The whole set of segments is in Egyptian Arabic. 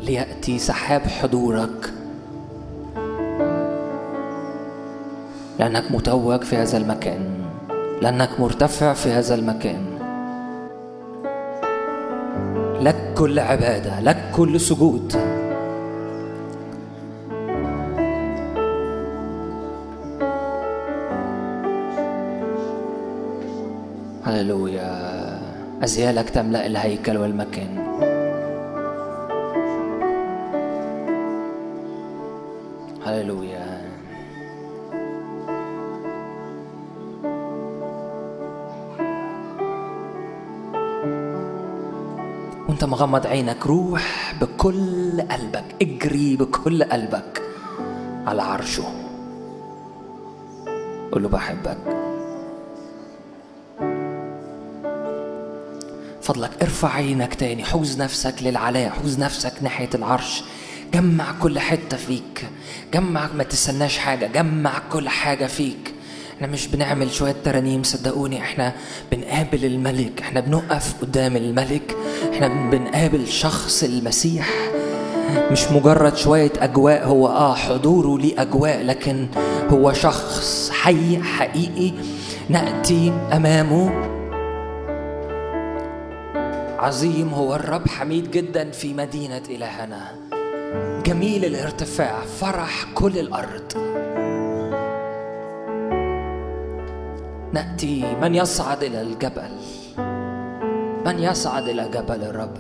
ليأتي سحاب حضورك لأنك متوج في هذا المكان لأنك مرتفع في هذا المكان لك كل عبادة لك كل سجود هللويا أزيالك تملأ الهيكل والمكان هللويا وانت مغمض عينك روح بكل قلبك اجري بكل قلبك على عرشه قول له بحبك فضلك ارفع عينك تاني حوز نفسك للعلاء حوز نفسك ناحية العرش جمع كل حتة فيك جمع ما تستناش حاجة جمع كل حاجة فيك احنا مش بنعمل شوية ترانيم صدقوني احنا بنقابل الملك احنا بنقف قدام الملك احنا بنقابل شخص المسيح مش مجرد شوية أجواء هو آه حضوره ليه أجواء لكن هو شخص حي حقيقي نأتي أمامه عظيم هو الرب حميد جدا في مدينة إلهنا جميل الارتفاع فرح كل الأرض نأتي من يصعد إلى الجبل من يصعد إلى جبل الرب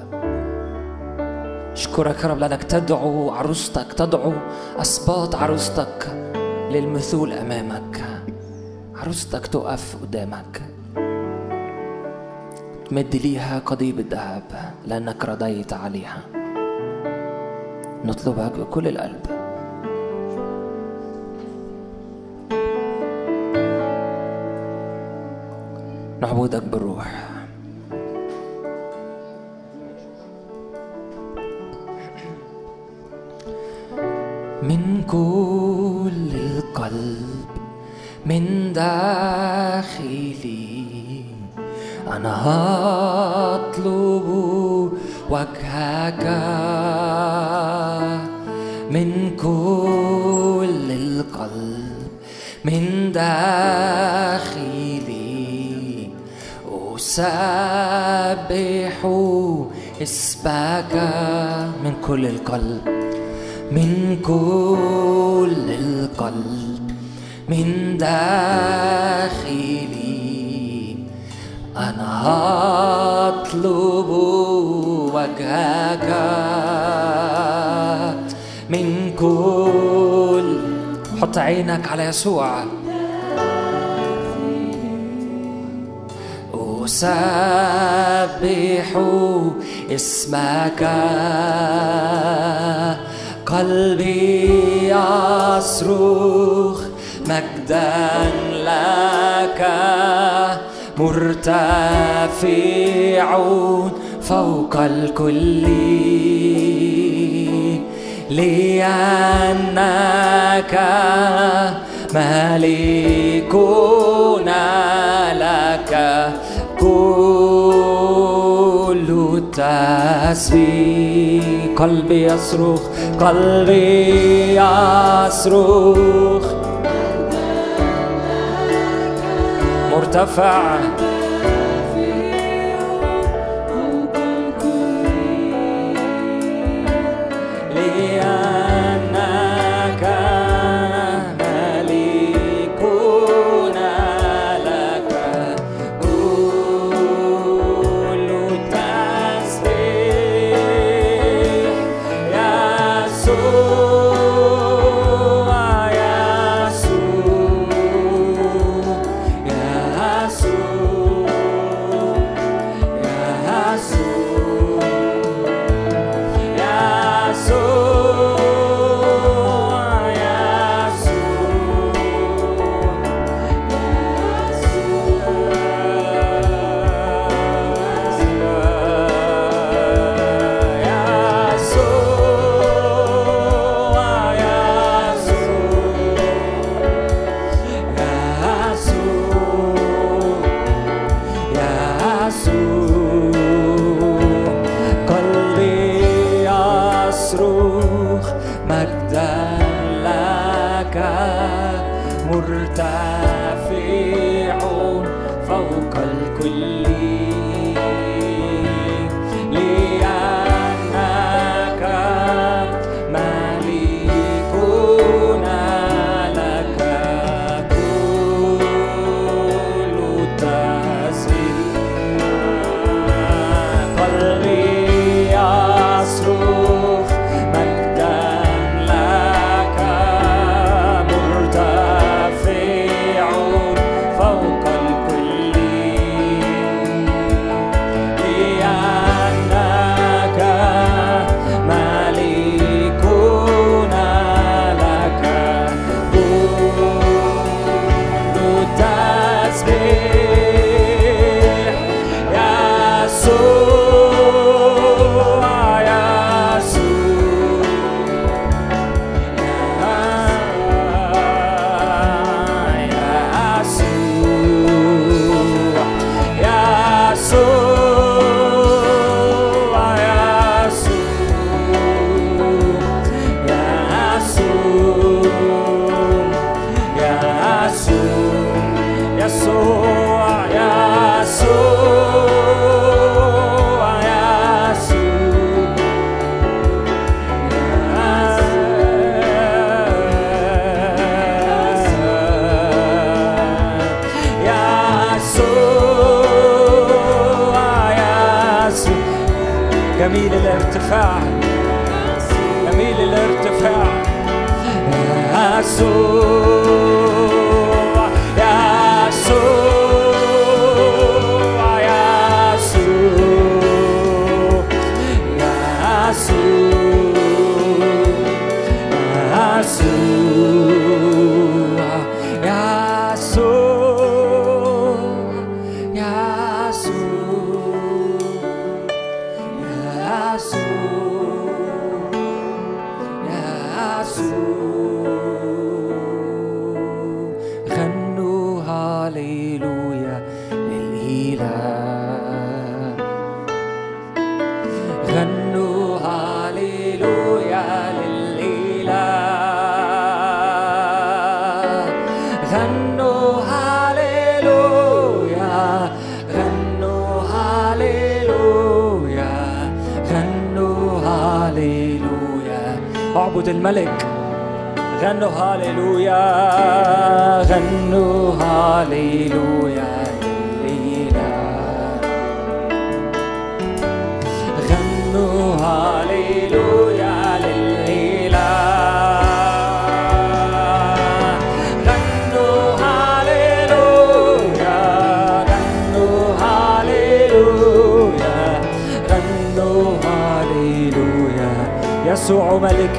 أشكرك يا رب لأنك تدعو عروستك تدعو أسباط عروستك للمثول أمامك عروستك تقف قدامك تمد ليها قضيب الذهب لأنك رضيت عليها نطلبك بكل القلب نعبدك بالروح من كل القلب من داخلي أنا هطلب وجهك من كل القلب من داخلي أسبح اسمك من كل القلب من كل القلب من داخلي أنا هطلب وجهك من كل حط عينك على يسوع أسبح اسمك قلبي يصرخ مجدا لك مرتفع فوق الكل لأنك ملكنا لك كل تسبيح قلبي يصرخ قلبي يصرخ مرتفع لأنك ملكنا لك كل تسبيح يسوع يسوع يسوع يسوع يسوع جميل الارتفاع جميل الارتفاع يسوع يسوع يسوع يسوع يسوع غنوا هاليلويا للإله غنوا هاليلويا للإله غنوا هاليلويا غنوا هاليلويا غنوا هاليلويا اعبد الملك غنوا هاليلويا غنوا هاليلويا للإله غنوا هاليلويا للإله غنوا هاليلويا غنوا هاليلويا غنوا هاليلويا يسوع ملك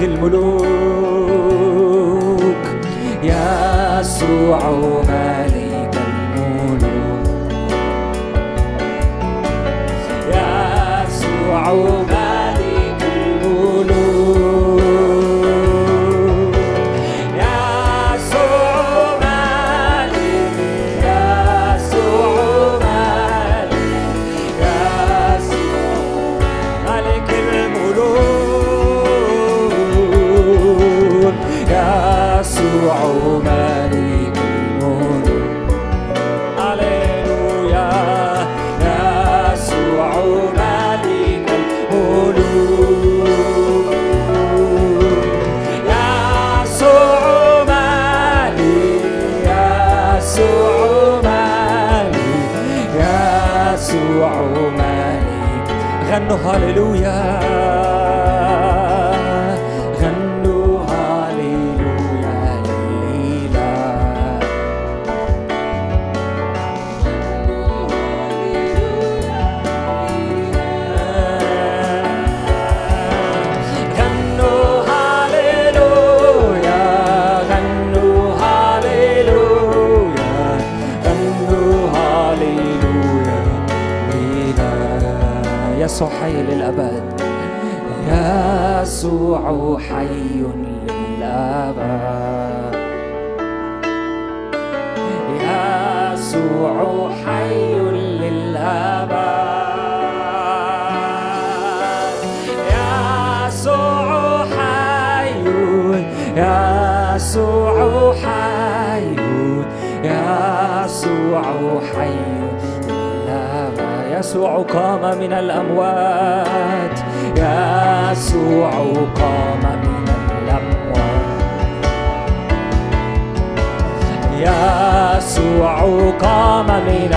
الملوك يسوع ملك الملوك يسوع ملك الملوك يسوع ملك يسوع ملك يسوع ملك الملوك يسوع ملك الملوك هللويا يسوع ملك الملوك يسوع ملك يسوع ملك يسوع ملك غنوا هللويا غنوا هللويا للإله غنوا هاليلويا غنوا هاليلويا غنوا هاليلويا لله يسوع حي للأبد يسوع حي للأبد يسوع حي للأبد يسوع حي يسوع حي يسوع حي للأبد يسوع قام من الأموات يسوع قام من الأموات يسوع قام من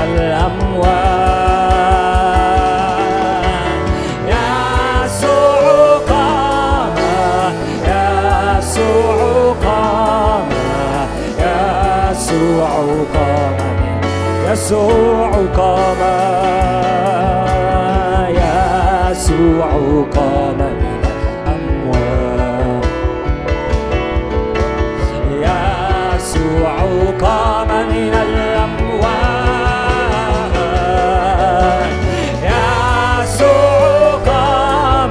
الأموات يسوع قام يسوع قام يسوع قام يسوع قام يسوع قام من الأموات يسوع قام من الأموات يسوع قام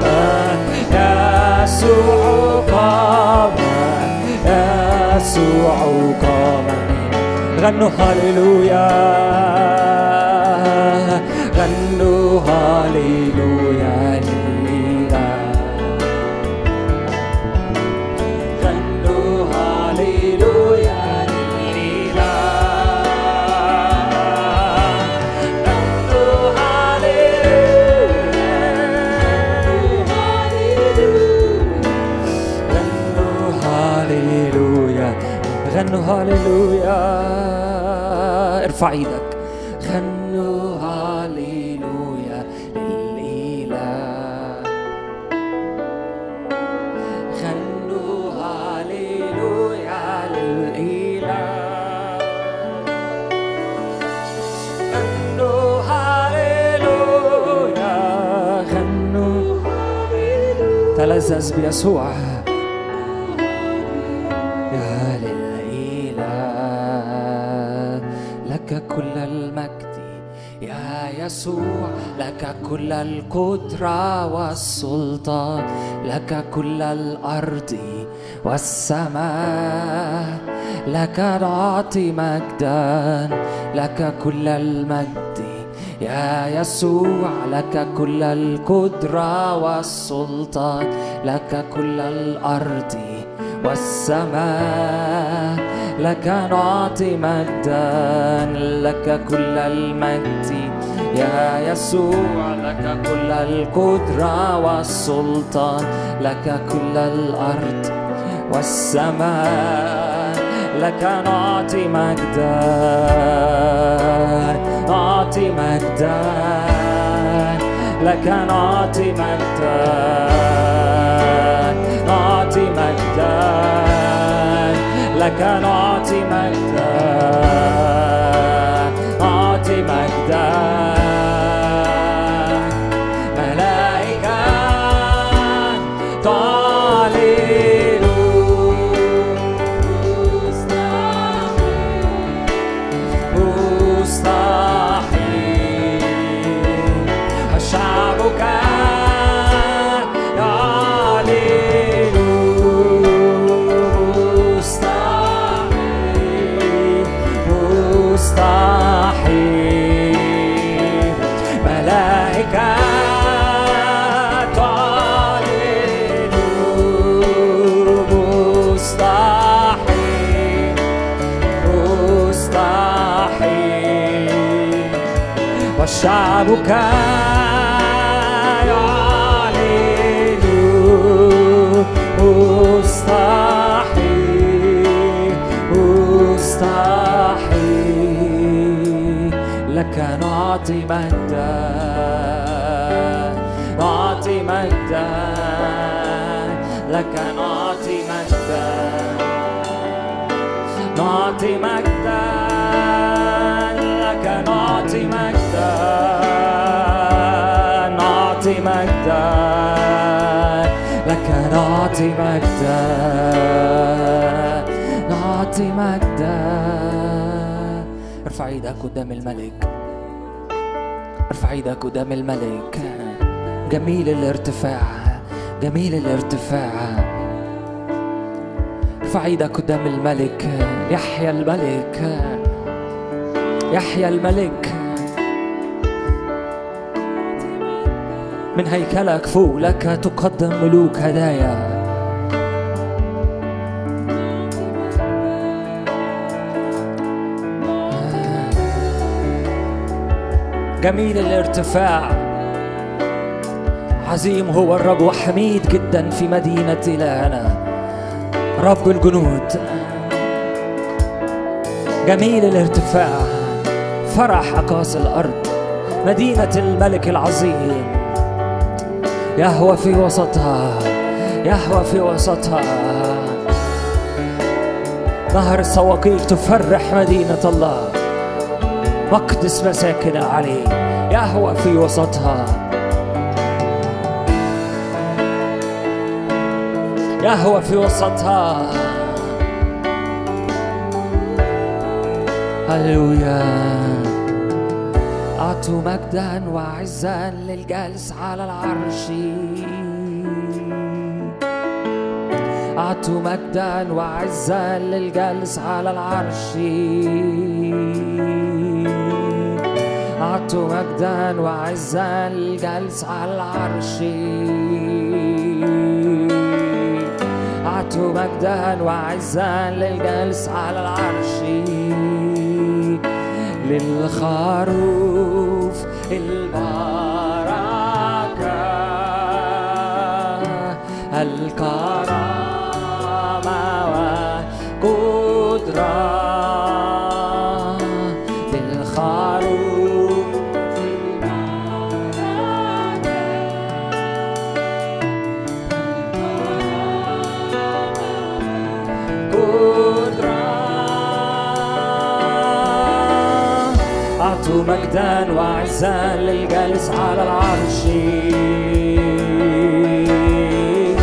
يسوع قام يسوع قام غنوا هللويا غنوا هللويا لله غنوا هاليلويا للإله غنوا هاليلويا غنوا هاليلويا ارفع ايدك غنوا هاليلويا للإله تلذذ بيسوع يا للإله لك كل المجد يا يسوع لك كل القدرة والسلطان لك كل الأرض والسماء لك نعطي مجدا لك كل المجد يا يسوع لك كل القدرة والسلطان لك كل الأرض والسماء لك نعطي مجدا لك كل المجد يا يسوع لك كل القدرة والسلطان لك كل الأرض والسماء لك نعطي مجدا نعطي مجدا لك نعطي مجدا نعطي مجدا لك نعطي مجدا نعطي مجدا ملائكة تعلن مستحيل شعبك يعلن مستحيل مستحيل ملائكة تعلن مستحيل مستحيل وشعبك يعلن مستحيل مستحيل لك نعطي مجدا نعطي مجدا لك نعطي مجدا نعطي مجدا لك نعطي مجدا نعطي مجدا لك نعطي مجدا نعطي مجدا ارفع ايدك قدام الملك ارفع ايدك قدام الملك جميل الارتفاع جميل الارتفاع ارفع ايدك قدام الملك يحيى الملك يحيى الملك من هيكلك فوق لك تقدم ملوك هدايا جميل الارتفاع عظيم هو الرب وحميد جدا في مدينة إلهنا رب الجنود جميل الارتفاع فرح أقاصي الأرض مدينة الملك العظيم يهوى في وسطها يهوى في وسطها نهر السواقيق تفرح مدينة الله مقدس مساكن عليه يهوى في وسطها يهوى في وسطها هللويا أعطوا مجدا وعزا للجالس على العرش أعطوا مجدا وعزا للجالس على العرش أعطوا مجدا وعزا للجالس على العرش أعطوا مجدا وعزا للجالس على العرش للخروف البركة الكرامة والقدرة للخروف قدرة أعطوا مجدا وعزا للجالس على العرش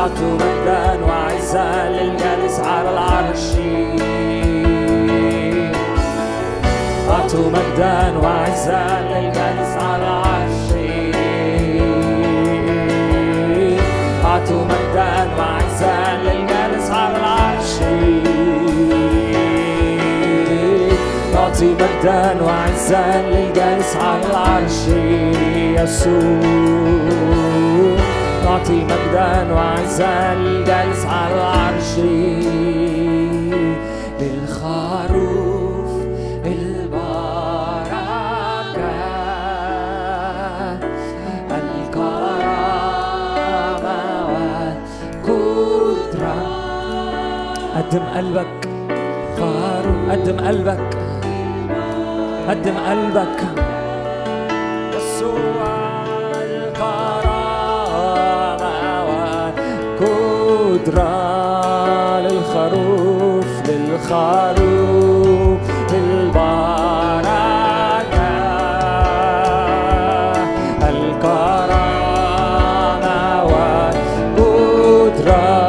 أعطوا مجدا وعزا للجالس على العرش أعطوا مجدا وعزا للجالس على العرش أعطوا مجدا وعزا للجالس على العرش نعطي مجدا وعزا للجالس على العرش يسوع نعطي مجدا وعزا للجالس على العرش للخروف البركة الكرامة والقدرة قدم قلبك خروف قدم قلبك قدم قلبك يسوع الكرامة والقدرة للخروف للخروف البركة الكرامة والقدرة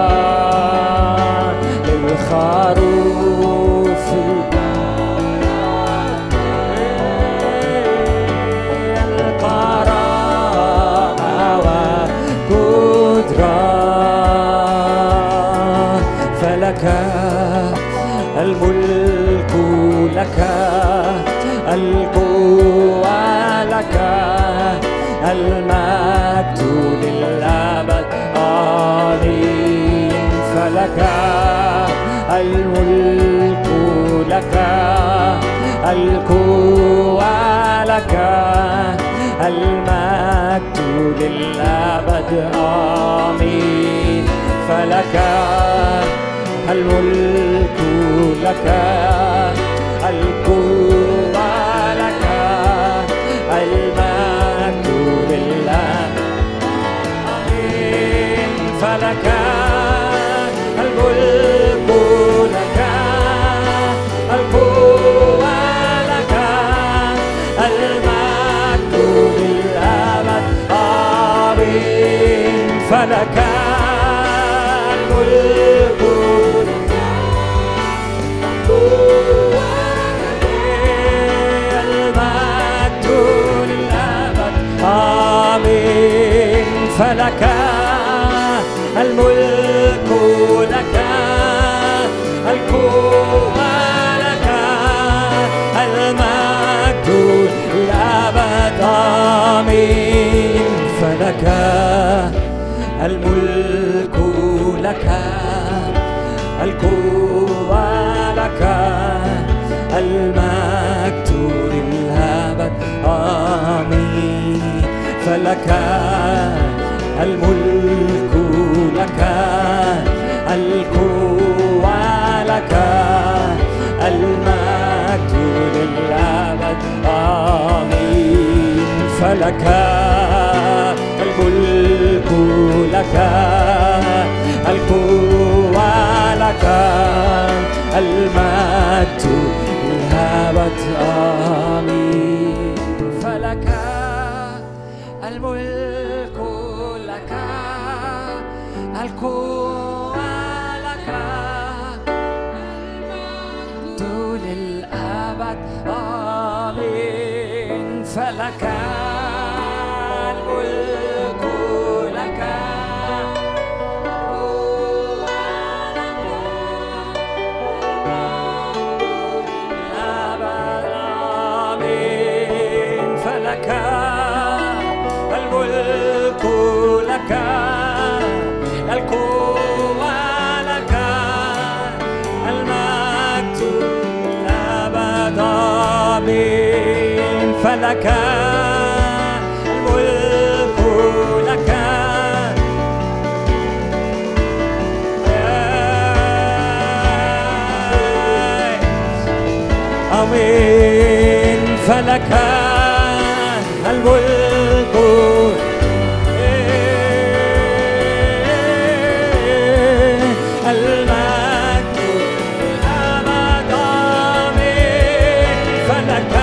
للخروف الكرامة والقدرة فلك الملك لك القوة لك المجد للأبد آمين فلك الملك لك القوة لك المجد للأبد آمين فلك الملك لك القوة لك المجد للأبد آمين فلك الملك لك القوة لك المجد للأبد آمين فلك الملك المجد للأبد آمين فلك الملك لك القوة لك المجد للأبد آمين فلك الملك لك القوة لك المجد للأبد آمين فلك الملك لك القوة لك المجد للأبد آمين فلك الملك لك القوة لك المجد للأبد آمين فلك الملك لك القوة لك المجد للأبد آمين فلك الملك لك الأبد آمين فلك الملك لك القوة لك المجد الأبد آمين فلك الملك لك آمين فلك الملك المجد الأبد آمين فلك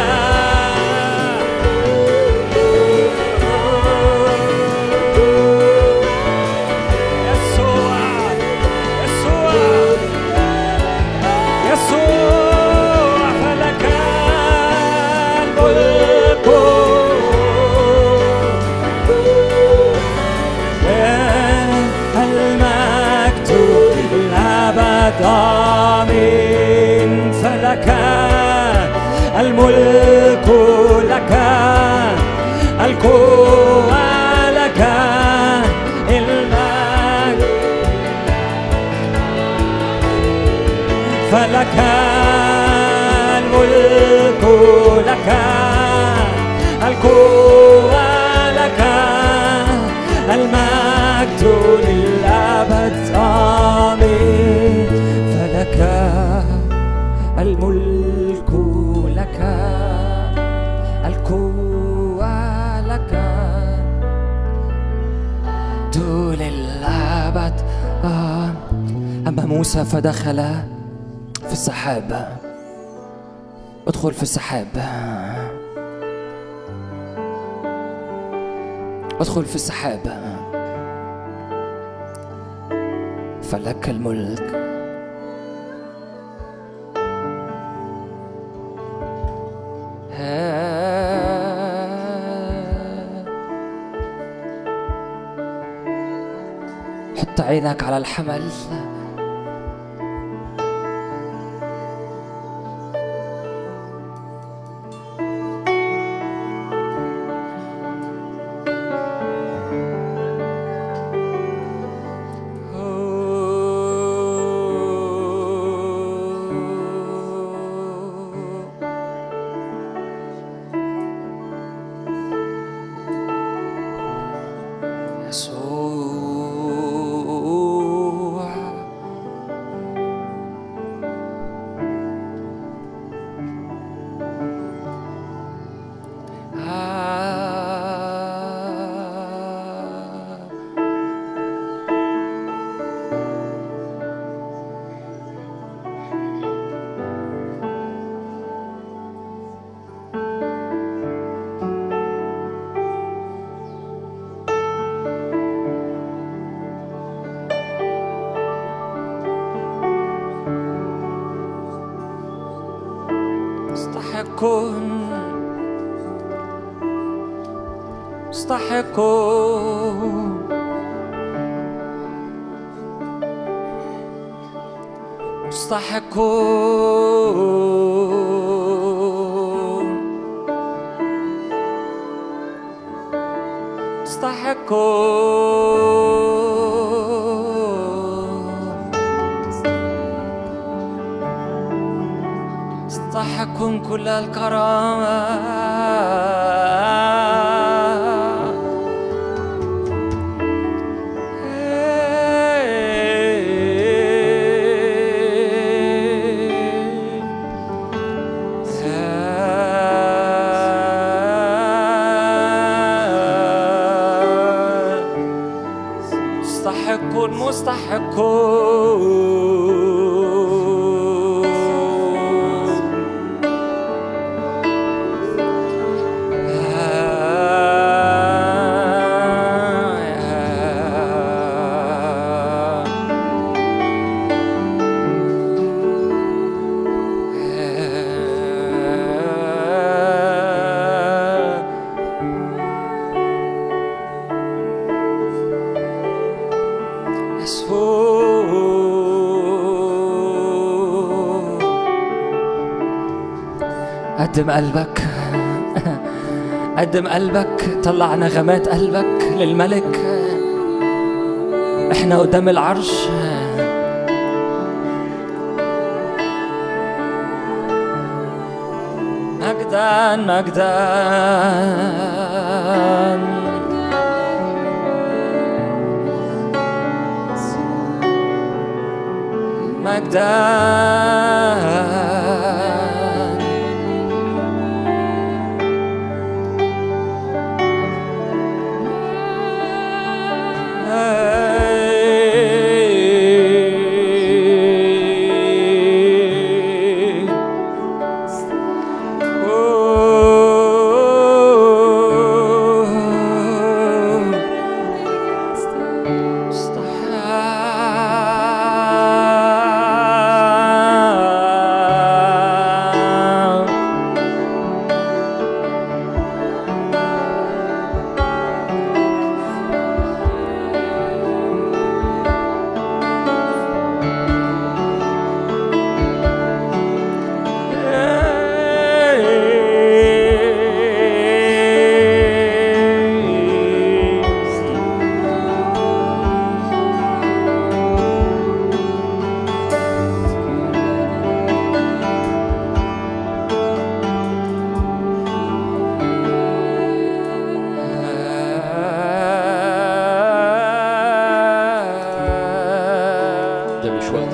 الملك لك القوة لك المجد فلك الملك لك القوة لك المجد للأبد آمين فلك الملك لك القوة لك طول الأبد آه. أما موسى فدخل في السحاب ادخل في السحاب ادخل في السحاب فلك الملك حط عينك على الحمل يسوع آه. مستحق مستحق مستحق مستحق مستحق كل الكرامة مستحق مستحق يسوع قدم قلبك قدم قلبك طلع نغمات قلبك للملك احنا قدام العرش مجدا مجدا مجدا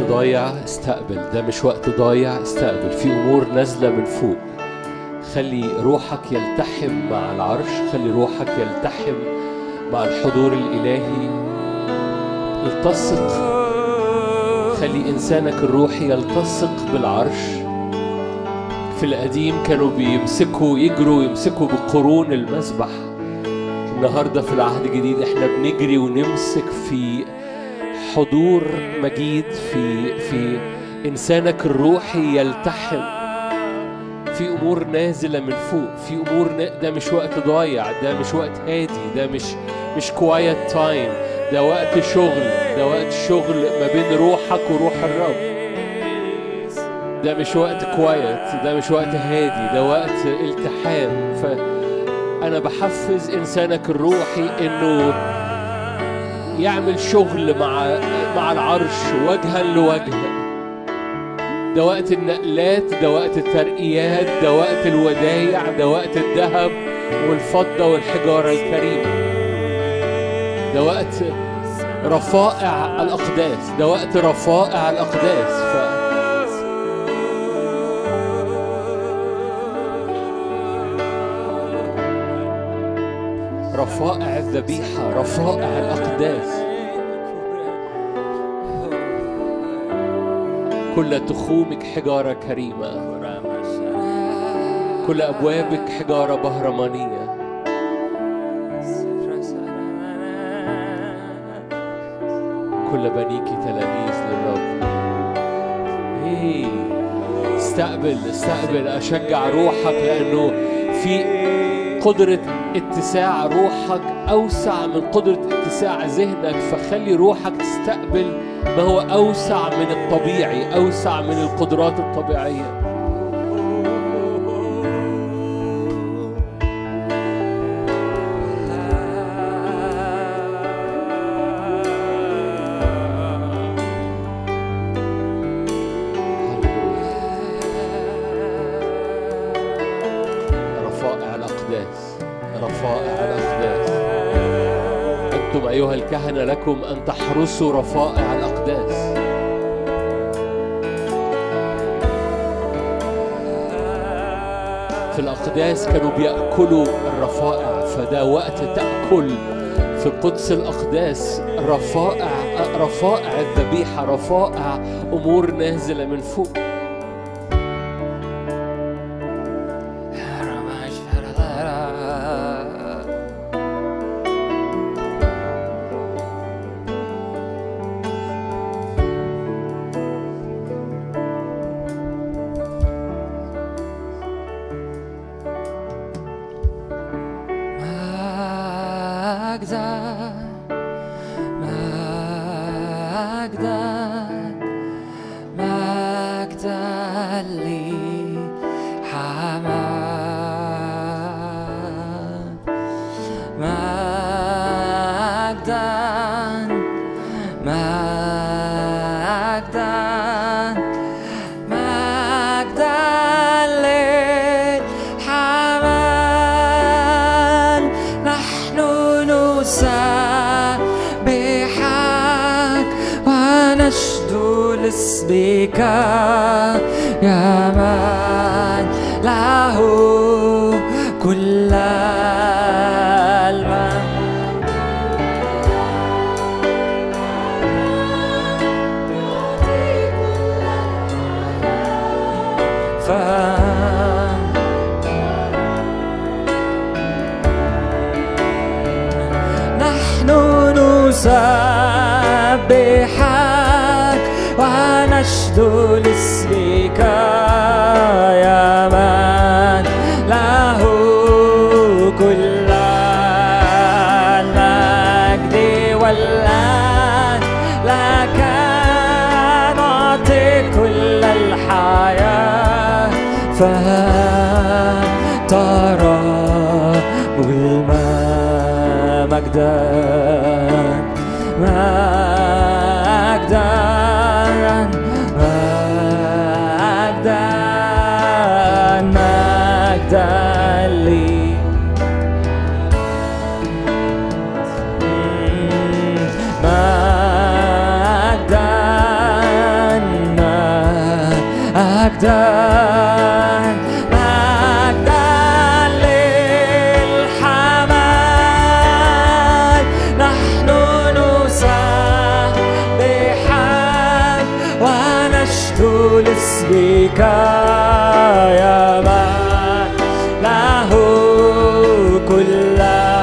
ضايع استقبل ده مش وقت ضايع استقبل في امور نازله من فوق خلي روحك يلتحم مع العرش خلي روحك يلتحم مع الحضور الالهي التصق خلي انسانك الروحي يلتصق بالعرش في القديم كانوا بيمسكوا يجروا يمسكوا بقرون المذبح النهارده في العهد الجديد احنا بنجري ونمسك في حضور مجيد في في انسانك الروحي يلتحم في امور نازله من فوق في امور نا... ده مش وقت ضايع ده مش وقت هادي ده مش مش كوايت تايم ده وقت شغل ده وقت شغل ما بين روحك وروح الرب ده مش وقت كوايت ده مش وقت هادي ده وقت التحام فأنا بحفز إنسانك الروحي إنه يعمل شغل مع مع العرش وجها لوجه ده وقت النقلات ده وقت الترقيات ده وقت الودايع ده وقت الذهب والفضة والحجارة الكريمة ده وقت رفائع الأقداس ده وقت رفائع الأقداس ف... رفائع الذبيحة رفائع الأقداس كل تخومك حجارة كريمة كل أبوابك حجارة بهرمانية كل بنيك تلاميذ للرب إيه استقبل استقبل أشجع روحك لأنه في قدرة اتساع روحك أوسع من قدرة اتساع ذهنك فخلي روحك تستقبل ما هو أوسع من الطبيعي أوسع من القدرات الطبيعية رفائع الأقداس رفائع الأقداس أنتم أيها الكهنة لكم أن تحرسوا رفائع الأقداس في الأقداس كانوا بيأكلوا الرفائع فده وقت تأكل في قدس الأقداس رفائع رفائع الذبيحة رفائع أمور نازلة من فوق مجدا مجدا مجدا لي حمام مجدا مجدا مجدا للحمام نحن نسبحك ونشدو لاسمك يا من له كل المجد ف نحن نسبحك ونشدو لاسمك يا من له كل المجد والآن لك نعطي كل الحياة فترى بالماء مجدا مجدا مجدا مجدا لي مجدا مجدا للحمال نحن نسبحك ونشكو لاسمك يا من له كل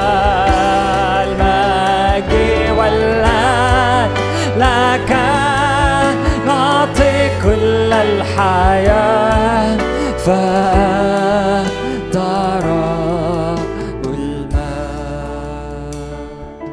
المجد والآن لك نعطي كل الحياة فأنت رب المجد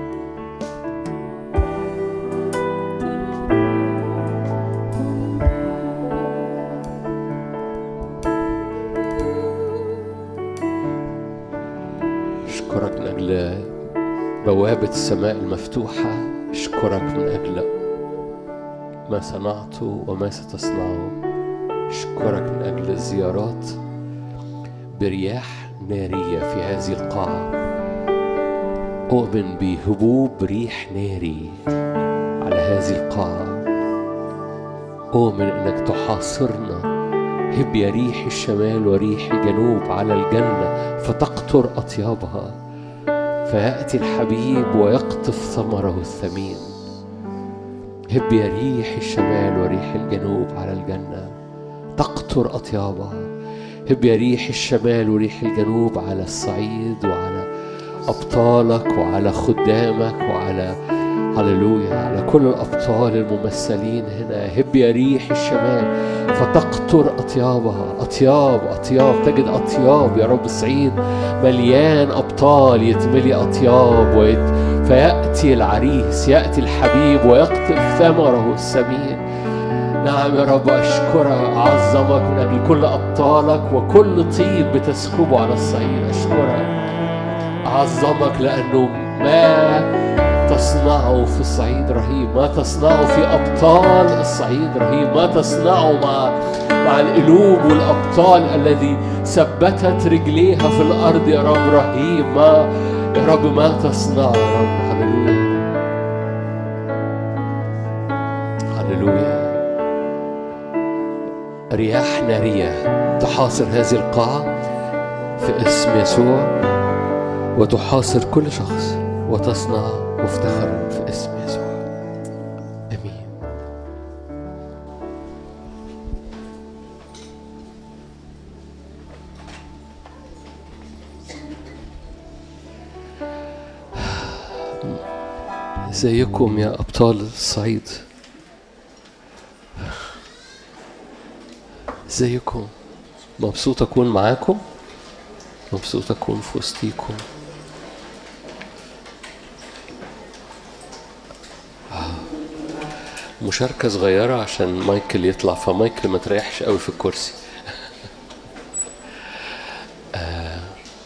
أشكرك من أجل بوابة السماء المفتوحة أشكرك من أجل ما صنعته وما ستصنعه أشكرك من أجل الزيارات برياح نارية في هذه القاعة أؤمن بهبوب ريح ناري على هذه القاعة أؤمن أنك تحاصرنا هب يا ريح الشمال وريح الجنوب على الجنة فتقطر أطيابها فيأتي الحبيب ويقطف ثمره الثمين هب يا ريح الشمال وريح الجنوب على الجنة تقطر أطيابها هب يا ريح الشمال وريح الجنوب على الصعيد وعلى أبطالك وعلى خدامك وعلى هللويا على كل الأبطال الممثلين هنا هب يا ريح الشمال فتقطر أطيابها أطياب أطياب تجد أطياب يا رب الصعيد مليان أبطال يتملي أطياب ويت فيأتي العريس يأتي الحبيب ويقطف ثمره الثمين نعم يا رب أشكرك أعظمك من أجل كل أبطالك وكل طيب بتسكبه على الصعيد أشكرك أعظمك لأنه ما تصنعه في الصعيد رهيب ما تصنعه في أبطال الصعيد رهيب ما تصنعه مع مع القلوب والأبطال الذي ثبتت رجليها في الأرض يا رب رهيب ما يا رب ما تصنعه يا رب هللويا هللويا رياح نارية تحاصر هذه القاعة في اسم يسوع وتحاصر كل شخص وتصنع مفتخرا في اسم يسوع امين ازيكم يا ابطال الصعيد ازيكم مبسوط اكون معاكم مبسوط اكون في وسطيكم مشاركة صغيرة عشان مايكل يطلع فمايكل ما تريحش قوي في الكرسي آه.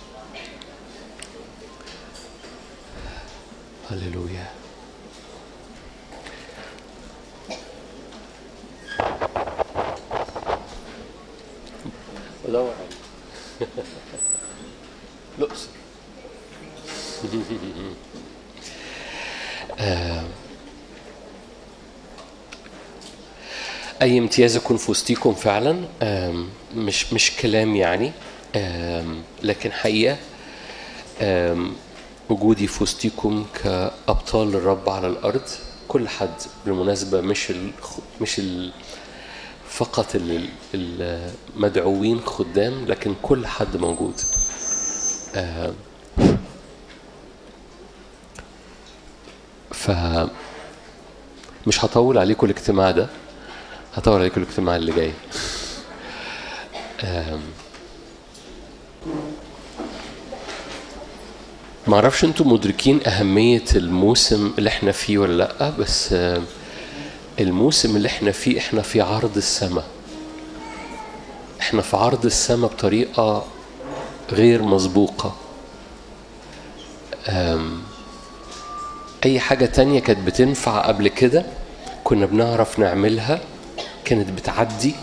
هللويا بدور عليه الأقصر آه. أي امتياز أكون في وسطيكم فعلا آم، مش مش كلام يعني آم، لكن حقيقة آم، وجودي في وسطيكم كأبطال الرب على الأرض كل حد بالمناسبة مش ال مش ال فقط ال- المدعوين خدام لكن كل حد موجود آم، ف مش هطول عليكم الاجتماع ده هطول عليكم الاجتماع اللي جاي آم، ما اعرفش انتم مدركين اهميه الموسم اللي احنا فيه ولا لا بس آم، الموسم اللي احنا فيه احنا في عرض السماء احنا في عرض السماء بطريقه غير مسبوقه آم، اي حاجه تانية كانت بتنفع قبل كده كنا بنعرف نعملها كانت بتعدي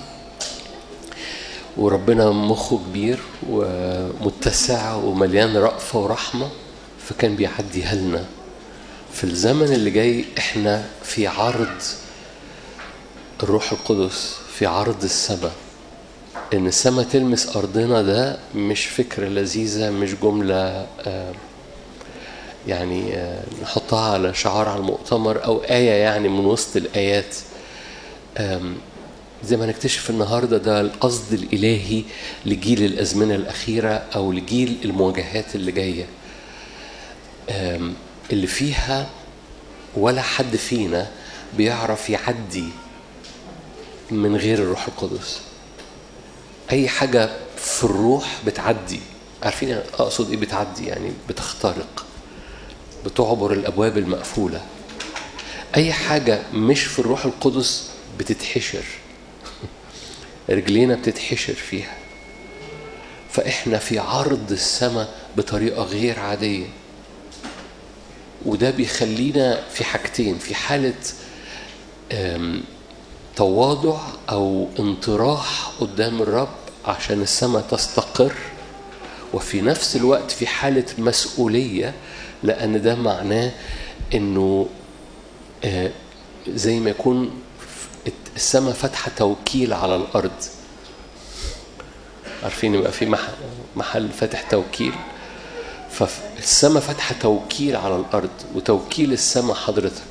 وربنا مخه كبير ومتسع ومليان رأفة ورحمة فكان بيعديها لنا في الزمن اللي جاي احنا في عرض الروح القدس في عرض السماء ان السماء تلمس ارضنا ده مش فكره لذيذه مش جمله آه، يعني آه، نحطها على شعار على المؤتمر او ايه يعني من وسط الايات آم، زي ما هنكتشف النهارده ده القصد الالهي لجيل الازمنه الاخيره او لجيل المواجهات اللي جايه آم، اللي فيها ولا حد فينا بيعرف يعدي من غير الروح القدس اي حاجه في الروح بتعدي عارفين اقصد ايه بتعدي يعني بتخترق بتعبر الابواب المقفوله اي حاجه مش في الروح القدس بتتحشر رجلينا بتتحشر فيها فاحنا في عرض السماء بطريقه غير عاديه وده بيخلينا في حاجتين في حاله أم، تواضع او انطراح قدام الرب عشان السماء تستقر وفي نفس الوقت في حاله مسؤوليه لان ده معناه انه آه، زي ما يكون السماء فاتحه توكيل على الارض عارفين يبقى في محل, محل فاتح توكيل فالسماء فاتحه توكيل على الارض وتوكيل السماء حضرتك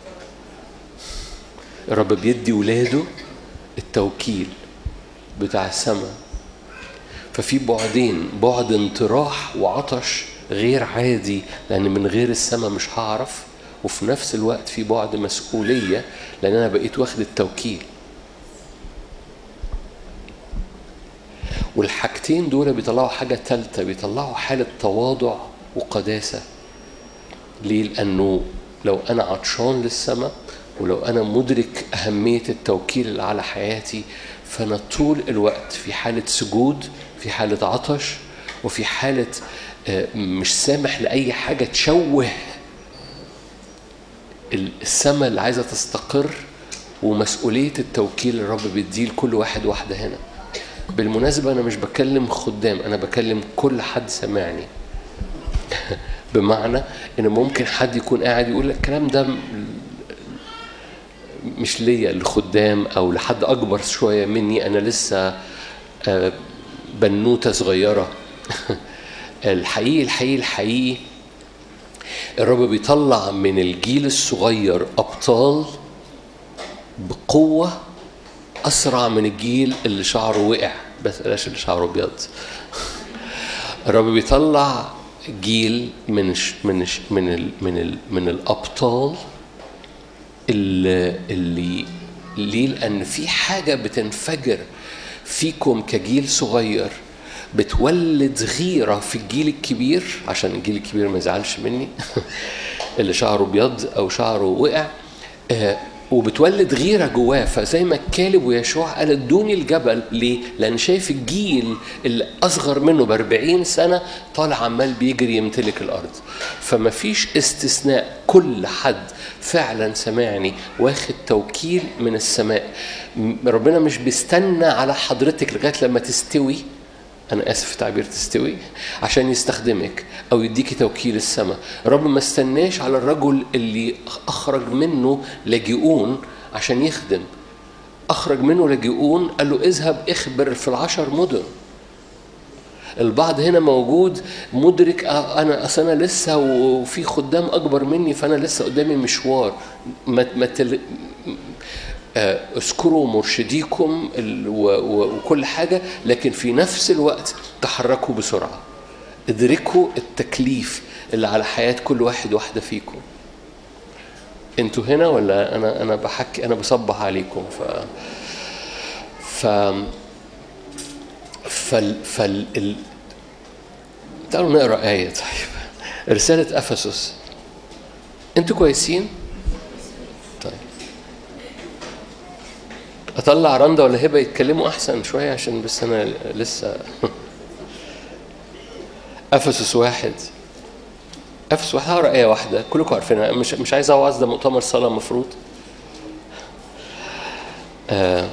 الرب بيدي ولاده التوكيل بتاع السماء ففي بعدين بعد انطراح وعطش غير عادي لان من غير السماء مش هعرف وفي نفس الوقت في بعد مسؤوليه لان انا بقيت واخد التوكيل والحاجتين دول بيطلعوا حاجه ثالثه بيطلعوا حاله تواضع وقداسه ليه لانه لو انا عطشان للسماء ولو انا مدرك اهميه التوكيل اللي على حياتي فانا طول الوقت في حاله سجود في حاله عطش وفي حاله آه، مش سامح لاي حاجه تشوه السماء اللي عايزه تستقر ومسؤوليه التوكيل الرب بيديه لكل واحد واحده هنا بالمناسبه انا مش بكلم خدام انا بكلم كل حد سمعني بمعنى ان ممكن حد يكون قاعد يقول لك الكلام ده مش ليا لخدام او لحد اكبر شويه مني انا لسه آه، بنوته صغيره الحقيقي الحقيقي الحقيقي الرب بيطلع من الجيل الصغير ابطال بقوه اسرع من الجيل اللي شعره وقع بس بلاش اللي شعره ابيض الرب بيطلع جيل من الش- من الش- من ال من ال من الابطال اللي, اللي ليه لان في حاجه بتنفجر فيكم كجيل صغير بتولد غيره في الجيل الكبير عشان الجيل الكبير ما يزعلش مني اللي شعره ابيض او شعره وقع آه، وبتولد غيرة جواه فزي ما كالب ويشوع قال ادوني الجبل ليه؟ لأن شايف الجيل اللي أصغر منه بأربعين سنة طالع عمال بيجري يمتلك الأرض فما فيش استثناء كل حد فعلا سمعني واخد توكيل من السماء م- ربنا مش بيستنى على حضرتك لغاية لما تستوي أنا آسف في تعبير تستوي عشان يستخدمك أو يديكي توكيل السماء رب ما استناش على الرجل اللي أخرج منه لاجئون عشان يخدم أخرج منه لاجئون قال له اذهب اخبر في العشر مدن البعض هنا موجود مدرك آه، انا اصل انا لسه وفي خدام اكبر مني فانا لسه قدامي مشوار ما ما تل... آه، اذكروا مرشديكم ال- و- و- وكل حاجه لكن في نفس الوقت تحركوا بسرعه ادركوا التكليف اللي على حياه كل واحد واحده فيكم انتوا هنا ولا انا انا بحكي انا بصبح عليكم ف ف فال فال ال... تعالوا نقرا آية طيب رسالة أفسس أنتوا كويسين؟ طيب أطلع رندا ولا هبة يتكلموا أحسن شوية عشان بس أنا لسه أفسس واحد أفسس واحد هقرا آية واحدة كلكم عارفينها مش مش عايز أوعظ ده مؤتمر صلاة المفروض آه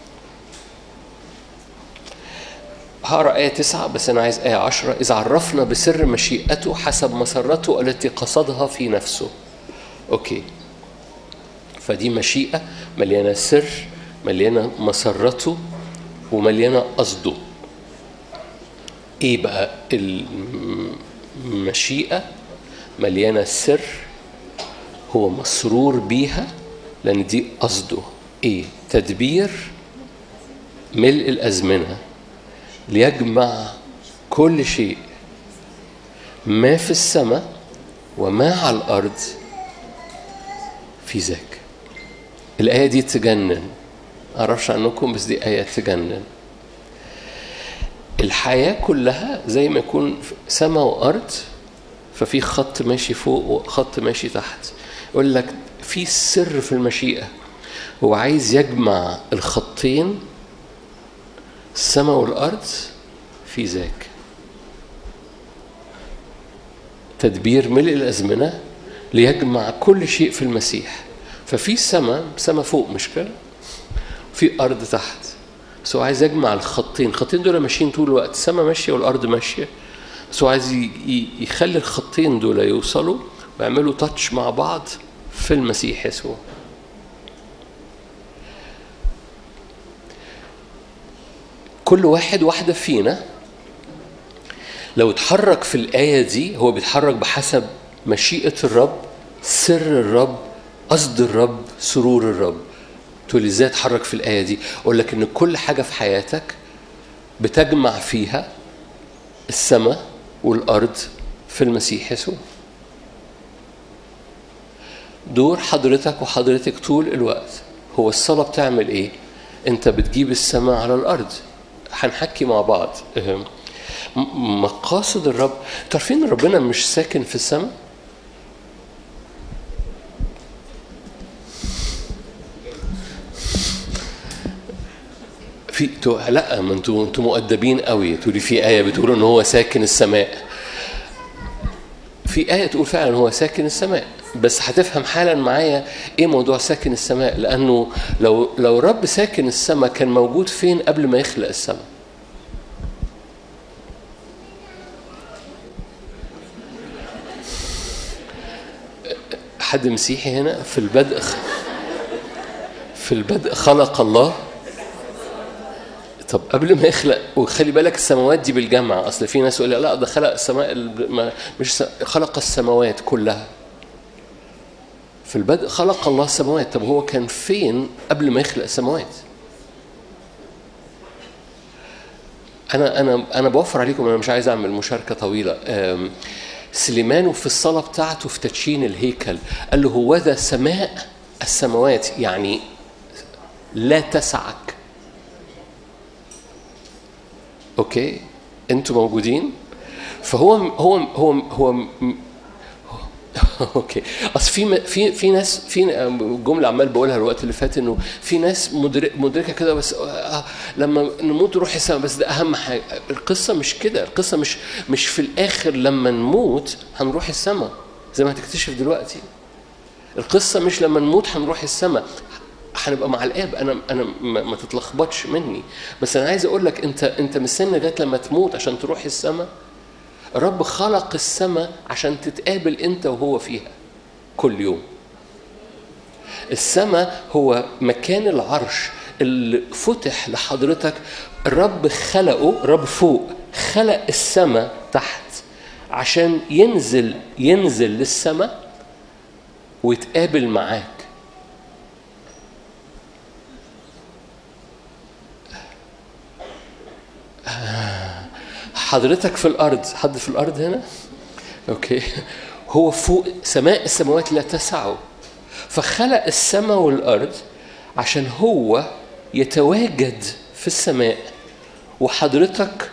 هقرا آية تسعة بس أنا عايز آية عشرة إذا عرفنا بسر مشيئته حسب مسرته التي قصدها في نفسه. أوكي. فدي مشيئة مليانة سر مليانة مسرته ومليانة قصده ايه بقى المشيئة مليانة سر هو مسرور بيها لأن دي قصده ايه تدبير ملء الأزمنة ليجمع كل شيء ما في السماء وما على الأرض في ذاك الآية دي تجنن أعرفش عنكم بس دي آية تجنن الحياة كلها زي ما يكون سماء وأرض ففي خط ماشي فوق وخط ماشي تحت يقول لك في سر في المشيئة هو عايز يجمع الخطين السماء والأرض في ذاك تدبير ملء الأزمنة ليجمع كل شيء في المسيح ففي سماء سماء فوق مش كده في أرض تحت بس هو عايز يجمع الخطين الخطين دول ماشيين طول الوقت السماء ماشية والأرض ماشية بس هو عايز يخلي الخطين دول يوصلوا ويعملوا تاتش مع بعض في المسيح يسوع كل واحد واحدة فينا لو اتحرك في الآية دي هو بيتحرك بحسب مشيئة الرب سر الرب قصد الرب سرور الرب تقول لي ازاي اتحرك في الآية دي أقول لك إن كل حاجة في حياتك بتجمع فيها السماء والأرض في المسيح يسوع دور حضرتك وحضرتك طول الوقت هو الصلاة بتعمل إيه؟ أنت بتجيب السماء على الأرض هنحكي مع بعض مقاصد الرب تعرفين ربنا مش ساكن في السماء في تو... لا ما انتوا انتوا مؤدبين قوي تقولي في ايه بتقول ان هو ساكن السماء في ايه تقول فعلا هو ساكن السماء بس هتفهم حالا معايا ايه موضوع ساكن السماء لانه لو لو رب ساكن السماء كان موجود فين قبل ما يخلق السماء حد مسيحي هنا في البدء في البدء خلق الله طب قبل ما يخلق وخلي بالك السماوات دي بالجمع اصل في ناس يقول لا ده خلق السماء مش خلق السماوات كلها في البدء خلق الله السماوات طب هو كان فين قبل ما يخلق السماوات انا انا انا بوفر عليكم انا مش عايز اعمل مشاركه طويله سليمان في الصلاه بتاعته في تدشين الهيكل قال له هو ذا سماء السماوات يعني لا تسعك اوكي انتوا موجودين فهو هو هو هو اوكي اصل في في في ناس في جمله عمال بقولها الوقت اللي فات انه في ناس مدرك مدركه كده بس آه لما نموت نروح السماء بس ده اهم حاجه القصه مش كده القصه مش مش في الاخر لما نموت هنروح السماء زي ما هتكتشف دلوقتي القصه مش لما نموت هنروح السماء هنبقى مع الاب انا انا ما, ما تتلخبطش مني بس انا عايز اقول لك انت انت مستني لغايه لما تموت عشان تروح السماء الرب خلق السماء عشان تتقابل انت وهو فيها كل يوم السماء هو مكان العرش اللي فتح لحضرتك الرب خلقه رب فوق خلق السماء تحت عشان ينزل ينزل للسماء ويتقابل معاك حضرتك في الارض حد في الارض هنا اوكي هو فوق سماء السماوات لا تسعه فخلق السماء والارض عشان هو يتواجد في السماء وحضرتك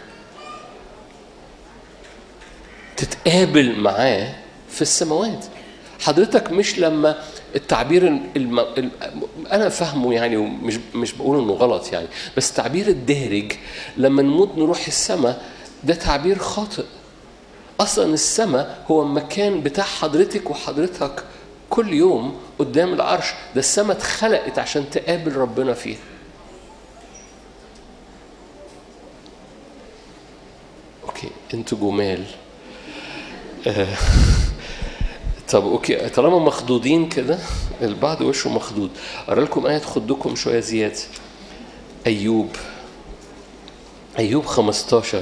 تتقابل معاه في السماوات حضرتك مش لما التعبير الم... الم... انا فاهمه يعني ومش مش بقول انه غلط يعني بس التعبير الدارج لما نموت نروح السماء ده تعبير خاطئ اصلا السماء هو المكان بتاع حضرتك وحضرتك كل يوم قدام العرش ده السماء اتخلقت عشان تقابل ربنا فيها اوكي انتوا جمال آه. طب اوكي طالما مخضوضين كده البعض وشه مخضوض اقرا لكم ايه تخضكم شويه زياده ايوب أيوب 15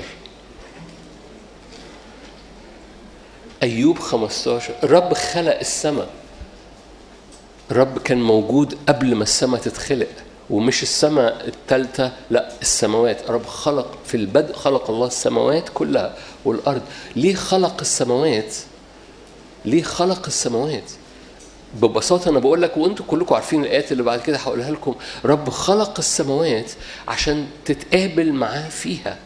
أيوب 15 الرب خلق السماء الرب كان موجود قبل ما السماء تتخلق ومش السماء الثالثة لا السماوات الرب خلق في البدء خلق الله السماوات كلها والأرض ليه خلق السماوات ليه خلق السماوات ببساطة أنا بقول لك وأنتوا كلكم عارفين الآيات اللي بعد كده هقولها لكم رب خلق السماوات عشان تتقابل معاه فيها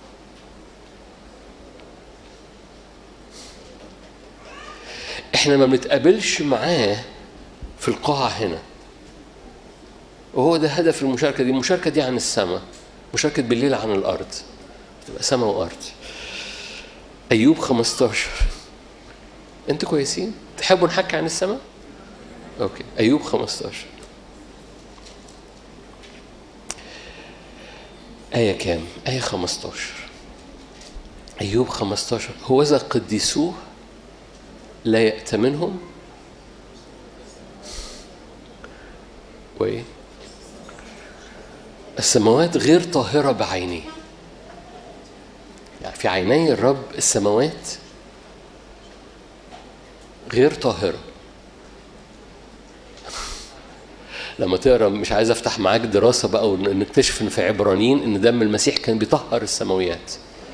احنا ما بنتقابلش معاه في القاعة هنا وهو ده هدف المشاركة دي المشاركة دي عن السماء مشاركة بالليل عن الأرض تبقى سماء وأرض أيوب 15 أنتوا كويسين؟ تحبوا نحكي عن السماء؟ أوكي أيوب 15 آية كام؟ آية 15 أيوب 15 هو إذا قديسوه لا يأتمنهم وإيه؟ السماوات غير طاهرة بعينيه يعني في عيني الرب السماوات غير طاهرة لما تقرا مش عايز افتح معاك دراسة بقى ونكتشف ان في عبرانيين ان دم المسيح كان بيطهر السماويات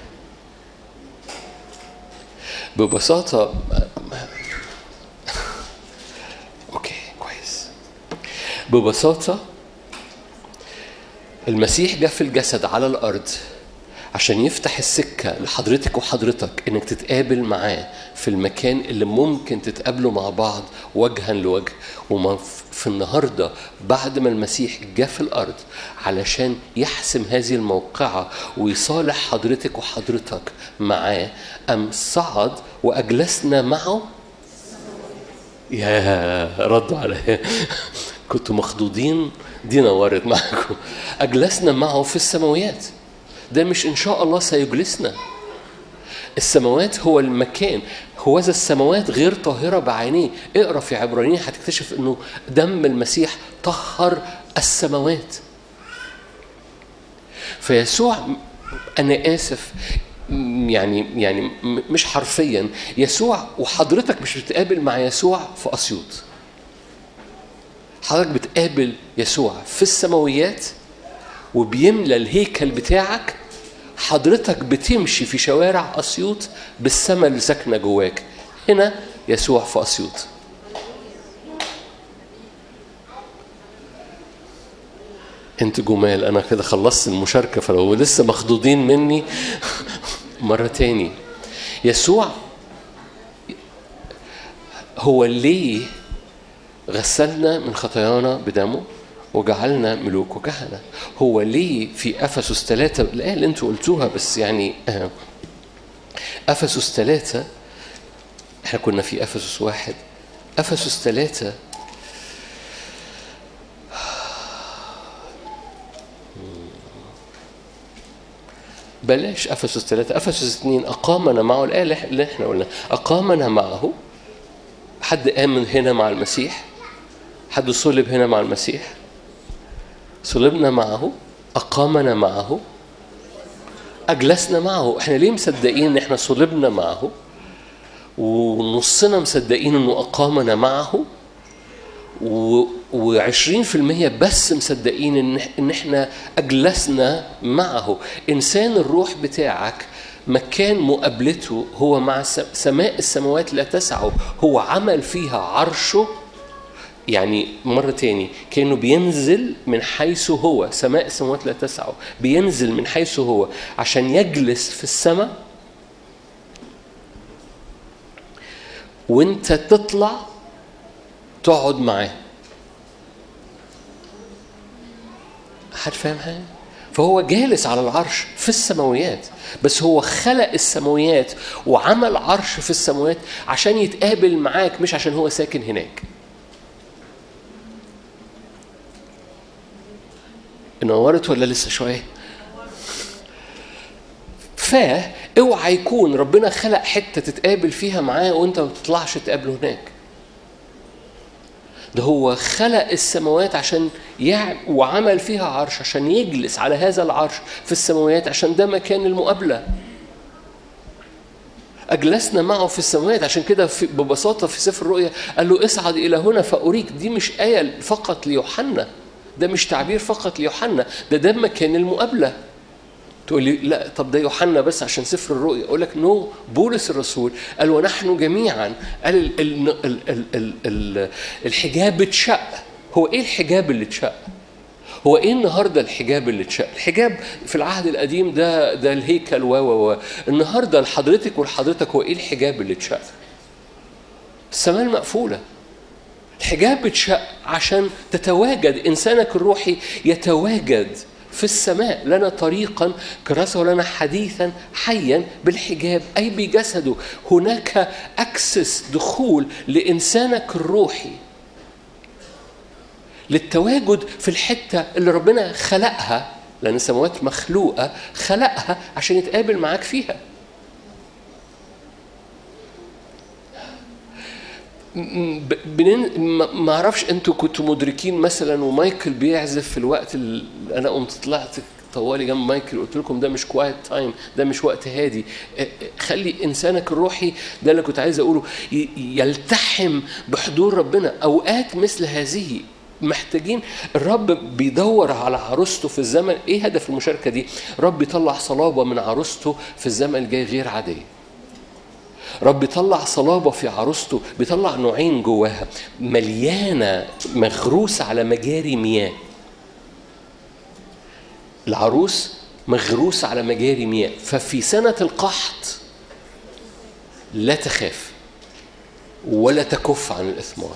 ببساطة اوكي كويس ببساطة المسيح جاء في الجسد على الأرض عشان يفتح السكة لحضرتك وحضرتك إنك تتقابل معاه في المكان اللي ممكن تتقابلوا مع بعض وجها لوجه وما في النهاردة بعد ما المسيح جاء في الأرض علشان يحسم هذه الموقعة ويصالح حضرتك وحضرتك معاه أم صعد وأجلسنا معه يا ردوا عليا كنتوا مخضوضين دي نورت معكم أجلسنا معه في السماويات ده مش إن شاء الله سيجلسنا السماوات هو المكان هو ذا السماوات غير طاهرة بعينيه اقرا في عبرانيين هتكتشف انه دم المسيح طهر السماوات فيسوع انا اسف يعني يعني مش حرفيا يسوع وحضرتك مش بتقابل مع يسوع في اسيوط حضرتك بتقابل يسوع في السماويات وبيملى الهيكل بتاعك حضرتك بتمشي في شوارع اسيوط بالسماء اللي ساكنه جواك هنا يسوع في اسيوط انت جمال انا كده خلصت المشاركه فلو لسه مخضوضين مني مره تاني يسوع هو ليه غسلنا من خطايانا بدمه وجعلنا ملوك وكهنة هو ليه في أفسس ثلاثة الآية اللي أنتوا قلتوها بس يعني أفسس ثلاثة احنا كنا في أفسس واحد أفسس ثلاثة بلاش أفسس ثلاثة أفسس اثنين أقامنا معه الآية اللي احنا قلنا أقامنا معه حد آمن هنا مع المسيح حد صلب هنا مع المسيح صلبنا معه أقامنا معه أجلسنا معه احنا ليه مصدقين ان احنا صلبنا معه ونصنا مصدقين انه أقامنا معه وعشرين في المية بس مصدقين إن, إن إحنا أجلسنا معه إنسان الروح بتاعك مكان مقابلته هو مع سماء السماوات لا تسعه هو عمل فيها عرشه يعني مرة تاني كأنه بينزل من حيث هو سماء السماوات لا تسعه بينزل من حيث هو عشان يجلس في السماء وانت تطلع تقعد معاه حد فاهم حاجة؟ فهو جالس على العرش في السماويات بس هو خلق السماويات وعمل عرش في السماوات عشان يتقابل معاك مش عشان هو ساكن هناك نورت ولا لسه شويه فا اوعى يكون ربنا خلق حته تتقابل فيها معاه وانت ما بتطلعش تقابله هناك ده هو خلق السماوات عشان يعمل وعمل فيها عرش عشان يجلس على هذا العرش في السماوات عشان ده مكان المقابله أجلسنا معه في السماوات عشان كده في ببساطة في سفر الرؤيا قال له اصعد إلى هنا فأريك دي مش آية فقط ليوحنا ده مش تعبير فقط ليوحنا ده ده مكان المقابلة تقول لي لا طب ده يوحنا بس عشان سفر الرؤيا اقول لك نو بولس الرسول قال ونحن جميعا قال ال ال ال ال ال ال الحجاب اتشق هو ايه الحجاب اللي اتشق هو ايه النهارده الحجاب اللي اتشق الحجاب في العهد القديم ده ده الهيكل و و و النهارده لحضرتك ولحضرتك هو ايه الحجاب اللي اتشق السماء المقفوله الحجاب اتشق عشان تتواجد انسانك الروحي يتواجد في السماء لنا طريقا كرسه لنا حديثا حيا بالحجاب اي بجسده هناك اكسس دخول لانسانك الروحي للتواجد في الحته اللي ربنا خلقها لان السماوات مخلوقه خلقها عشان يتقابل معاك فيها بنن... ما اعرفش انتوا كنتوا مدركين مثلا ومايكل بيعزف في الوقت اللي انا قمت طلعت طوالي جنب مايكل قلت لكم ده مش كوايت تايم ده مش وقت هادي خلي انسانك الروحي ده اللي كنت عايز اقوله يلتحم بحضور ربنا اوقات مثل هذه محتاجين الرب بيدور على عروسته في الزمن ايه هدف المشاركه دي رب يطلع صلابه من عروسته في الزمن الجاي غير عاديه رب يطلع صلابة في عروسته بيطلع نوعين جواها مليانة مغروسة على مجاري مياه العروس مغروسة على مجاري مياه ففي سنة القحط لا تخاف ولا تكف عن الإثمار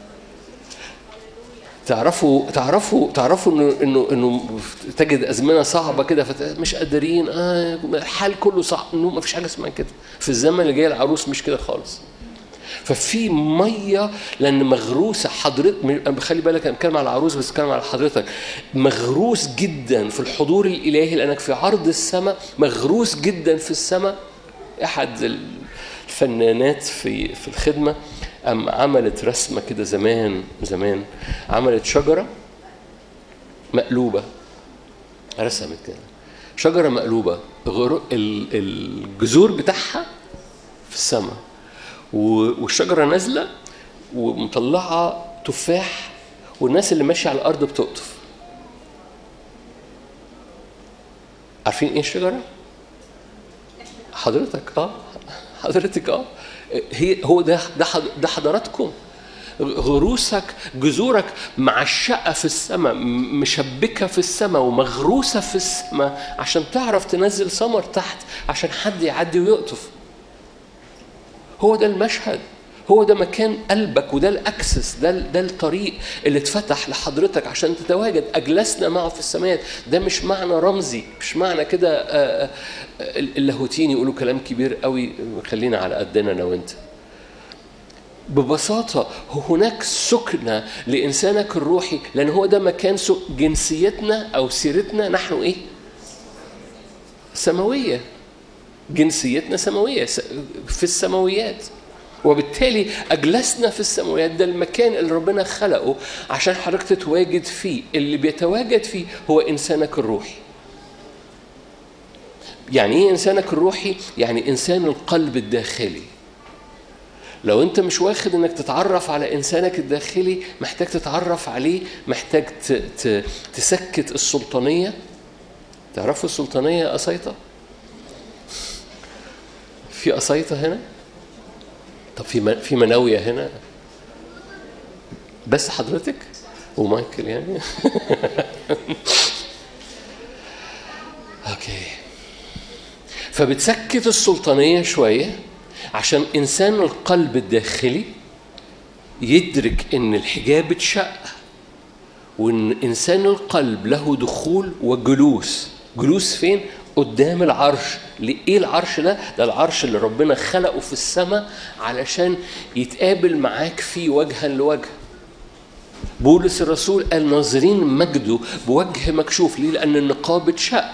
تعرفوا تعرفوا تعرفوا انه انه انه تجد ازمنه صعبه كده مش قادرين اه الحال كله صعب انه ما فيش حاجه اسمها كده في الزمن اللي جاي العروس مش كده خالص ففي ميه لان مغروسه حضرتك خلي بالك انا بتكلم على العروس بس بتكلم على حضرتك مغروس جدا في الحضور الالهي لانك في عرض السماء مغروس جدا في السماء احد الفنانات في في الخدمه أم عملت رسمة كده زمان زمان عملت شجرة مقلوبة رسمت كده شجرة مقلوبة الجذور بتاعها في السماء والشجرة نازلة ومطلعة تفاح والناس اللي ماشية على الأرض بتقطف عارفين ايه الشجرة؟ حضرتك اه حضرتك اه هي هو ده ده ده حضراتكم غروسك جذورك معشقه في السماء مشبكه في السماء ومغروسه في السماء عشان تعرف تنزل ثمر تحت عشان حد يعدي ويقطف هو ده المشهد هو ده مكان قلبك وده الاكسس ده ده الطريق اللي اتفتح لحضرتك عشان تتواجد اجلسنا معه في السماوات ده مش معنى رمزي مش معنى كده اللاهوتيين يقولوا كلام كبير قوي خلينا على قدنا انا وانت ببساطة هناك سكنة لإنسانك الروحي لأن هو ده مكان جنسيتنا أو سيرتنا نحن إيه؟ سماوية جنسيتنا سماوية في السماويات وبالتالي أجلسنا في السماوات ده المكان اللي ربنا خلقه عشان حضرتك تتواجد فيه اللي بيتواجد فيه هو إنسانك الروحي يعني إيه إنسانك الروحي؟ يعني إنسان القلب الداخلي لو انت مش واخد انك تتعرف على انسانك الداخلي محتاج تتعرف عليه محتاج ت... ت... تسكت السلطانيه تعرفوا السلطانيه قصيطه في قصيطه هنا طب في في مناويه هنا بس حضرتك ومايكل يعني اوكي فبتسكت السلطانيه شويه عشان انسان القلب الداخلي يدرك ان الحجاب اتشق وان انسان القلب له دخول وجلوس جلوس فين قدام العرش ايه العرش ده ده العرش اللي ربنا خلقه في السماء علشان يتقابل معاك فيه وجها لوجه بولس الرسول قال ناظرين مجده بوجه مكشوف ليه لان النقاب اتشق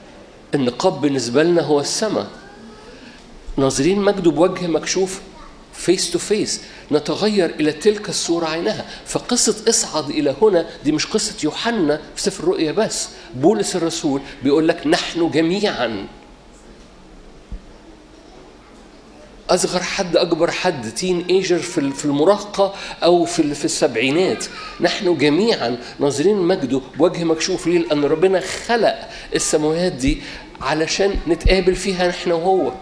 النقاب بالنسبه لنا هو السماء ناظرين مجده بوجه مكشوف فيس تو فيس نتغير الى تلك الصوره عينها فقصه اصعد الى هنا دي مش قصه يوحنا في سفر الرؤيا بس بولس الرسول بيقول لك نحن جميعا اصغر حد اكبر حد تين ايجر في في المراهقه او في في السبعينات نحن جميعا ناظرين مجده بوجه مكشوف ليه لان ربنا خلق السماوات دي علشان نتقابل فيها نحن وهو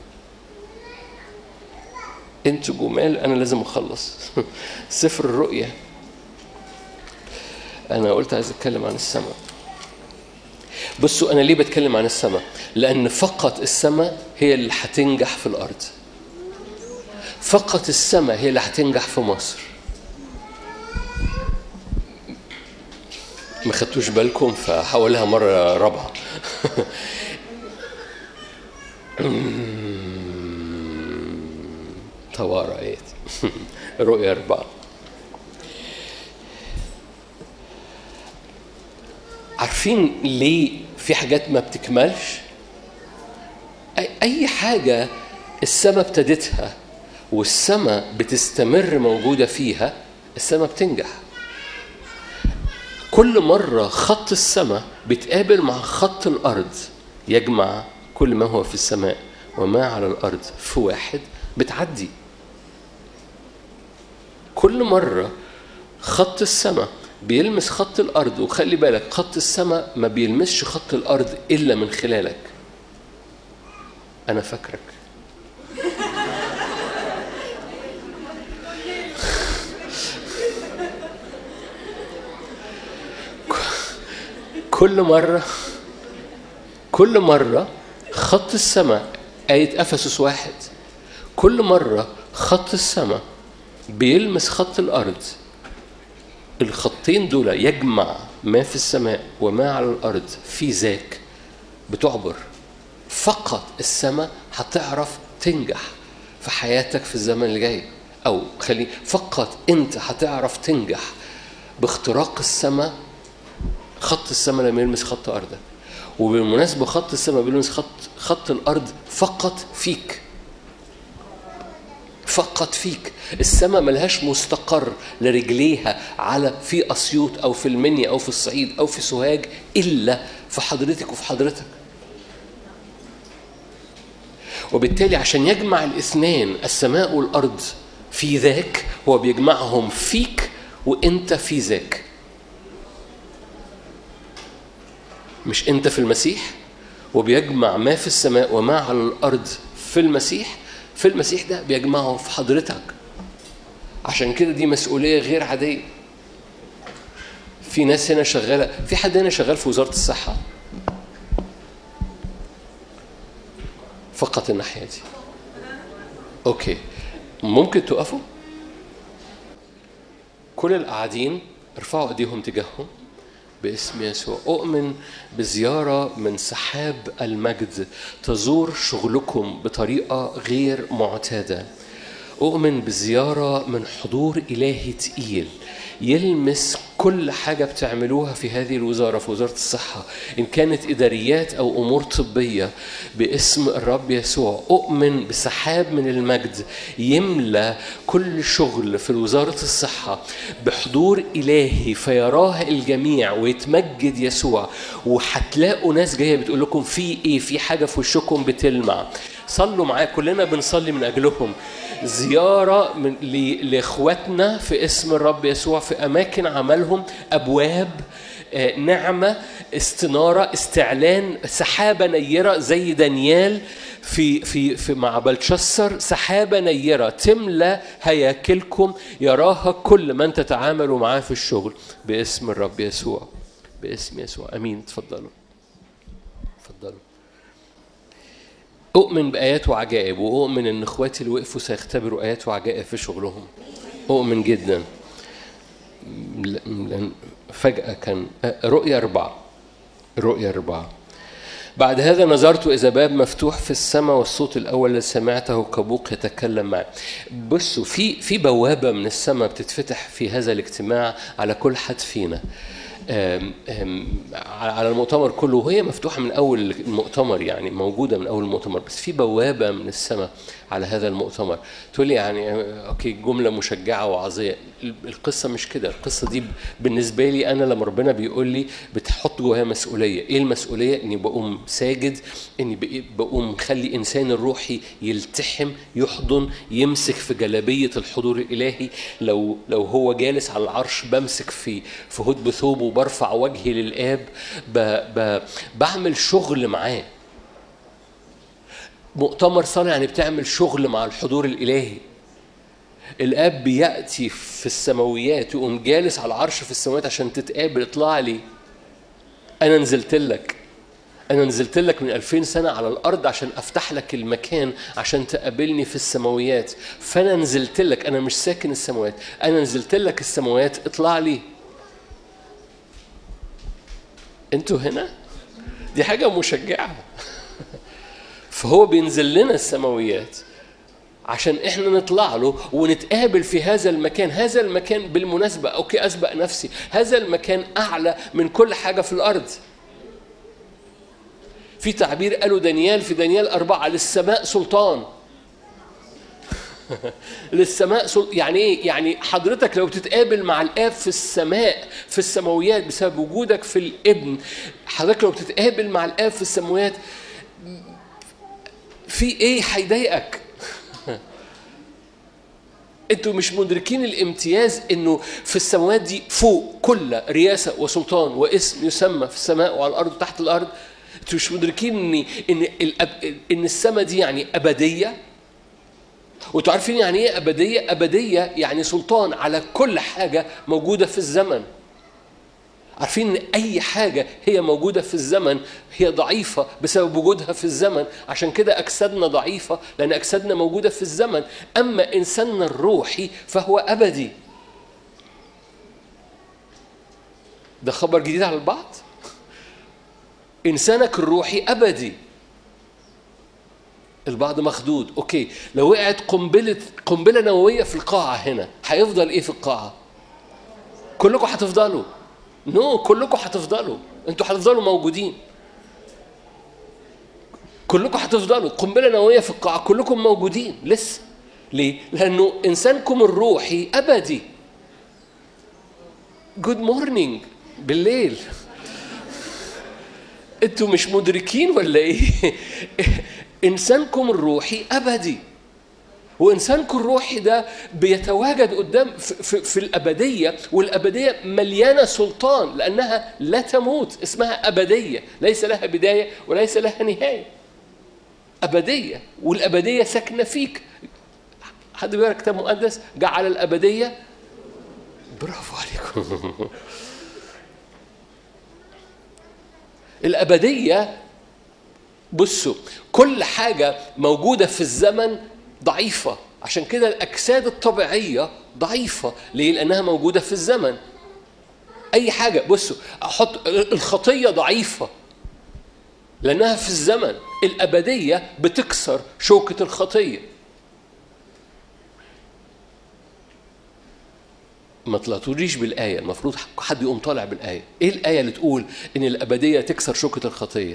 انتوا جمال انا لازم اخلص سفر الرؤيا انا قلت عايز اتكلم عن السماء بصوا انا ليه بتكلم عن السماء لان فقط السماء هي اللي هتنجح في الارض فقط السماء هي اللي هتنجح في مصر ما خدتوش بالكم فهقولها مرة رابعة طوارئ آيات رؤيا أربعة عارفين ليه في حاجات ما بتكملش أي حاجة السماء ابتدتها والسماء بتستمر موجودة فيها السماء بتنجح كل مرة خط السماء بيتقابل مع خط الأرض يجمع كل ما هو في السماء وما على الأرض في واحد بتعدي كل مرة خط السماء بيلمس خط الأرض وخلي بالك خط السماء ما بيلمسش خط الأرض إلا من خلالك أنا فاكرك كل مرة كل مرة خط السماء آية أفسس واحد كل مرة خط السماء بيلمس خط الأرض الخطين دول يجمع ما في السماء وما على الأرض في ذاك بتعبر فقط السماء هتعرف تنجح في حياتك في الزمن اللي جاي أو خلي فقط أنت هتعرف تنجح باختراق السماء خط السماء لما يلمس خط أرضك وبالمناسبة خط السماء بيلمس خط خط الأرض فقط فيك فقط فيك السماء ملهاش مستقر لرجليها على في أسيوط أو في المنيا أو في الصعيد أو في سوهاج إلا في حضرتك وفي حضرتك وبالتالي عشان يجمع الاثنين السماء والأرض في ذاك هو بيجمعهم فيك وانت في ذاك مش انت في المسيح وبيجمع ما في السماء وما على الارض في المسيح في المسيح ده بيجمعه في حضرتك عشان كده دي مسؤوليه غير عاديه في ناس هنا شغاله في حد هنا شغال في وزاره الصحه فقط الناحيه دي اوكي ممكن تقفوا كل القاعدين ارفعوا ايديهم تجاههم باسم يسوع أؤمن بزيارة من سحاب المجد تزور شغلكم بطريقة غير معتادة أؤمن بزيارة من حضور إلهي تقيل يلمس كل حاجة بتعملوها في هذه الوزارة في وزارة الصحة إن كانت إداريات أو أمور طبية باسم الرب يسوع أؤمن بسحاب من المجد يملى كل شغل في وزارة الصحة بحضور إلهي فيراه الجميع ويتمجد يسوع وهتلاقوا ناس جاية بتقول لكم في إيه في حاجة في وشكم بتلمع صلوا معايا كلنا بنصلي من أجلهم زيارة من لإخواتنا في اسم الرب يسوع في أماكن عملهم أبواب نعمة استنارة استعلان سحابة نيرة زي دانيال في في في مع بلشسر سحابة نيرة تملى هياكلكم يراها كل من تتعاملوا معاه في الشغل باسم الرب يسوع باسم يسوع امين تفضلوا تفضلوا أؤمن بآيات وعجائب وأؤمن إن إخواتي اللي وقفوا سيختبروا آيات وعجائب في شغلهم أؤمن جدا لأن فجأة كان رؤية أربعة رؤية أربعة بعد هذا نظرت إذا باب مفتوح في السماء والصوت الأول اللي سمعته كبوق يتكلم معي بصوا في في بوابة من السماء بتتفتح في هذا الاجتماع على كل حد فينا آم، آم، على المؤتمر كله وهي مفتوحه من اول المؤتمر يعني موجوده من اول المؤتمر بس في بوابه من السماء على هذا المؤتمر تقول لي يعني آه، اوكي جمله مشجعه وعظيه القصه مش كده القصه دي بالنسبه لي انا لما ربنا بيقول لي بتحط جوايا مسؤوليه ايه المسؤوليه اني بقوم ساجد اني بق- بقوم مخلي انسان الروحي يلتحم يحضن يمسك في جلابيه الحضور الالهي لو لو هو جالس على العرش بمسك في في هدب ثوبه وبرفع وجهي للاب ب ب بعمل شغل معاه مؤتمر صالح يعني بتعمل شغل مع الحضور الالهي الاب بياتي في السماويات يقوم جالس على العرش في السماوات عشان تتقابل اطلع لي انا نزلت لك انا نزلت لك من ألفين سنه على الارض عشان افتح لك المكان عشان تقابلني في السماويات فانا نزلت لك انا مش ساكن السماوات انا نزلت لك السماوات اطلع لي انتوا هنا دي حاجه مشجعه فهو بينزل لنا السماويات عشان احنا نطلع له ونتقابل في هذا المكان هذا المكان بالمناسبة اوكي اسبق نفسي هذا المكان اعلى من كل حاجة في الارض في تعبير قالوا دانيال في دانيال أربعة للسماء سلطان للسماء سل... يعني ايه؟ يعني حضرتك لو بتتقابل مع الاب في السماء في السماويات بسبب وجودك في الابن حضرتك لو بتتقابل مع الاب في السماويات في ايه هيضايقك؟ انتوا مش مدركين الامتياز انه في السماوات دي فوق كل رياسه وسلطان واسم يسمى في السماء وعلى الارض وتحت الارض انتوا مش مدركين ان ان الأب... ان السماء دي يعني ابديه وانتوا عارفين يعني ايه ابديه ابديه يعني سلطان على كل حاجه موجوده في الزمن عارفين ان اي حاجه هي موجوده في الزمن هي ضعيفه بسبب وجودها في الزمن عشان كده اجسادنا ضعيفه لان اجسادنا موجوده في الزمن اما انساننا الروحي فهو ابدي ده خبر جديد على البعض انسانك الروحي ابدي البعض مخدود اوكي لو وقعت قنبله قنبله نوويه في القاعه هنا هيفضل ايه في القاعه كلكم هتفضلوا نو no, كلكم هتفضلوا انتوا هتفضلوا موجودين كلكم هتفضلوا قنبله نوويه في القاعه كلكم موجودين لسه ليه لانه انسانكم الروحي ابدي جود مورنينج بالليل انتوا مش مدركين ولا ايه انسانكم الروحي ابدي وانسانكم الروحي ده بيتواجد قدام في, في, في الابديه والابديه مليانه سلطان لانها لا تموت اسمها ابديه ليس لها بدايه وليس لها نهايه ابديه والابديه ساكنه فيك حد بيقرا كتاب مقدس جعل الابديه برافو عليكم الابديه بصوا كل حاجه موجوده في الزمن ضعيفة عشان كده الأجساد الطبيعية ضعيفة ليه؟ لأنها موجودة في الزمن أي حاجة بصوا أحط الخطية ضعيفة لأنها في الزمن الأبدية بتكسر شوكة الخطية ما طلعتوليش بالآية المفروض حد يقوم طالع بالآية إيه الآية اللي تقول إن الأبدية تكسر شوكة الخطية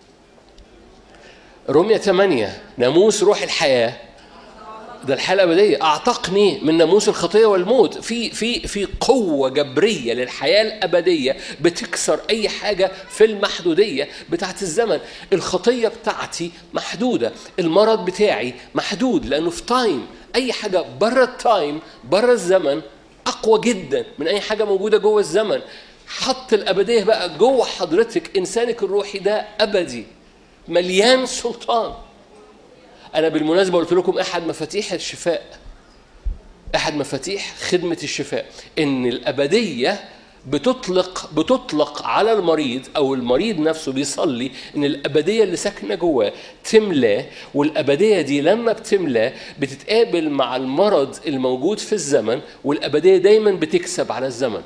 رومية 8 ناموس روح الحياة ده الحياة الأبدية أعتقني من ناموس الخطية والموت في في في قوة جبرية للحياة الأبدية بتكسر أي حاجة في المحدودية بتاعت الزمن الخطية بتاعتي محدودة المرض بتاعي محدود لأنه في تايم أي حاجة بره التايم بره الزمن أقوى جدا من أي حاجة موجودة جوه الزمن حط الأبدية بقى جوه حضرتك إنسانك الروحي ده أبدي مليان سلطان أنا بالمناسبة قلت لكم أحد مفاتيح الشفاء أحد مفاتيح خدمة الشفاء إن الأبدية بتطلق بتطلق على المريض او المريض نفسه بيصلي ان الابديه اللي ساكنه جواه تملاه والابديه دي لما بتملاه بتتقابل مع المرض الموجود في الزمن والابديه دايما بتكسب على الزمن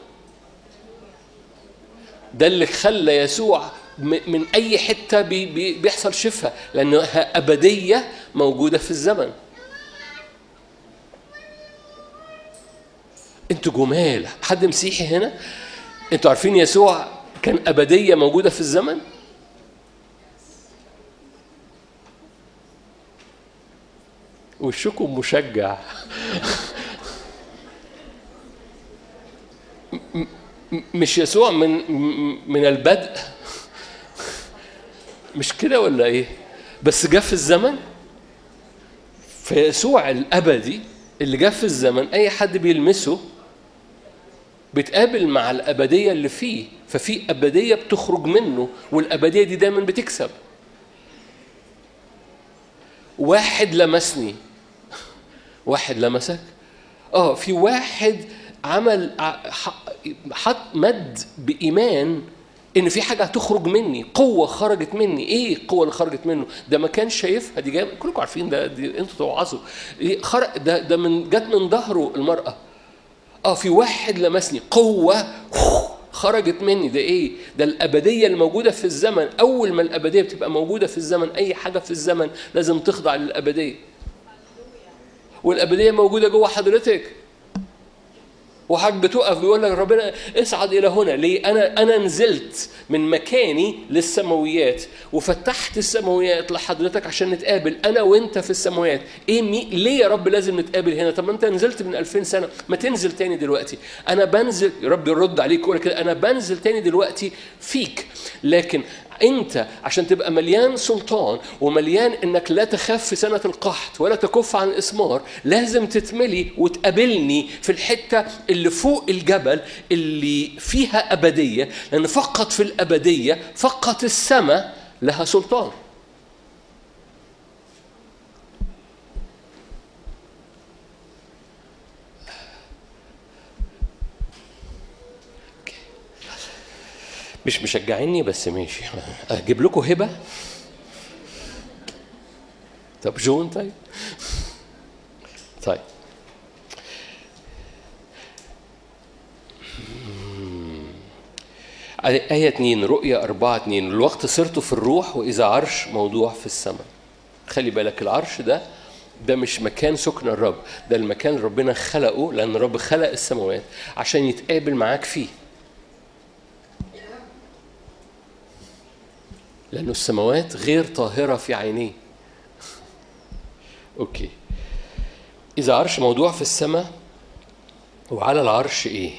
ده اللي خلى يسوع من اي حته بي بي بيحصل شفاء لانها ابديه موجوده في الزمن انتوا جمال حد مسيحي هنا انتوا عارفين يسوع كان ابديه موجوده في الزمن وشكم مشجع م- م- مش يسوع من م- من البدء مش كده ولا ايه بس جه في الزمن فيسوع الابدي اللي جه في الزمن اي حد بيلمسه بيتقابل مع الابديه اللي فيه ففي ابديه بتخرج منه والابديه دي دايما بتكسب واحد لمسني واحد لمسك اه في واحد عمل ع- ح- حط مد بايمان ان في حاجه هتخرج مني قوه خرجت مني ايه القوه اللي خرجت منه ده ما كان شايفها دي جايه كلكم عارفين ده دي انتوا توعظوا إيه خرج ده ده من جت من ظهره المراه اه في واحد لمسني قوه خرجت مني ده ايه ده الابديه الموجوده في الزمن اول ما الابديه بتبقى موجوده في الزمن اي حاجه في الزمن لازم تخضع للابديه والابديه موجوده جوه حضرتك وحضرتك بتقف بيقول لك ربنا اصعد الى هنا ليه انا انا نزلت من مكاني للسماويات وفتحت السماويات لحضرتك عشان نتقابل انا وانت في السماويات ايه مي ليه يا رب لازم نتقابل هنا طب ما انت نزلت من 2000 سنه ما تنزل تاني دلوقتي انا بنزل يا رب يرد عليك يقول كده انا بنزل تاني دلوقتي فيك لكن انت عشان تبقى مليان سلطان ومليان انك لا تخاف في سنه القحط ولا تكف عن الاسمار لازم تتملي وتقابلني في الحته اللي فوق الجبل اللي فيها ابديه لان فقط في الابديه فقط السماء لها سلطان مش مشجعيني بس ماشي اجيب لكم هبه طب جون طيب طيب آية 2 رؤية 4 2 الوقت صرت في الروح وإذا عرش موضوع في السماء خلي بالك العرش ده ده مش مكان سكن الرب ده المكان اللي ربنا خلقه لأن الرب خلق السماوات عشان يتقابل معاك فيه لأنه السماوات غير طاهرة في عينيه أوكي إذا عرش موضوع في السماء وعلى العرش إيه؟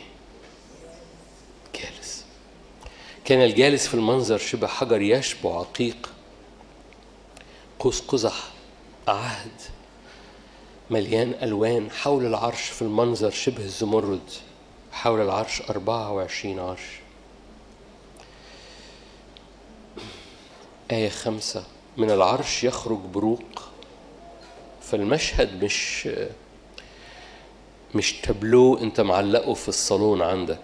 جالس كان الجالس في المنظر شبه حجر يشبع عقيق قوس قزح عهد مليان ألوان حول العرش في المنظر شبه الزمرد حول العرش 24 عرش آية خمسة من العرش يخرج بروق فالمشهد مش مش تابلو انت معلقه في الصالون عندك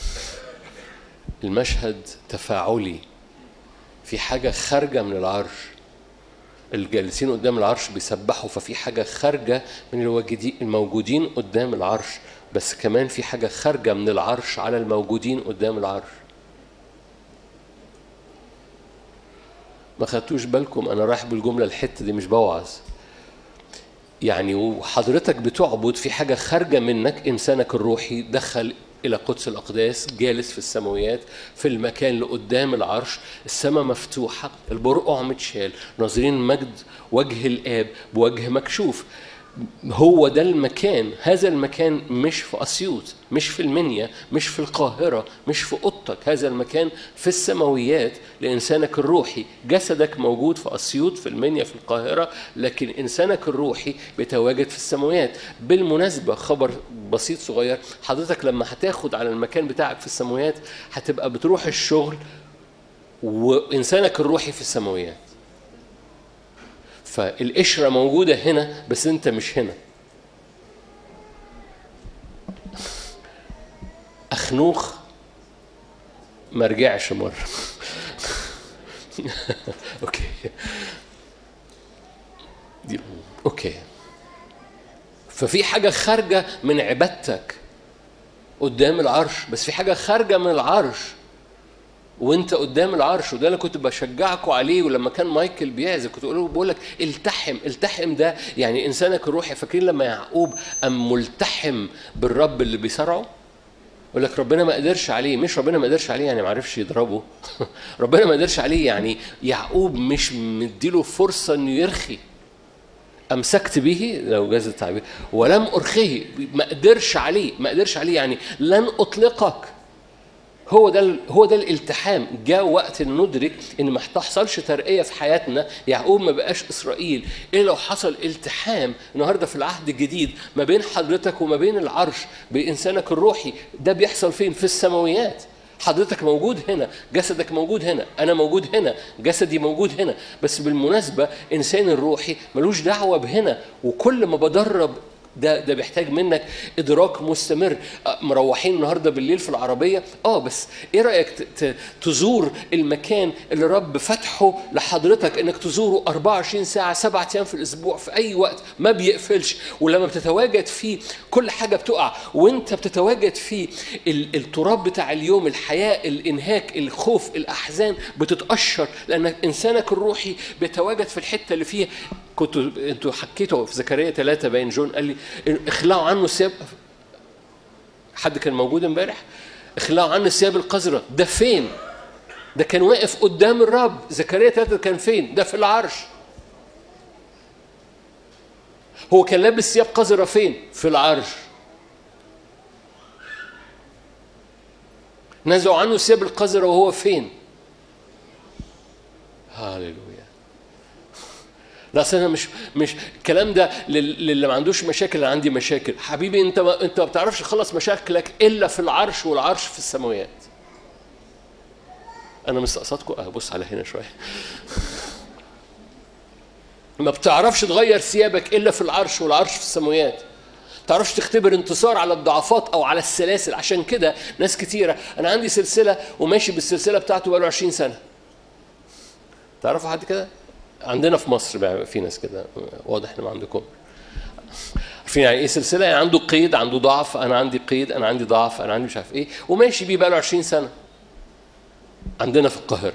المشهد تفاعلي في حاجة خارجة من العرش الجالسين قدام العرش بيسبحوا ففي حاجة خارجة من الواجدين الموجودين قدام العرش بس كمان في حاجة خارجة من العرش على الموجودين قدام العرش ما خدتوش بالكم انا رايح بالجمله الحته دي مش بوعظ يعني وحضرتك بتعبد في حاجه خارجه منك انسانك الروحي دخل الى قدس الاقداس جالس في السماويات في المكان اللي قدام العرش السماء مفتوحه البرقع متشال ناظرين مجد وجه الاب بوجه مكشوف هو ده المكان هذا المكان مش في أسيوط مش في المنيا مش في القاهرة مش في أوضتك هذا المكان في السماويات لإنسانك الروحي جسدك موجود في أسيوط في المنيا في القاهرة لكن إنسانك الروحي بيتواجد في السماويات بالمناسبة خبر بسيط صغير حضرتك لما هتاخد على المكان بتاعك في السماويات هتبقى بتروح الشغل وإنسانك الروحي في السماويات فالقشرة موجودة هنا بس أنت مش هنا أخنوخ ما رجعش مرة أوكي دي أوكي ففي حاجة خارجة من عبادتك قدام العرش بس في حاجة خارجة من العرش وانت قدام العرش وده اللي كنت بشجعكم عليه ولما كان مايكل بيعزف كنت بقول له بقول لك التحم التحم ده يعني انسانك الروحي فاكرين لما يعقوب ام ملتحم بالرب اللي بيصارعه يقول لك ربنا ما قدرش عليه مش ربنا ما قدرش عليه يعني ما عرفش يضربه ربنا ما قدرش عليه يعني يعقوب مش مديله فرصه انه يرخي امسكت به لو جاز التعبير ولم ارخيه ما قدرش عليه ما قدرش عليه يعني لن اطلقك هو ده ال- هو ده الالتحام جاء وقت ان ندرك ان ما تحصلش ترقيه في حياتنا يعقوب ما بقاش اسرائيل الا لو حصل التحام النهارده في العهد الجديد ما بين حضرتك وما بين العرش بانسانك الروحي ده بيحصل فين في السماويات حضرتك موجود هنا جسدك موجود هنا انا موجود هنا جسدي موجود هنا بس بالمناسبه انسان الروحي ملوش دعوه بهنا وكل ما بدرب ده ده بيحتاج منك ادراك مستمر أه، مروحين النهارده بالليل في العربيه اه بس ايه رايك ت- ت- تزور المكان اللي رب فتحه لحضرتك انك تزوره 24 ساعه سبعة ايام في الاسبوع في اي وقت ما بيقفلش ولما بتتواجد فيه كل حاجه بتقع وانت بتتواجد فيه ال- التراب بتاع اليوم الحياه الانهاك الخوف الاحزان بتتقشر لان انسانك الروحي بيتواجد في الحته اللي فيها كنتوا انتوا حكيتوا في زكريا ثلاثة باين جون قال لي اخلعوا عنه الثياب حد كان موجود امبارح اخلعوا عنه الثياب القذرة ده فين؟ ده كان واقف قدام الرب زكريا ثلاثة كان فين؟ ده في العرش هو كان لابس ثياب قذرة فين؟ في العرش نزعوا عنه الثياب القذرة وهو فين؟ هاليلويا لا أصل انا مش مش الكلام ده لل- للي ما عندوش مشاكل انا عندي مشاكل حبيبي انت ما انت ما بتعرفش تخلص مشاكلك الا في العرش والعرش في السماويات انا مستقصدكم اه بص على هنا شويه ما بتعرفش تغير ثيابك الا في العرش والعرش في السماويات تعرفش تختبر انتصار على الضعفات او على السلاسل عشان كده ناس كتيره انا عندي سلسله وماشي بالسلسله بتاعته بقاله 20 سنه تعرفوا حد كده عندنا في مصر بقى في ناس كده واضح ان ما عندكم عارفين يعني ايه سلسله يعني عنده قيد عنده ضعف انا عندي قيد انا عندي ضعف انا عندي مش عارف ايه وماشي بيه بقى له 20 سنه عندنا في القاهره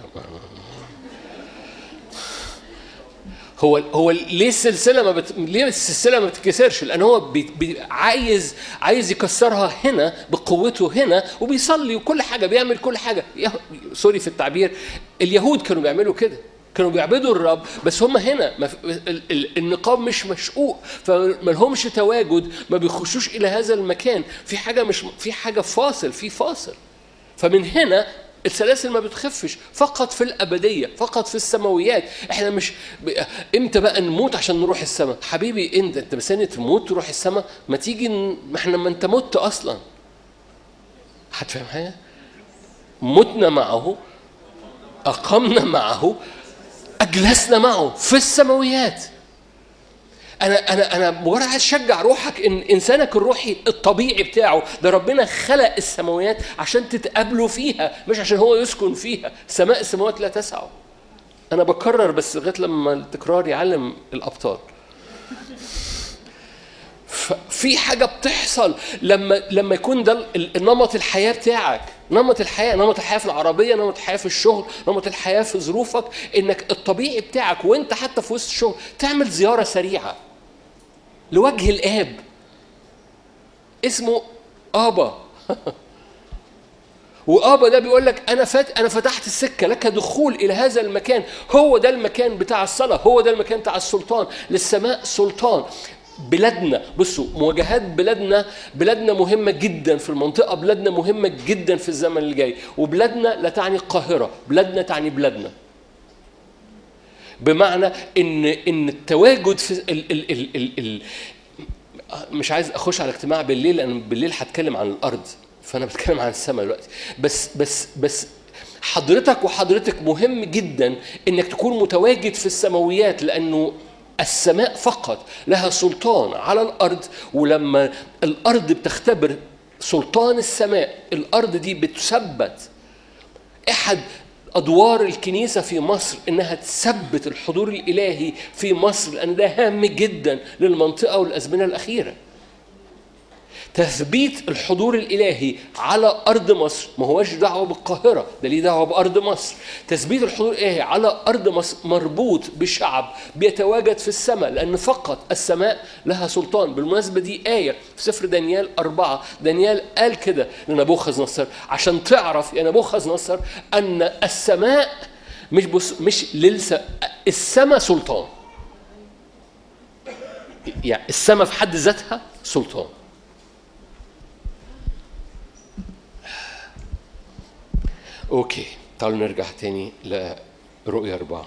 هو هو ليه السلسله ما بت... ليه السلسله ما بتتكسرش؟ لان هو بي... بي... عايز عايز يكسرها هنا بقوته هنا وبيصلي وكل حاجه بيعمل كل حاجه يه... سوري في التعبير اليهود كانوا بيعملوا كده كانوا بيعبدوا الرب بس هم هنا ما في... ال... ال... النقاب مش مشقوق فما لهمش تواجد ما بيخشوش الى هذا المكان في حاجه مش في حاجه فاصل في فاصل فمن هنا السلاسل ما بتخفش فقط في الأبدية فقط في السماويات احنا مش ب... امتى بقى نموت عشان نروح السماء حبيبي انت انت مستني تموت تروح السماء ما تيجي ن... ما احنا ما انت مت اصلا حد فاهم حاجة متنا معه أقمنا معه أجلسنا معه في السماويات انا انا انا مجرد عايز اشجع روحك ان انسانك الروحي الطبيعي بتاعه ده ربنا خلق السماوات عشان تتقابلوا فيها مش عشان هو يسكن فيها سماء السماوات لا تسعه انا بكرر بس لغايه لما التكرار يعلم الابطال في حاجه بتحصل لما لما يكون ده ال- النمط الحياه بتاعك نمط الحياه نمط الحياه في العربيه نمط الحياه في الشغل نمط الحياه في ظروفك انك الطبيعي بتاعك وانت حتى في وسط الشغل تعمل زياره سريعه لوجه الاب اسمه ابا وابا ده بيقول لك انا فات انا فتحت السكه لك دخول الى هذا المكان هو ده المكان بتاع الصلاه هو ده المكان بتاع السلطان للسماء سلطان بلادنا بصوا مواجهات بلادنا بلادنا مهمة جدا في المنطقة بلادنا مهمة جدا في الزمن اللي جاي وبلادنا لا تعني القاهرة بلادنا تعني بلادنا بمعنى ان ان التواجد في ال ال ال ال ال مش عايز اخش على اجتماع بالليل لان بالليل هتكلم عن الارض فانا بتكلم عن السماء دلوقتي بس بس بس حضرتك وحضرتك مهم جدا انك تكون متواجد في السماويات لانه السماء فقط لها سلطان على الارض ولما الارض بتختبر سلطان السماء الارض دي بتثبت احد ادوار الكنيسه في مصر انها تثبت الحضور الالهي في مصر لان ده هام جدا للمنطقه والازمنه الاخيره تثبيت الحضور الالهي على ارض مصر ما هوش دعوه بالقاهره ده ليه دعوه بارض مصر تثبيت الحضور الالهي على ارض مصر مربوط بشعب بيتواجد في السماء لان فقط السماء لها سلطان بالمناسبه دي ايه في سفر دانيال أربعة دانيال قال كده لنبوخذ نصر عشان تعرف يا نبوخذ نصر ان السماء مش بص مش للس السماء سلطان يعني السماء في حد ذاتها سلطان اوكي تعالوا نرجع تاني لرؤيا أربعة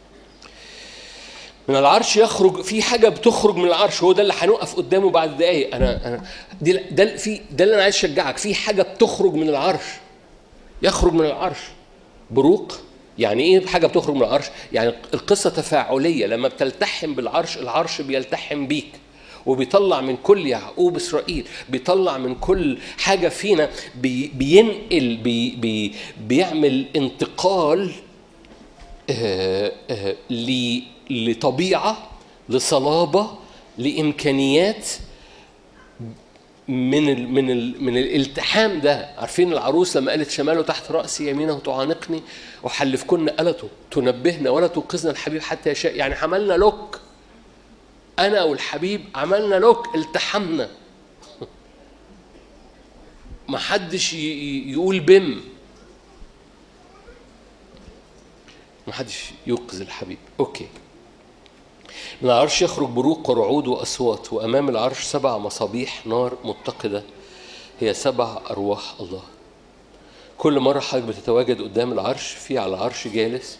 من العرش يخرج في حاجة بتخرج من العرش هو ده اللي هنقف قدامه بعد دقايق أنا أنا دي ده في ده اللي أنا عايز أشجعك في حاجة بتخرج من العرش يخرج من العرش بروق يعني ايه حاجه بتخرج من العرش يعني القصه تفاعليه لما بتلتحم بالعرش العرش بيلتحم بيك وبيطلع من كل يعقوب اسرائيل بيطلع من كل حاجه فينا بي بينقل بي بي بيعمل انتقال آه آه ل- لطبيعه لصلابه لامكانيات من ال من ال من الالتحام ده عارفين العروس لما قالت شماله تحت راسي يمينه تعانقني وحلفكن قلته تنبهنا ولا توقظنا الحبيب حتى يشاء يعني عملنا لوك انا والحبيب عملنا لوك التحمنا ما حدش ي- ي- يقول بم ما حدش يوقظ الحبيب اوكي من العرش يخرج بروق ورعود واصوات وامام العرش سبع مصابيح نار متقده هي سبع ارواح الله كل مره حضرتك بتتواجد قدام العرش في على العرش جالس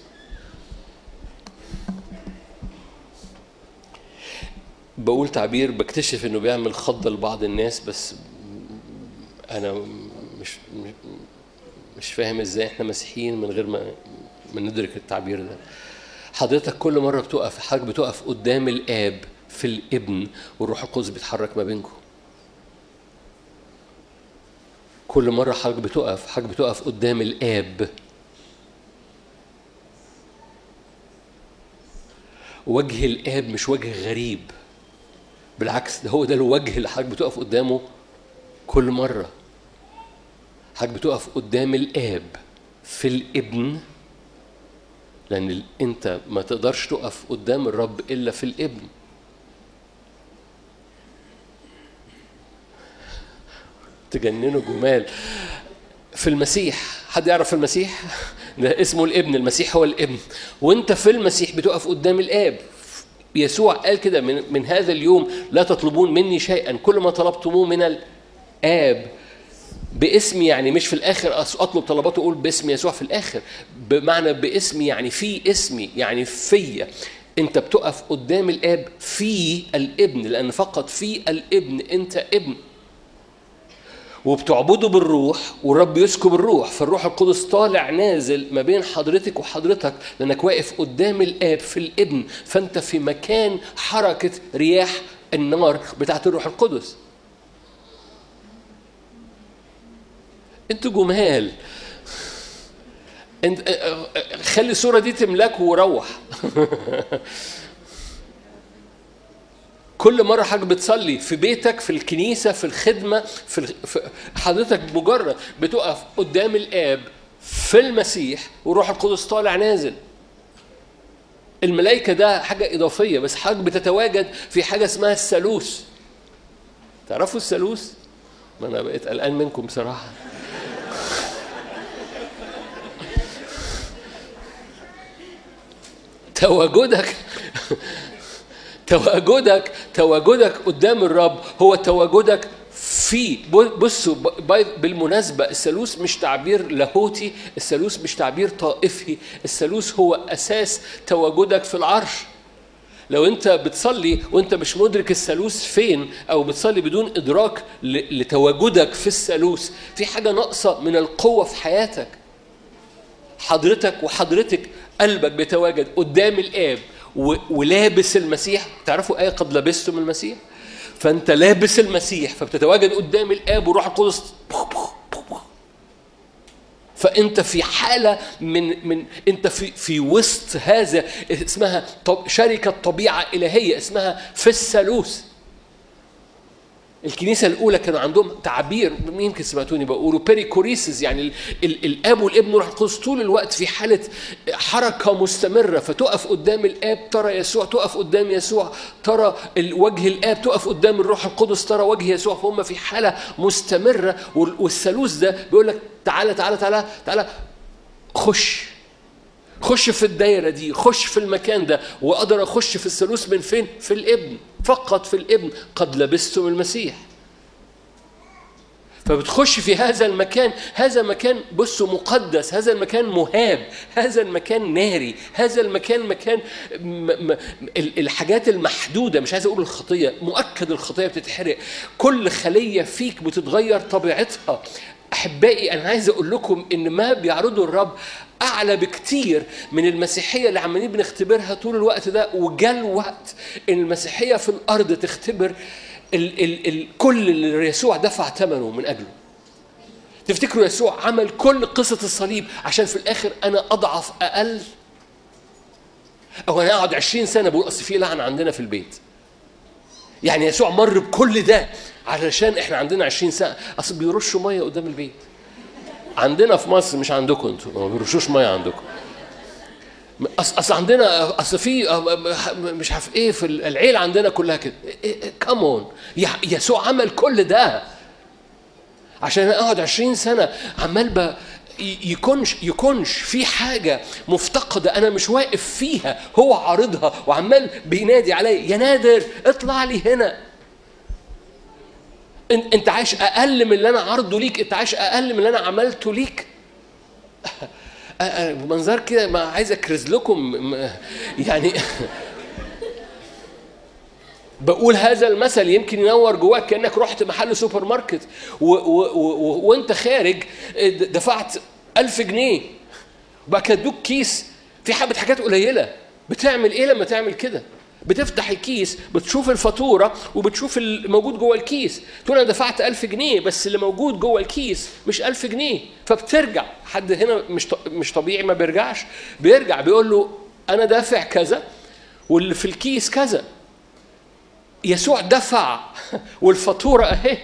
بقول تعبير بكتشف انه بيعمل خضه لبعض الناس بس انا مش مش فاهم ازاي احنا مسيحيين من غير ما ما ندرك التعبير ده حضرتك كل مره بتقف حضرتك بتقف قدام الاب في الابن والروح القدس بيتحرك ما بينكم كل مره حضرتك بتقف حضرتك بتقف قدام الاب وجه الاب مش وجه غريب بالعكس ده هو ده الوجه اللي حضرتك بتقف قدامه كل مره حضرتك بتقف قدام الاب في الابن لان ال- انت ما تقدرش تقف قدام الرب الا في الابن تجننوا جمال في المسيح حد يعرف المسيح ده اسمه الابن المسيح هو الابن وانت في المسيح بتقف قدام الاب يسوع قال كده من, من هذا اليوم لا تطلبون مني شيئا كل ما طلبتموه من الاب باسمي يعني مش في الاخر أس- اطلب طلباته اقول باسم يسوع في الاخر بمعنى باسمي يعني في اسمي يعني فيا انت بتقف قدام الاب في الابن لان فقط في الابن انت ابن وبتعبده بالروح والرب يسكب الروح فالروح القدس طالع نازل ما بين حضرتك وحضرتك لانك واقف قدام الاب في الابن فانت في مكان حركه رياح النار بتاعت الروح القدس انتوا جمال انت خلي الصوره دي تملك وروح كل مرة حضرتك بتصلي في بيتك في الكنيسة في الخدمة في, ال... في حضرتك مجرد بتقف قدام الآب في المسيح والروح القدس طالع نازل الملائكة ده حاجة إضافية بس حضرتك بتتواجد في حاجة اسمها الثالوث تعرفوا الثالوث؟ ما أنا بقيت قلقان منكم بصراحة تواجدك تواجدك تواجدك قدام الرب هو تواجدك في بصوا باي- بالمناسبة الثالوث مش تعبير لاهوتي الثالوث مش تعبير طائفي الثالوث هو أساس تواجدك في العرش لو انت بتصلي وانت مش مدرك الثالوث فين او بتصلي بدون ادراك ل- لتواجدك في الثالوث في حاجه ناقصه من القوه في حياتك حضرتك وحضرتك قلبك بيتواجد قدام الاب و- ولابس المسيح تعرفوا ايه قد لبستم المسيح فانت لابس المسيح فبتتواجد قدام الاب وروح القدس فانت في حاله من من انت في في وسط هذا اسمها طب شركه طبيعه الهيه اسمها في الثالوث الكنيسة الأولى كانوا عندهم تعبير يمكن سمعتوني بقولوا بيريكوريسز يعني ال ال الآب والابن والروح القدس طول الوقت في حالة حركة مستمرة فتقف قدام الآب ترى يسوع تقف قدام يسوع ترى ال- وجه الآب تقف قدام الروح القدس ترى وجه يسوع فهم في حالة مستمرة وال- والثالوث ده بيقول لك تعالى تعالى تعالى تعالى خش خش في الدايره دي خش في المكان ده واقدر اخش في الثالوث من فين في الابن فقط في الابن قد لبستم المسيح فبتخش في هذا المكان هذا مكان بصوا مقدس هذا المكان مهاب هذا المكان ناري هذا المكان مكان م م ال- الحاجات المحدوده مش عايز اقول الخطيه مؤكد الخطيه بتتحرق كل خليه فيك بتتغير طبيعتها احبائي انا عايز اقول لكم ان ما بيعرضه الرب اعلى بكتير من المسيحيه اللي عمالين بنختبرها طول الوقت ده وجا الوقت ان المسيحيه في الارض تختبر ال ال ال كل اللي يسوع دفع ثمنه من اجله تفتكروا يسوع عمل كل قصة الصليب عشان في الآخر أنا أضعف أقل أو أنا أقعد عشرين سنة بقول أصل في لعنة عندنا في البيت يعني يسوع مر بكل ده علشان احنا عندنا 20 سنة أصل بيرشوا مية قدام البيت عندنا في مصر مش عندكم انتوا ما بيرشوش مية عندكم اصل اصل عندنا اصل في مش عارف ايه في العيله عندنا كلها كده كمون يسوع عمل كل ده عشان انا اقعد 20 سنه عمال ب يكونش يكونش في حاجه مفتقده انا مش واقف فيها هو عارضها وعمال بينادي عليا يا نادر اطلع لي هنا إن- انت عايش اقل من اللي انا عارضه ليك انت عايش اقل من اللي انا عملته ليك أ- أ- بمنظر كده ما عايز اكرز لكم م- يعني بقول هذا المثل يمكن ينور جواك كانك رحت محل سوبر ماركت و و و وانت خارج د- دفعت ألف جنيه وبقى كاتبوك كيس في حبة حاجات قليلة بتعمل ايه لما تعمل كده؟ بتفتح الكيس بتشوف الفاتورة وبتشوف الموجود جوه الكيس تقول أنا دفعت ألف جنيه بس اللي موجود جوه الكيس مش ألف جنيه فبترجع حد هنا مش ط- مش طبيعي ما بيرجعش بيرجع بيقول له أنا دافع كذا واللي في الكيس كذا يسوع دفع والفاتورة أهي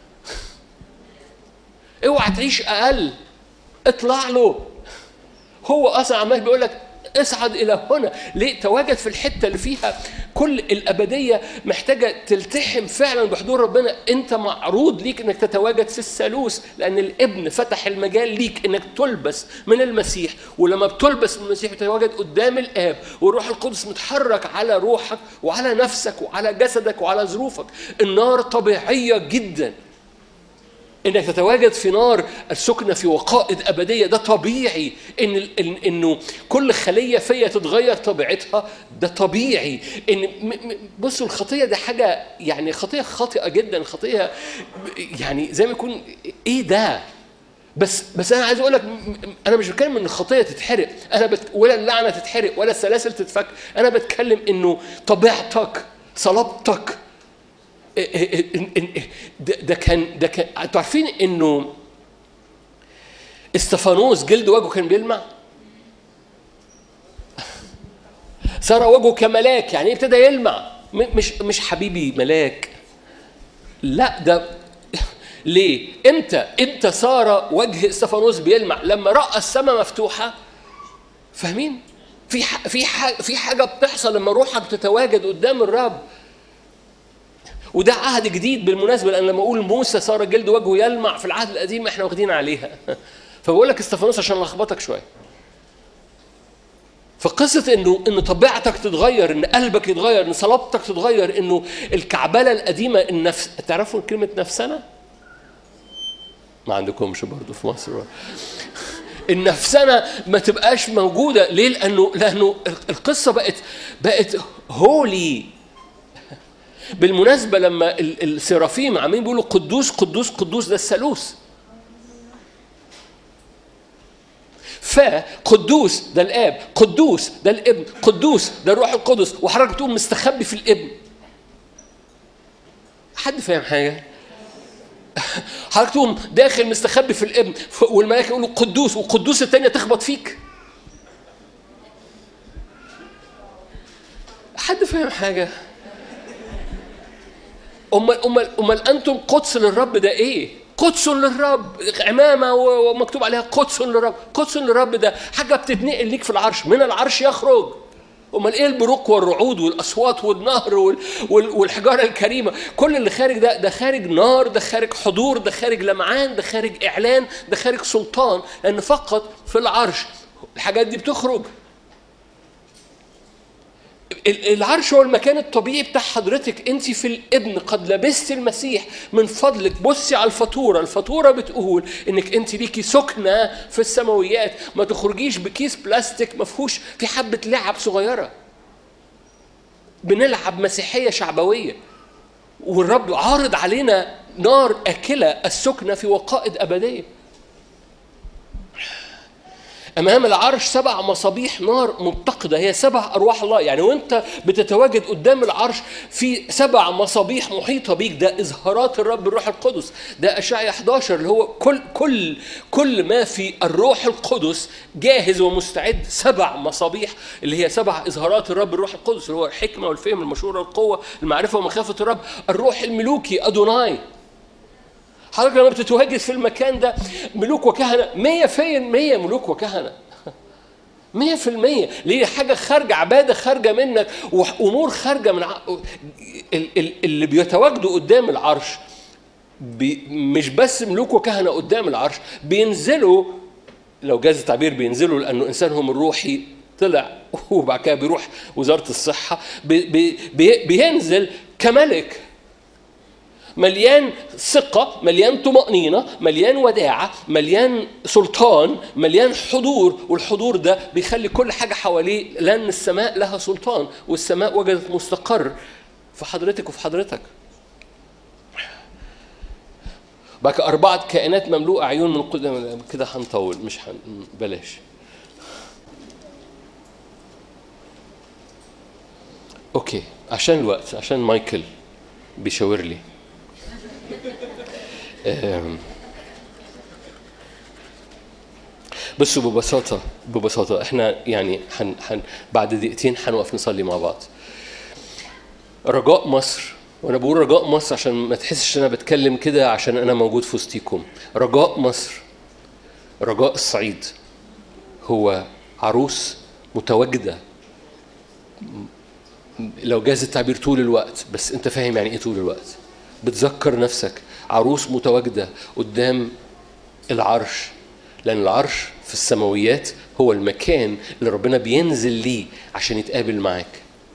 اوعى تعيش أقل اطلع له هو أصلا عمال بيقول لك اصعد إلى هنا ليه تواجد في الحتة اللي فيها كل الأبدية محتاجة تلتحم فعلا بحضور ربنا أنت معروض ليك أنك تتواجد في الثالوث لأن الابن فتح المجال ليك أنك تلبس من المسيح ولما بتلبس من المسيح بتتواجد قدام الآب والروح القدس متحرك على روحك وعلى نفسك وعلى جسدك وعلى ظروفك النار طبيعية جداً انك تتواجد في نار السكنه في وقائد ابديه ده طبيعي ان إن- انه كل خليه فيا تتغير طبيعتها ده طبيعي ان م- م- بصوا الخطيه دي حاجه يعني خطيه خاطئه جدا خطيه يعني زي ما يكون ايه ده بس بس انا عايز اقول لك م- م- انا مش بتكلم ان الخطيه تتحرق انا بت ولا اللعنه تتحرق ولا السلاسل تتفك انا بتكلم انه طبيعتك صلابتك إيه- إيه- إيه- إيه- ده ده كان ده كان انتوا عارفين انه استفانوس جلد وجهه كان بيلمع صار وجهه كملاك يعني ايه ابتدى يلمع م- مش مش حبيبي ملاك لا ده ليه امتى امتى صار وجه استفانوس بيلمع لما راى السماء مفتوحه فاهمين في ح... في ح... في حاجه بتحصل لما روحك تتواجد قدام الرب وده عهد جديد بالمناسبه لان لما اقول موسى صار جلد وجهه يلمع في العهد القديم احنا واخدين عليها فبقول لك استفانوس عشان لخبطك شويه فقصة انه ان طبيعتك تتغير ان قلبك يتغير ان صلابتك تتغير انه الكعبلة القديمة النفس تعرفوا كلمة نفسنا؟ ما عندكمش برضه في مصر النفسنة ما تبقاش موجودة ليه؟ لأنه لأنه القصة بقت بقت هولي بالمناسبة لما ال- السرافيم عمالين بيقولوا قدوس قدوس قدوس ده الثالوث فقدوس ده الاب قدوس ده الابن قدوس ده الروح القدس وحضرتك تقوم مستخبي في الابن حد فاهم حاجه حضرتك تقوم داخل مستخبي في الابن ف- والملائكه يقولوا قدوس والقدوس الثانيه تخبط فيك حد فاهم حاجه امال امال امال انتم قدس للرب ده ايه قدس للرب عمامه و- ومكتوب عليها قدس للرب قدس للرب ده حاجه بتتنقل ليك في العرش من العرش يخرج امال ايه البروق والرعود والاصوات والنهر وال وال والحجاره الكريمه كل اللي خارج ده ده خارج نار ده خارج حضور ده خارج لمعان ده خارج اعلان ده خارج سلطان لان فقط في العرش الحاجات دي بتخرج ال- العرش هو المكان الطبيعي بتاع حضرتك انت في الابن قد لبست المسيح من فضلك بصي على الفاتوره الفاتوره بتقول انك انت ليكي سكنه في السماويات ما تخرجيش بكيس بلاستيك ما فيهوش في حبه لعب صغيره بنلعب مسيحيه شعبويه والرب عارض علينا نار اكله السكنه في وقائد ابديه امام العرش سبع مصابيح نار متقده هي سبع ارواح الله يعني وانت بتتواجد قدام العرش في سبع مصابيح محيطه بيك ده اظهارات الرب الروح القدس ده اشعيا 11 اللي هو كل كل كل ما في الروح القدس جاهز ومستعد سبع مصابيح اللي هي سبع اظهارات الرب الروح القدس اللي هو الحكمه والفهم المشوره والقوه المعرفه ومخافه الرب الروح الملوكي ادوناي حضرتك لما بتتواجد في المكان ده ملوك وكهنة مية في المية ملوك وكهنة مية في المية ليه حاجة خارجة عبادة خارجة منك وأمور خارجة من ع... ال- ال- اللي بيتواجدوا قدام العرش بي... مش بس ملوك وكهنة قدام العرش بينزلوا لو جاز التعبير بينزلوا لأنه إنسانهم الروحي طلع وبعد كده بيروح وزارة الصحة بي... بي... بي... بينزل كملك مليان ثقة مليان طمأنينة مليان وداعة مليان سلطان مليان حضور والحضور ده بيخلي كل حاجة حواليه لأن السماء لها سلطان والسماء وجدت مستقر في حضرتك وفي حضرتك بقى أربعة كائنات مملوءة عيون من قدام كده هنطول مش هن... بلاش اوكي عشان الوقت عشان مايكل بيشاور لي آم. بصوا ببساطة ببساطة احنا يعني حن حن بعد دقيقتين هنقف نصلي مع بعض. رجاء مصر وانا بقول رجاء مصر عشان ما تحسش ان انا بتكلم كده عشان انا موجود في وسطيكم. رجاء مصر رجاء الصعيد هو عروس متواجدة لو جاز التعبير طول الوقت بس انت فاهم يعني ايه طول الوقت بتذكر نفسك عروس متواجدة قدام العرش لأن العرش في السماويات هو المكان اللي ربنا بينزل ليه عشان يتقابل معاك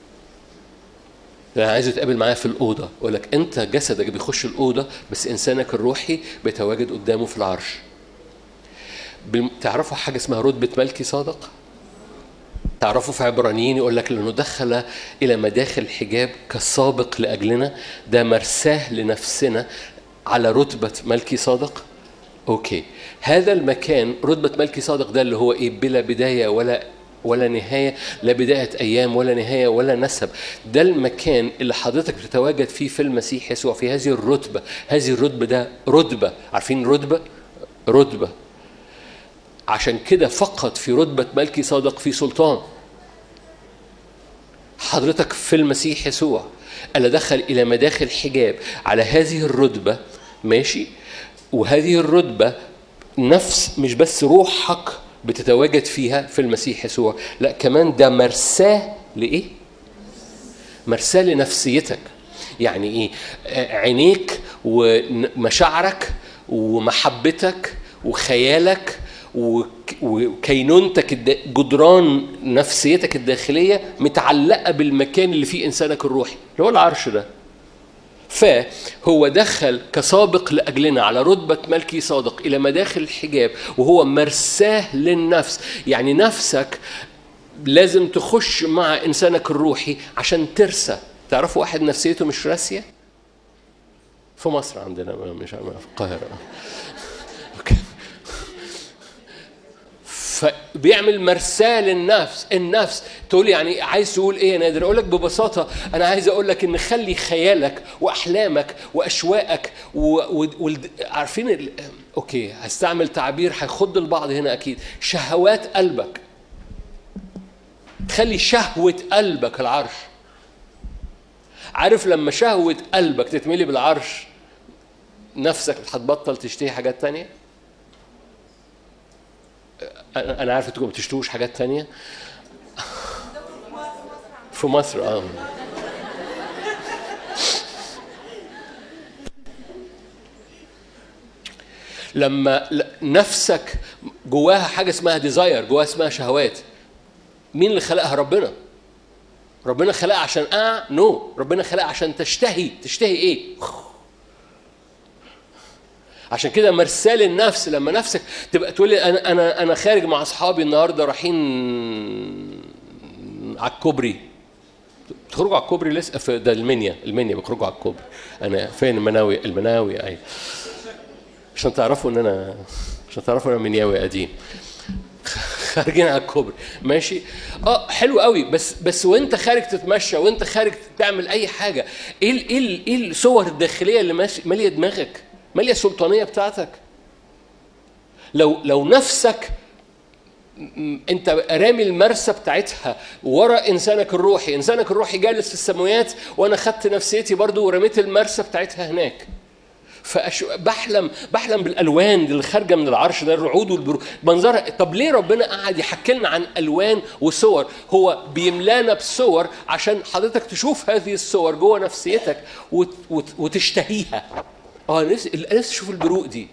أنا عايز يتقابل معايا في الأوضة يقول لك أنت جسدك بيخش الأوضة بس إنسانك الروحي بيتواجد قدامه في العرش بالم- تعرفوا حاجة اسمها رتبة ملكي صادق؟ تعرفوا في عبرانيين يقول لك لانه دخل الى مداخل الحجاب كسابق لاجلنا ده مرساه لنفسنا على رتبه ملكي صادق اوكي هذا المكان رتبه ملكي صادق ده اللي هو ايه بلا بدايه ولا ولا نهايه لا بدايه ايام ولا نهايه ولا نسب ده المكان اللي حضرتك بتتواجد فيه في المسيح يسوع في هذه الرتبه هذه الرتبه ده رتبه عارفين رتبه رتبه عشان كده فقط في رتبة ملكي صادق في سلطان حضرتك في المسيح يسوع اللي دخل إلى مداخل حجاب على هذه الرتبة ماشي وهذه الرتبة نفس مش بس روحك بتتواجد فيها في المسيح يسوع لا كمان ده مرساه لإيه؟ مرساه لنفسيتك يعني ايه آه، عينيك ومشاعرك ومحبتك وخيالك وك- وكينونتك الد- جدران نفسيتك الداخليه متعلقه بالمكان اللي فيه انسانك الروحي اللي هو العرش ده فهو دخل كسابق لاجلنا على رتبه ملكي صادق الى مداخل الحجاب وهو مرساه للنفس يعني نفسك لازم تخش مع انسانك الروحي عشان ترسى تعرفوا واحد نفسيته مش راسيه في مصر عندنا مش في القاهره أوكي. فبيعمل مرساه للنفس النفس تقول يعني عايز تقول ايه يا نادر اقول لك ببساطه انا عايز اقول لك ان خلي خيالك واحلامك واشواقك و... و... والد... عارفين ال... اوكي هستعمل تعبير هيخض البعض هنا اكيد شهوات قلبك تخلي شهوه قلبك العرش عارف لما شهوة قلبك تتملي بالعرش نفسك هتبطل تشتهي حاجات تانية أنا أنا عارف أنتوا ما بتشتهوش حاجات تانية في مصر اه لما ل- نفسك جواها حاجه اسمها ديزاير جواها اسمها شهوات مين اللي خلقها ربنا ربنا خلقها عشان اه نو ربنا خلقها عشان تشتهي تشتهي ايه عشان كده مرسال النفس لما نفسك تبقى تقول لي انا انا انا خارج مع اصحابي النهارده رايحين على الكوبري بتخرجوا على الكوبري لسه في ده المنيا المنيا بيخرجوا على الكوبري انا فين المناوي المناوي اي عشان تعرفوا ان انا عشان تعرفوا ان انا منياوي قديم خارجين على الكوبري ماشي اه حلو قوي بس بس وانت خارج تتمشى وانت خارج تعمل اي حاجه ايه ال- ايه ال- ايه الصور الداخليه اللي ماشي ماليه دماغك ماليه السلطانيه بتاعتك لو لو نفسك م- انت رامي المرسى بتاعتها ورا انسانك الروحي انسانك الروحي جالس في السماوات وانا خدت نفسيتي برضو ورميت المرسى بتاعتها هناك فأش... بحلم بحلم بالالوان اللي خارجه من العرش ده الرعود والبرو منظرها طب ليه ربنا قعد يحكي لنا عن الوان وصور هو بيملانا بصور عشان حضرتك تشوف هذه الصور جوه نفسيتك وت... وت... وتشتهيها اه أنا نفسي أنا نفسي اشوف البروق دي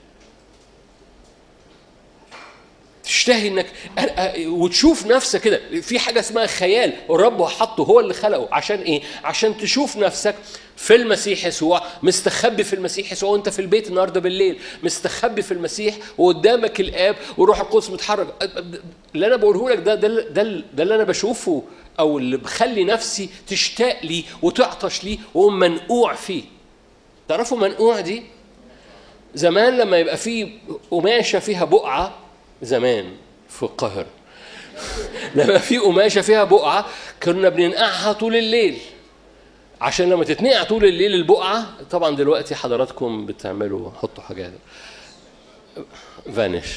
تشتهي انك وتشوف نفسك كده في حاجه اسمها خيال الرب حطه هو اللي خلقه عشان ايه عشان تشوف نفسك في المسيح يسوع مستخبي في المسيح يسوع وانت في البيت النهارده بالليل مستخبي في المسيح وقدامك الاب وروح القدس متحرك اللي انا بقوله لك ده ده ده, ده اللي انا بشوفه او اللي بخلي نفسي تشتاق لي وتعطش لي ومنقوع فيه تعرفوا منقوع دي زمان لما يبقى في قماشه فيها بقعه زمان في القاهرة لما في قماشة فيها بقعة كنا بننقعها طول الليل عشان لما تتنقع طول الليل البقعة طبعا دلوقتي حضراتكم بتعملوا حطوا حاجات فانش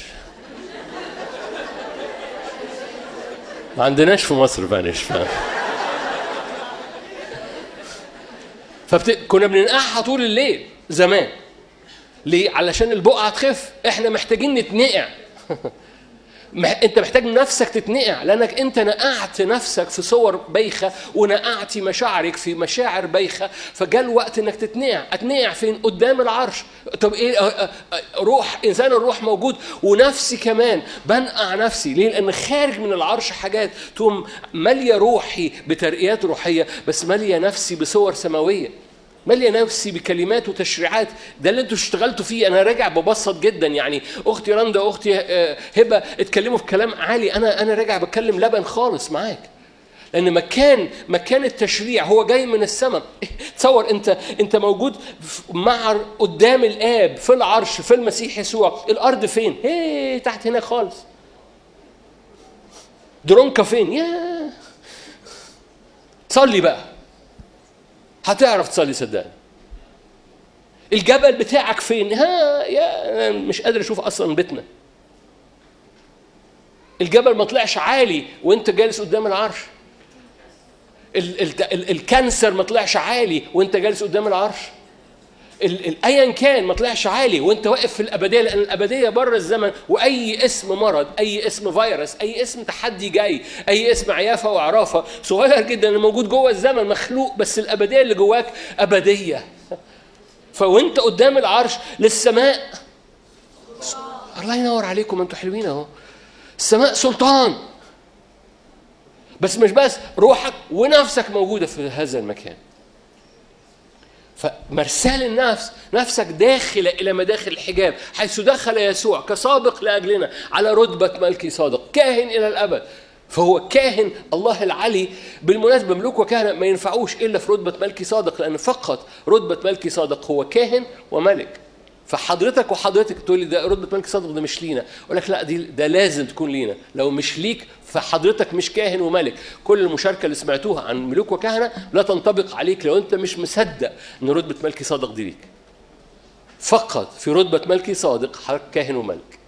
ما عندناش في مصر فانش ف... فبت... كنا بننقعها طول الليل زمان ليه؟ علشان البقعة تخف احنا محتاجين نتنقع مح... انت محتاج نفسك تتنقع لانك انت نقعت نفسك في صور بايخه ونقعت مشاعرك في مشاعر بايخه فجاء الوقت انك تتنقع اتنقع فين قدام العرش طب ايه اه اه روح انسان الروح موجود ونفسي كمان بنقع نفسي ليه لان خارج من العرش حاجات تقوم ماليه روحي بترقيات روحيه بس ماليه نفسي بصور سماويه ماليه نفسي بكلمات وتشريعات ده اللي انتوا اشتغلتوا فيه انا راجع ببسط جدا يعني اختي رندا واختي هبه اتكلموا في كلام عالي انا انا راجع بتكلم لبن خالص معاك لان مكان مكان التشريع هو جاي من السماء تصور انت انت موجود مع قدام الاب في العرش في المسيح يسوع الارض فين هي تحت هناك خالص درونكا فين يا صلي بقى هتعرف تصلي صدقني الجبل بتاعك فين ها يا أنا مش قادر اشوف اصلا بيتنا الجبل ما طلعش عالي وانت جالس قدام العرش ال- ال- ال- الكانسر ما طلعش عالي وانت جالس قدام العرش ال- ال- ايا كان ما طلعش عالي وانت واقف في الابديه لان الابديه بره الزمن واي اسم مرض اي اسم فيروس اي اسم تحدي جاي اي اسم عيافه وعرافه صغير جدا اللي موجود جوه الزمن مخلوق بس الابديه اللي جواك ابديه فوانت قدام العرش للسماء الله ينور عليكم انتوا حلوين اهو السماء سلطان بس مش بس روحك ونفسك موجوده في هذا المكان فمرسال النفس نفسك داخل الى مداخل الحجاب حيث دخل يسوع كسابق لاجلنا على رتبه ملكي صادق كاهن الى الابد فهو كاهن الله العلي بالمناسبه ملوك وكهنه ما ينفعوش الا في رتبه ملكي صادق لان فقط رتبه ملكي صادق هو كاهن وملك فحضرتك وحضرتك تقول لي ده رتبه ملك صادق ده مش لينا اقول لك لا دي ده لازم تكون لينا لو مش ليك فحضرتك مش كاهن وملك كل المشاركه اللي سمعتوها عن ملوك وكهنه لا تنطبق عليك لو انت مش مصدق ان رتبه ملكي صادق دي ليك فقط في رتبه ملكي صادق حضرتك كاهن وملك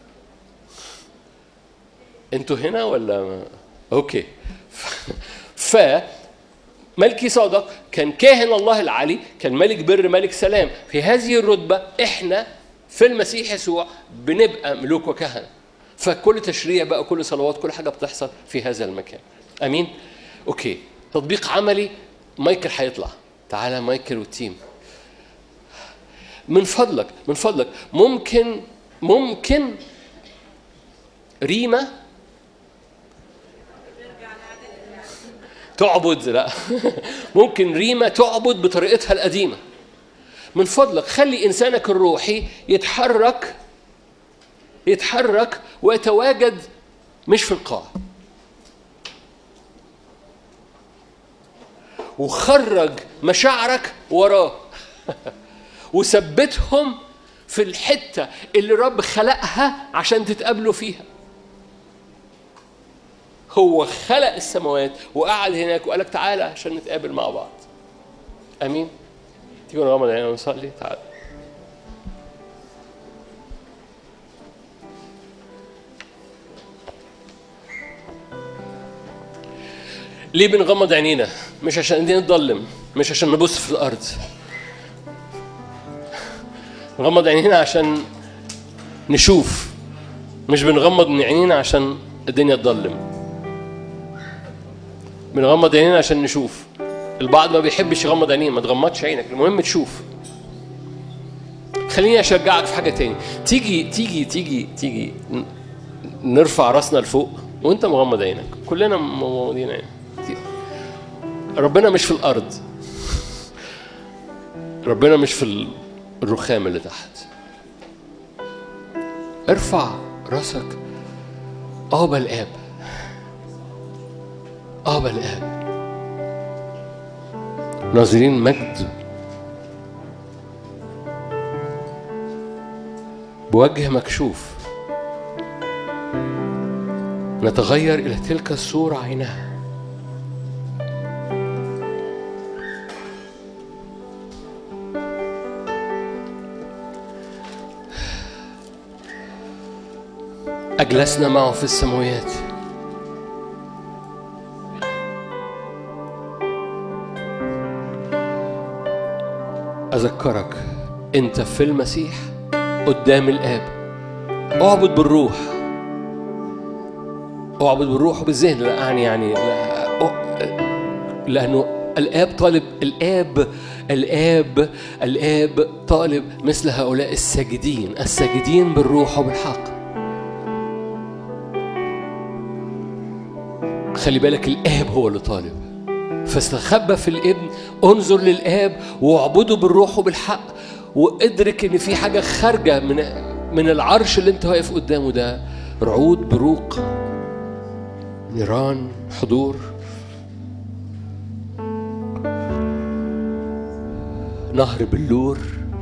انتوا هنا ولا ما؟ اوكي ف ملكي صادق كان كاهن الله العلي كان ملك بر ملك سلام في هذه الرتبة احنا في المسيح يسوع بنبقى ملوك وكهنة فكل تشريع بقى كل صلوات كل حاجة بتحصل في هذا المكان أمين أوكي تطبيق عملي مايكل هيطلع تعالى مايكل والتيم من فضلك من فضلك ممكن ممكن ريما تعبد لا ممكن ريما تعبد بطريقتها القديمه من فضلك خلي انسانك الروحي يتحرك يتحرك ويتواجد مش في القاع وخرج مشاعرك وراه وثبتهم في الحته اللي رب خلقها عشان تتقابلوا فيها هو خلق السماوات وقعد هناك وقال لك تعالى عشان نتقابل مع بعض امين تيجوا نغمض عينينا ونصلي تعالى ليه بنغمض عينينا مش عشان ايدينا تضلم مش عشان نبص في الارض نغمض عينينا عشان نشوف مش بنغمض من عينينا عشان الدنيا تضلم بنغمض عينينا عشان نشوف البعض ما بيحبش يغمض عينيه ما تغمضش عينك المهم تشوف خليني اشجعك في حاجه تاني تيجي تيجي تيجي تيجي ن- نرفع راسنا لفوق وانت مغمض عينك كلنا مغمضين عينك ربنا مش في الارض ربنا مش في ال- الرخام اللي تحت ارفع راسك ابا الاب ابا الاب ناظرين مجد بوجه مكشوف نتغير الى تلك الصوره عينها أجلسنا معه في السماوات أذكرك أنت في المسيح قدام الآب اعبد بالروح اعبد بالروح وبالذهن لا يعني يعني لا أ- لأنه الآب طالب الآب الآب الآب طالب مثل هؤلاء الساجدين الساجدين بالروح وبالحق خلي بالك الآب هو اللي طالب فاستخبى في الابن انظر للآب واعبده بالروح وبالحق وادرك ان في حاجة خارجة من من العرش اللي انت واقف قدامه ده رعود بروق نيران حضور نهر بلور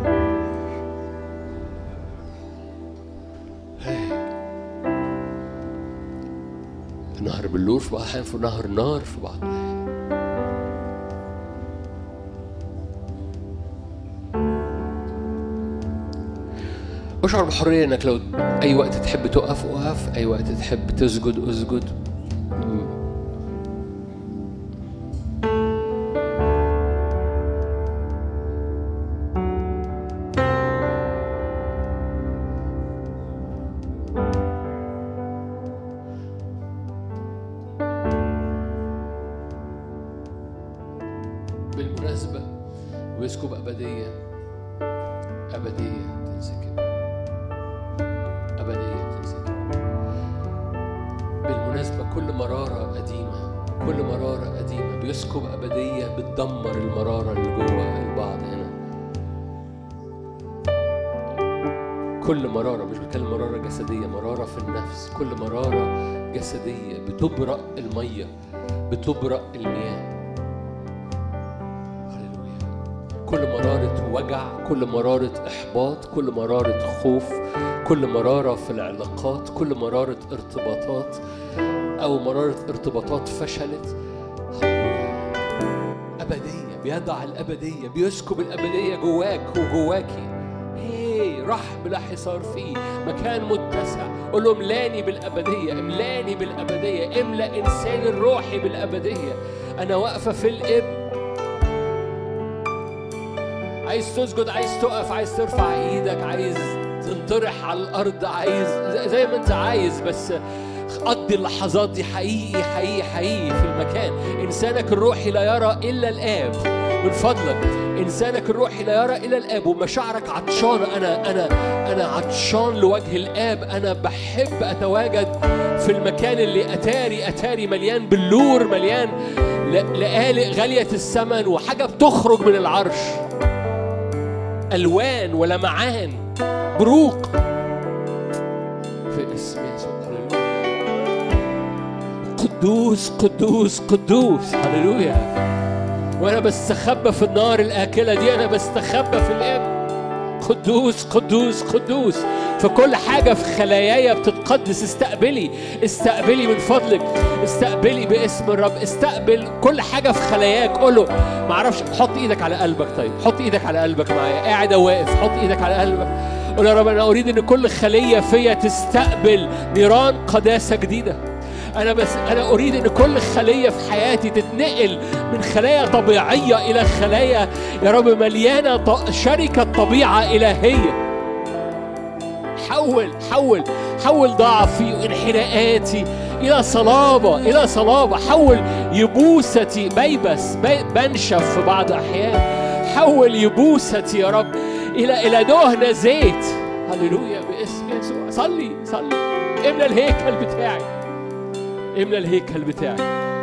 نهر بلور في بعض الأحيان في نهر نار في بعض الأحيان اشعر بحرية انك لو اي وقت تحب تقف اقف اي وقت تحب تسجد اسجد بالمناسبة ويسكب أبدية أبدية تنسكب أبدية تنسكب بالمناسبة كل مرارة قديمة كل مرارة قديمة بيسكب أبدية بتدمر المرارة اللي جوه البعض هنا كل مرارة مش بتكلم مرارة جسدية مرارة في النفس كل مرارة جسدية بتبرأ المية بتبرأ المياه هللويا كل مرارة وجع كل مرارة إحباط كل مرارة خوف كل مرارة في العلاقات كل مرارة ارتباطات أو مرارة ارتباطات فشلت هللويا. أبدية بيضع الأبدية بيسكب الأبدية جواك وجواكي هي فيه رحب لا حصار فيه مكان متسع قول له املاني بالأبدية املاني بالأبدية املأ إنساني الروحي بالأبدية أنا واقفة في الإبن عايز تسجد عايز تقف عايز ترفع ايدك عايز تنطرح على الارض عايز زي- زي ما انت عايز بس قضي اللحظات دي حقيقي حقيقي حقيقي في المكان انسانك الروحي لا يرى الا الاب من فضلك انسانك الروحي لا يرى الا الاب ومشاعرك عطشانه انا انا انا عطشان لوجه الاب انا بحب اتواجد في المكان اللي اتاري اتاري مليان بالنور مليان ل- لآلئ غاليه الثمن وحاجه بتخرج من العرش ألوان ولمعان بروق في اسم يسوع هللويا قدوس قدوس قدوس هللويا وأنا بستخبى في النار الآكلة دي أنا بستخبى في الإب قدوس قدوس قدوس فكل حاجة في خلاياي بتتقدس استقبلي استقبلي من فضلك استقبلي باسم الرب استقبل كل حاجة في خلاياك قول له معرفش حط ايدك على قلبك طيب حط ايدك على قلبك معايا قاعد أو واقف حط ايدك على قلبك قول يا رب انا اريد ان كل خلية فيا تستقبل نيران قداسة جديدة أنا بس أنا أريد إن كل خلية في حياتي تتنقل من خلايا طبيعية إلى خلايا يا رب مليانة ط- شركة طبيعة إلهية حول حول حول ضعفي وانحناءاتي إلى صلابة إلى صلابة حول يبوستي بيبس بي بنشف في بعض الأحيان حول يبوستي يا رب إلى إلى دهنة زيت هللويا باسم يسوع صلي صلي املى الهيكل بتاعي املى الهيكل بتاعي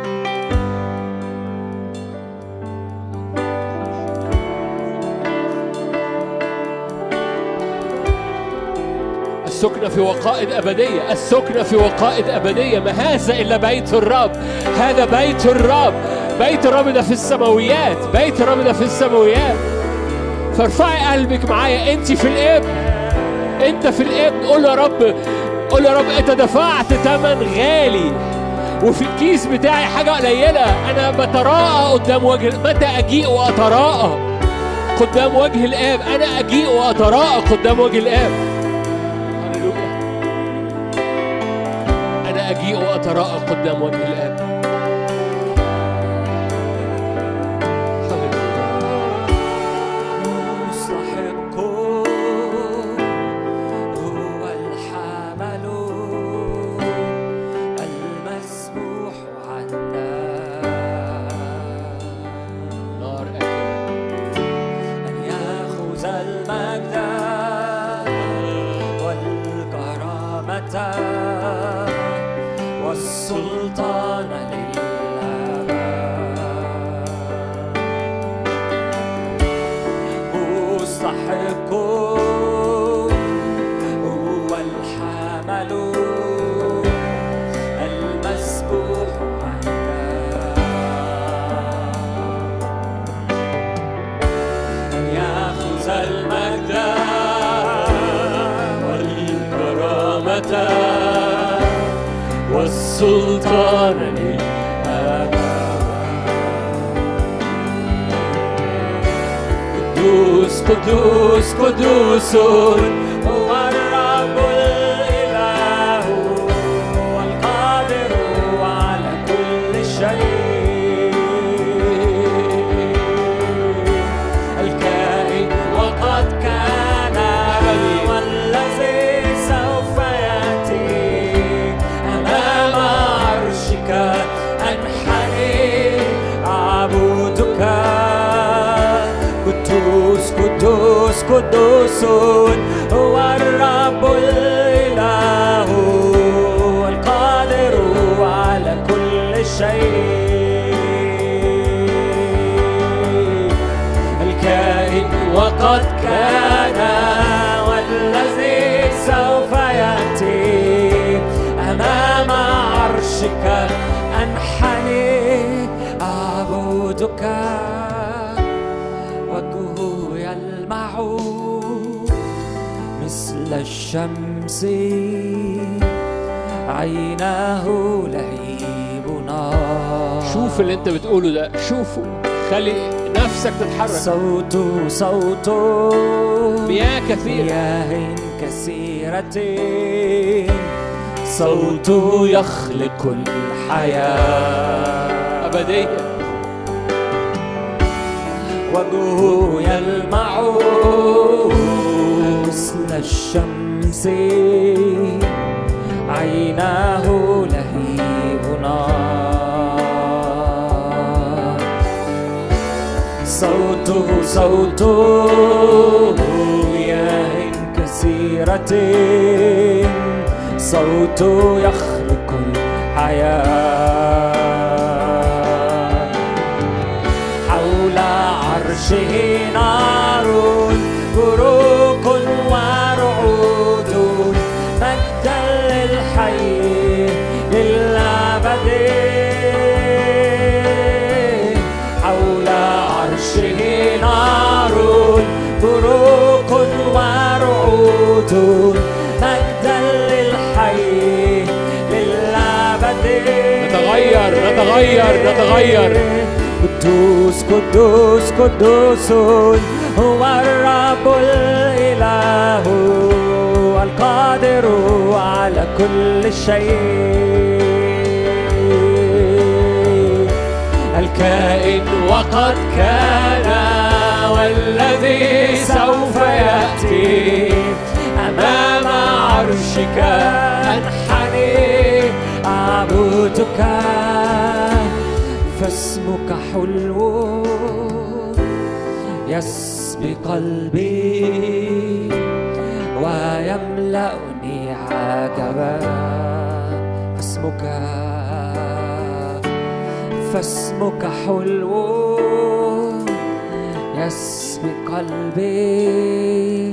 السكنة في وقائد أبدية السكنة في وقائد أبدية ما هذا إلا بيت الرب هذا بيت الرب بيت الرب ده في السماويات بيت الرب ده في السماويات فارفعي قلبك معايا انت في الابن انت في الابن قول يا رب قول يا رب انت دفعت ثمن غالي وفي الكيس بتاعي حاجة قليلة أنا بتراءى قدام وجه متى أجيء وأتراءى قدام وجه الآب أنا أجيء وأتراءى قدام وجه الآب هللويا أنا أجيء وأتراءى قدام وجه الآب هللويا مستحق هو الحمل المسبوح عنا نار أكل أن يأخذ المجد والكرامة والسلطان للأبد مستحق هو الحمل المسبوح عنا أن يأخذ المجد والكرامة والسلطان للأبد قدوس قدوس قدوس هو الرب الإله والقادر على كل شيء الكائن وقد كان والذي سوف يأتي أمام عرشك أنحني أعبدك قدوس قدوس قدوس هو الرب الإله القادر على كل شيء الكائن وقد كان والذي سوف يأتي أمام عرشك أنحني أعبدك وجهه يلمع مثل الشمس عيناه لهيب نار شوف اللي انت بتقوله ده شوفه خلي نفسك تتحرك صوت صوت مياه كثيرة مياه كثيرة صوت يخلق الحياة أبدية وجهه يلمع مثل الشمس عيناه لهيب نار صوته صوت مياه كثيرة صوت يخلق الحياة حول عرشه نار بروق ورعود مجدا للحي للأبد حول عرشه نار بروق ورعود مجدا للحي للأبد نتغير نتغير نتغير قدوس قدوس قدوس هو الرب الإله القادر على كل شيء الكائن وقد كان والذي سوف يأتي أمام عرشك أنحني أعبدك فاسمك حلو يسبي قلبي ويملأني عجبا فاسمك فاسمك حلو يسبي قلبي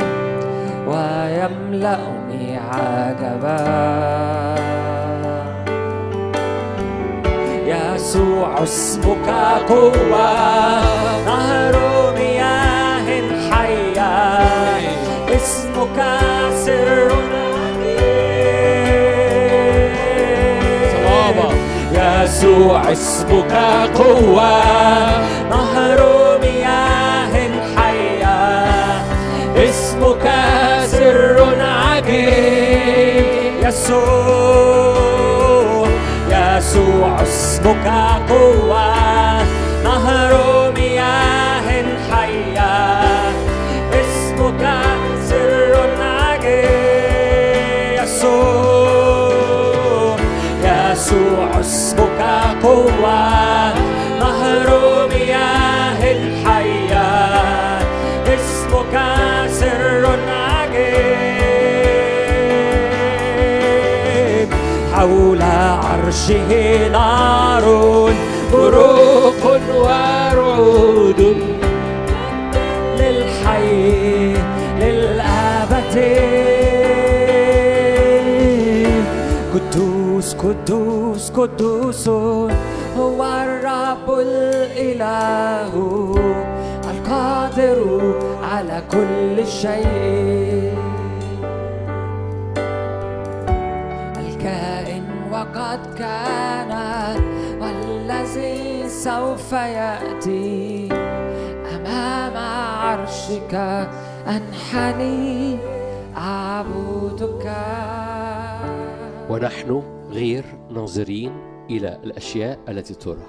ويملأني عجبا يسوع اسمك قوة نهر مياه حية اسمك سر صلابة. يسوع اسمك قوة نهر مياه حية اسمك سر عجيب يسوع يسوع اسمك قوة نهر مياه حية اسمك سر عجيب يسوع يسوع اسمك قوة نهر مياه حية اسمك سر عجيب حول عرشه نار بروق ورعود للحي للأبد قدوس قدوس قدوس هو الرب الإله القادر على كل شيء الكائن وقد كان والذي سوف يأتي أمام عرشك أنحني أعبدك ونحن غير ناظرين إلى الأشياء التي ترى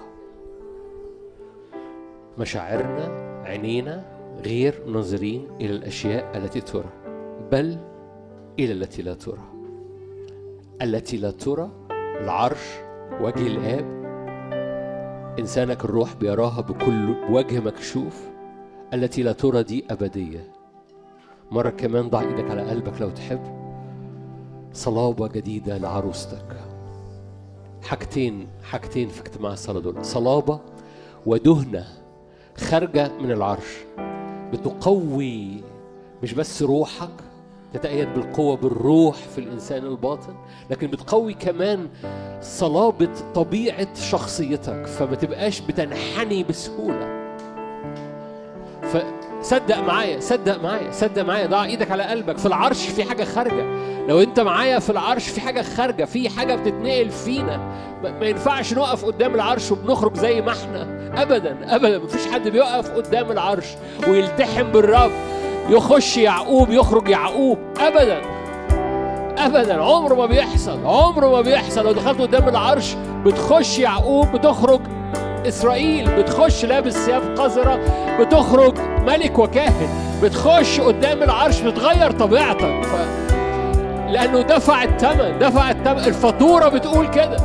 مشاعرنا عينينا غير ناظرين إلى الأشياء التي ترى بل إلى التي لا ترى التي لا ترى العرش وجه الآب إنسانك الروح بيراها بكل وجه مكشوف التي لا ترى دي أبدية مرة كمان ضع إيدك على قلبك لو تحب صلابة جديدة لعروستك حاجتين حاجتين في اجتماع الصلاة دول صلابة ودهنة خارجة من العرش بتقوي مش بس روحك تتأيد بالقوة بالروح في الإنسان الباطن لكن بتقوي كمان صلابة طبيعة شخصيتك فما تبقاش بتنحني بسهولة فصدق معايا صدق معايا صدق معايا ضع ايدك على قلبك في العرش في حاجة خارجة لو انت معايا في العرش في حاجة خارجة في حاجة بتتنقل فينا ما ما ينفعش نقف قدام العرش وبنخرج زي ما احنا ابدا ابدا مفيش حد بيقف قدام العرش ويلتحم بالرب يخش يعقوب يخرج يعقوب ابدا ابدا عمره ما بيحصل عمره ما بيحصل لو دخلت قدام العرش بتخش يعقوب بتخرج اسرائيل بتخش لابس ثياب قذره بتخرج ملك وكاهن بتخش قدام العرش بتغير طبيعتك ف... لانه دفع الثمن دفع الثمن الفاتوره بتقول كده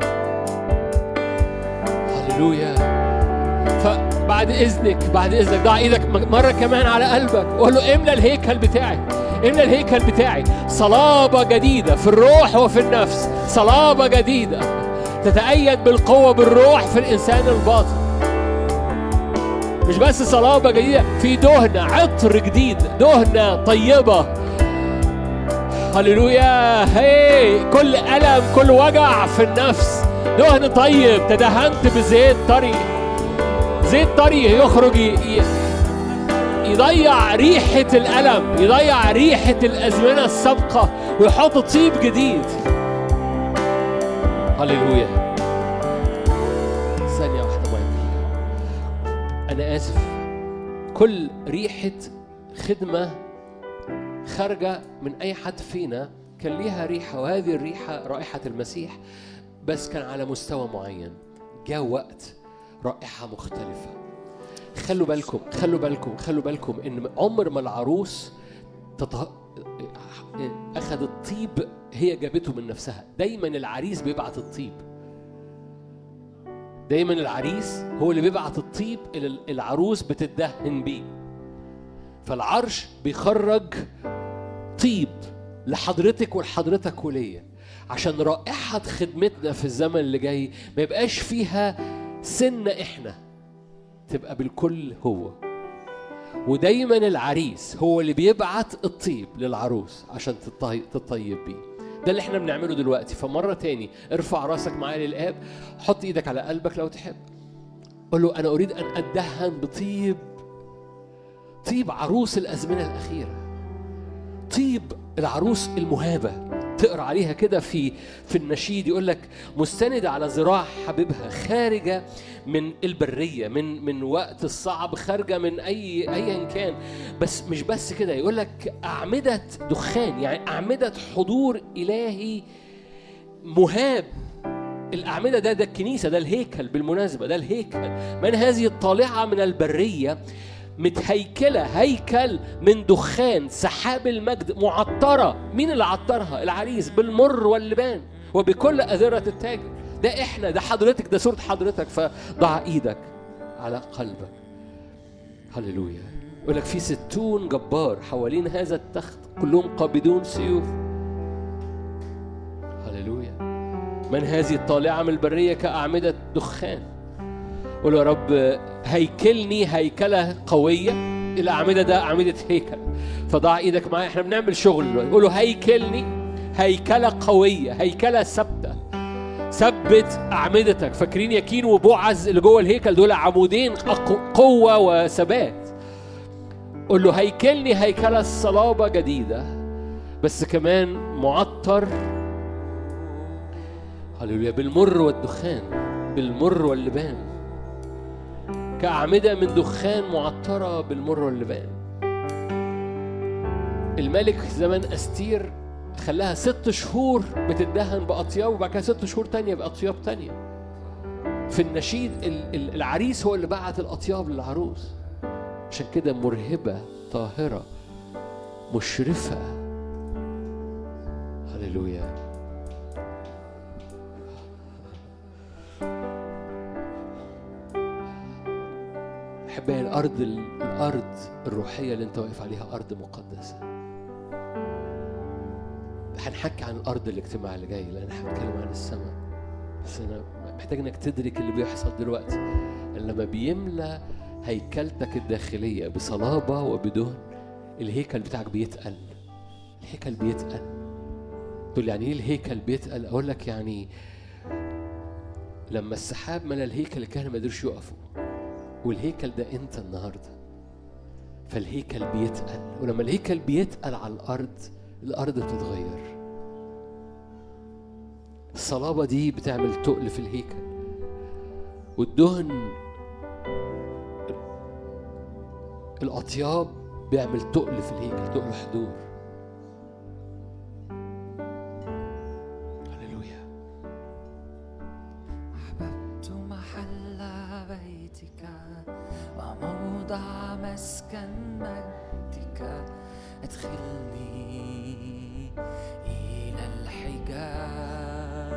هللويا فبعد اذنك بعد اذنك ضع ايدك مره كمان على قلبك وقول له املى الهيكل بتاعي املى الهيكل بتاعي صلابه جديده في الروح وفي النفس صلابه جديده تتأيد بالقوة بالروح في الإنسان الباطن مش بس صلابة جديدة في دهنة عطر جديد دهنة طيبة هللويا هي كل ألم كل وجع في النفس دهن طيب تدهنت بزيت طري زيت طري يخرج ي- يضيع ريحة الألم يضيع ريحة الأزمنة السابقة ويحط طيب جديد هللويا ثانية واحدة مايكل أنا آسف كل ريحة خدمة خارجة من أي حد فينا كان ليها ريحة وهذه الريحة رائحة المسيح بس كان على مستوى معين جاء وقت رائحة مختلفة خلوا بالكم خلوا بالكم خلوا بالكم ان عمر ما العروس تطه... اخذ الطيب هي جابته من نفسها دايما العريس بيبعت الطيب دايما العريس هو اللي بيبعت الطيب الى العروس بتدهن بيه فالعرش بيخرج طيب لحضرتك ولحضرتك وليا عشان رائحة خدمتنا في الزمن اللي جاي ما يبقاش فيها سنة احنا تبقى بالكل هو ودايما العريس هو اللي بيبعت الطيب للعروس عشان تطي- تطيب بيه ده اللي احنا بنعمله دلوقتي فمرة تاني ارفع راسك معايا للآب حط ايدك على قلبك لو تحب قول له أنا أريد أن أدهن بطيب طيب عروس الأزمنة الأخيرة طيب العروس المهابة تقرا عليها كده في في النشيد يقول لك مستندة على ذراع حبيبها خارجة من البرية من من وقت الصعب خارجة من أي أيا كان بس مش بس كده يقول لك أعمدة دخان يعني أعمدة حضور إلهي مهاب الأعمدة ده ده الكنيسة ده الهيكل بالمناسبة ده الهيكل من هذه الطالعة من البرية متهيكلة هيكل من دخان سحاب المجد معطرة مين اللي عطرها العريس بالمر واللبان وبكل أذرة التاجر ده احنا ده حضرتك ده صورة حضرتك فضع ايدك على قلبك هللويا يقول لك في ستون جبار حوالين هذا التخت كلهم قابضون سيوف هللويا من هذه الطالعة من البرية كأعمدة دخان قول يا رب هيكلني هيكلة قوية الأعمدة ده أعمدة هيكل فضع إيدك معايا احنا بنعمل شغل دلوقتي قول له هيكلني هيكلة قوية هيكلة ثابتة ثبت أعمدتك فاكرين يكين وبوعز اللي جوه الهيكل دول عمودين أق- قوة وثبات قول له هيكلني هيكلة صلابة جديدة بس كمان معطر هللويا بالمر والدخان بالمر واللبان كأعمدة من دخان معطرة بالمر واللبان الملك زمان أستير خلاها ست شهور بتدهن بأطياب وبعد كده ست شهور تانية بأطياب تانية في النشيد ال- ال- العريس هو اللي بعت الأطياب للعروس عشان كده مرهبة طاهرة مشرفة هللويا أحبائي الأرض الأرض الروحية اللي أنت واقف عليها أرض مقدسة. هنحكي عن الأرض الاجتماع اللي جاي لأن احنا هنتكلم عن السماء. بس أنا محتاج إنك تدرك اللي بيحصل دلوقتي. إن لما بيملى هيكلتك الداخلية بصلابة وبدهن الهيكل بتاعك بيتقل. الهيكل بيتقل. تقول لي يعني إيه الهيكل بيتقل؟ أقول لك يعني لما السحاب ملى الهيكل الكهنة ما قدروش يقفوا. والهيكل ده انت النهارده فالهيكل بيتقل ولما الهيكل بيتقل على الارض الارض بتتغير الصلابه دي بتعمل تقل في الهيكل والدهن الأطياب بيعمل تقل في الهيكل تقل حضور هللويا أحببت محل بيتك وموضع مسكن مجدك ادخلني إلى الحجاب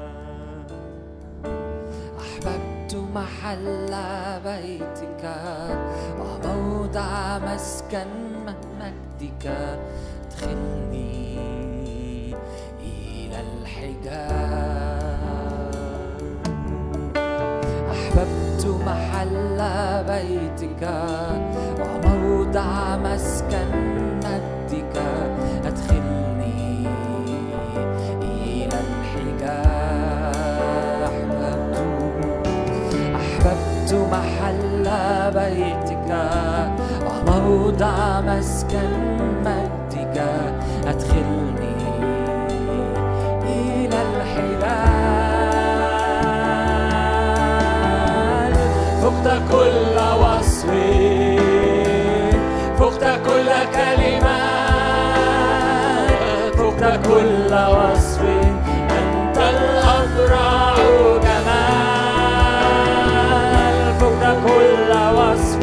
أحببت محل بيتك وموضع مسكن مجدك ادخلني إلى الحجاب أحببت محل بيتك وموضع مسكن مجدك أدخلني إلى الحجاب أحببت أحببت محل بيتك وموضع مسكن مجدك أدخلني إلى الحلال فقت كل وصف فقت كل كلمة فقت كل وصف أنت الأبرع جمال فقت كل وصف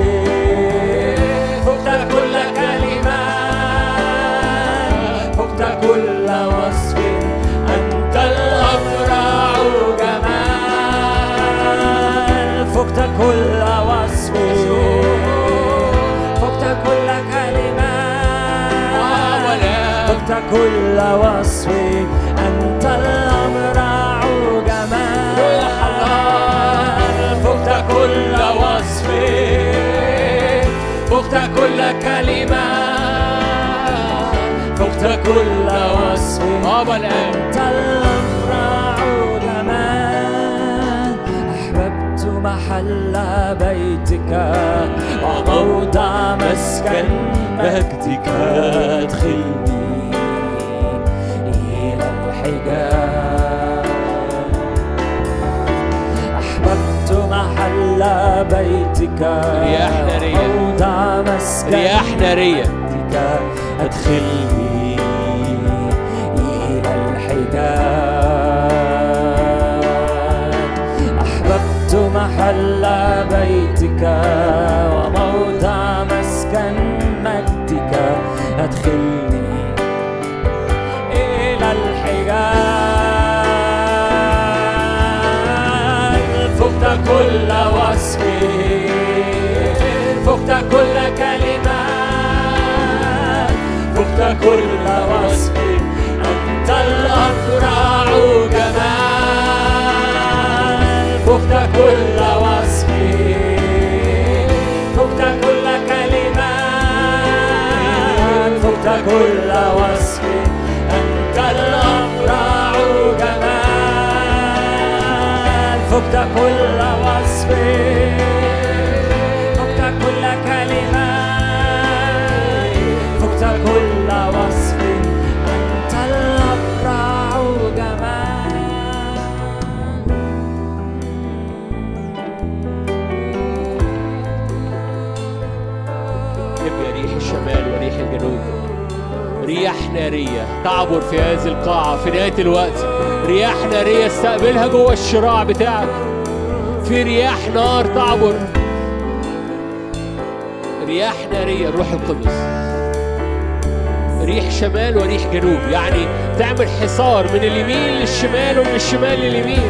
فقت كل كلمة فقت كل وصف أنت الأبرع جمال فقت كل وصف فقت كل كلمة فقت كل وصف أنت الأبرع جمال فقت كل وصف فقت كل كلمة فقت كل وصف بابا الآن أنت الأبرع جمال أحببت محل بيتك وموضع مسكن مجدك أدخلني إلى الحجاب أحببت محل بيتك رياح نارية. وموضع مسكن رياح نارية بك أدخلني إلى الحجاب أحببت محل بيتك وموضع مسكن مجدك أدخلني إلى الحجاب فقت كل وصف فقت كل كلمة فقت كل وصف أنت الأبرع جمال فقت كل وصف فقت كل كلمة فقت كل وصف أنت الأبرع جمال فقت كل وصف فقت كل كلمة فقت كل وصف أنت الأبرع جمال يبقى ريح الشمال وريح الجنوب رياح نارية تعبر في هذه القاعة في نهاية الوقت رياح نارية استقبلها جوه الشراع بتاعك في رياح نار تعبر رياح نارية الروح القدس ريح شمال وريح جنوب يعني تعمل حصار من اليمين للشمال ومن الشمال لليمين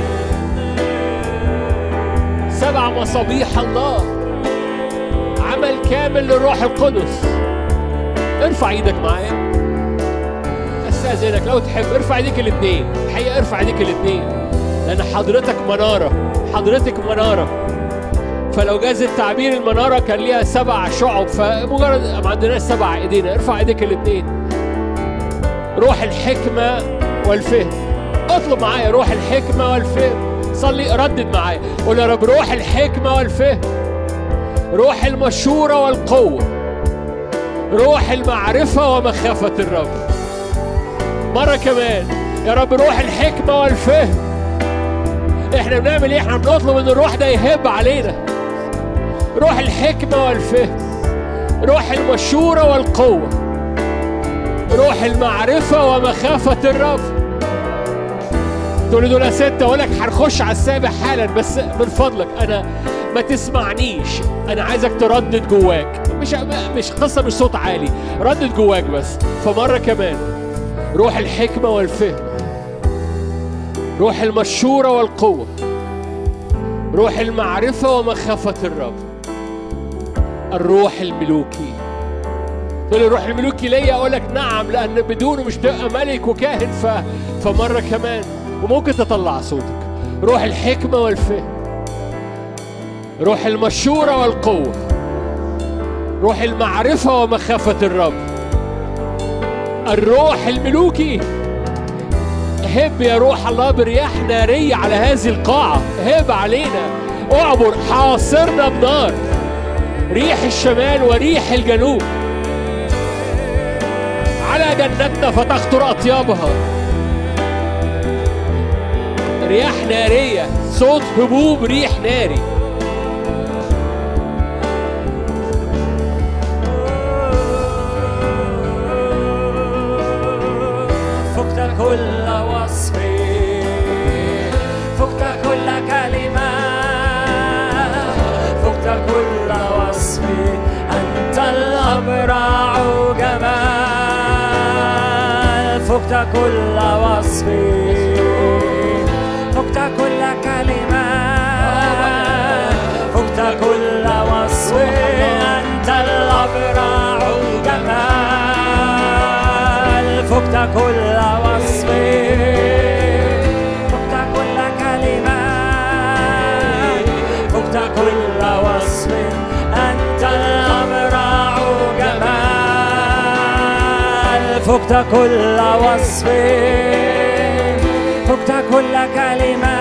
سبع مصابيح الله عمل كامل للروح القدس ارفع ايدك معايا استاذنك لو تحب ارفع ايديك الاثنين الحقيقه ارفع ايديك الاثنين لان حضرتك مناره حضرتك مناره فلو جاز التعبير المناره كان ليها سبع شعب فمجرد ما عندناش سبع ايدينا ارفع ايديك الاثنين روح الحكمه والفهم اطلب معايا روح الحكمه والفهم صلي ردد معايا قول يا رب روح الحكمه والفهم روح المشورة والقوة روح المعرفة ومخافة الرب مرة كمان يا رب روح الحكمة والفهم احنا بنعمل ايه احنا بنطلب ان الروح ده يهب علينا روح الحكمة والفهم روح المشورة والقوة روح المعرفة ومخافة الرب تقول لي دول ستة أقول لك هنخش على السابع حالا بس من فضلك أنا ما تسمعنيش أنا عايزك تردد جواك مش مش قصة مش صوت عالي ردد جواك بس فمرة كمان روح الحكمة والفهم روح المشورة والقوة روح المعرفة ومخافة الرب الروح الملوكي تقول لي الروح الملوكي ليا اقول لك نعم لان بدونه مش تبقى ملك وكاهن ف... فمره كمان وممكن تطلع صوتك روح الحكمه والفهم روح المشوره والقوه روح المعرفه ومخافه الرب الروح الملوكي هب يا روح الله برياح نارية على هذه القاعة هب علينا اعبر حاصرنا بنار ريح الشمال وريح الجنوب على جنتنا فتخطر أطيابها رياح نارية صوت هبوب ريح ناري فقت كل وصف فقت كل كلمة فقت كل وصف أنت الأبرع جمال فقت كل وصف فقت كل كلمة فقت كل وصف أنت الأبرع جمال فقت كل وصف فقت كل كلمة فقت كل وصف أنت الأبرع جمال فقت كل وصف فقت كل كلمة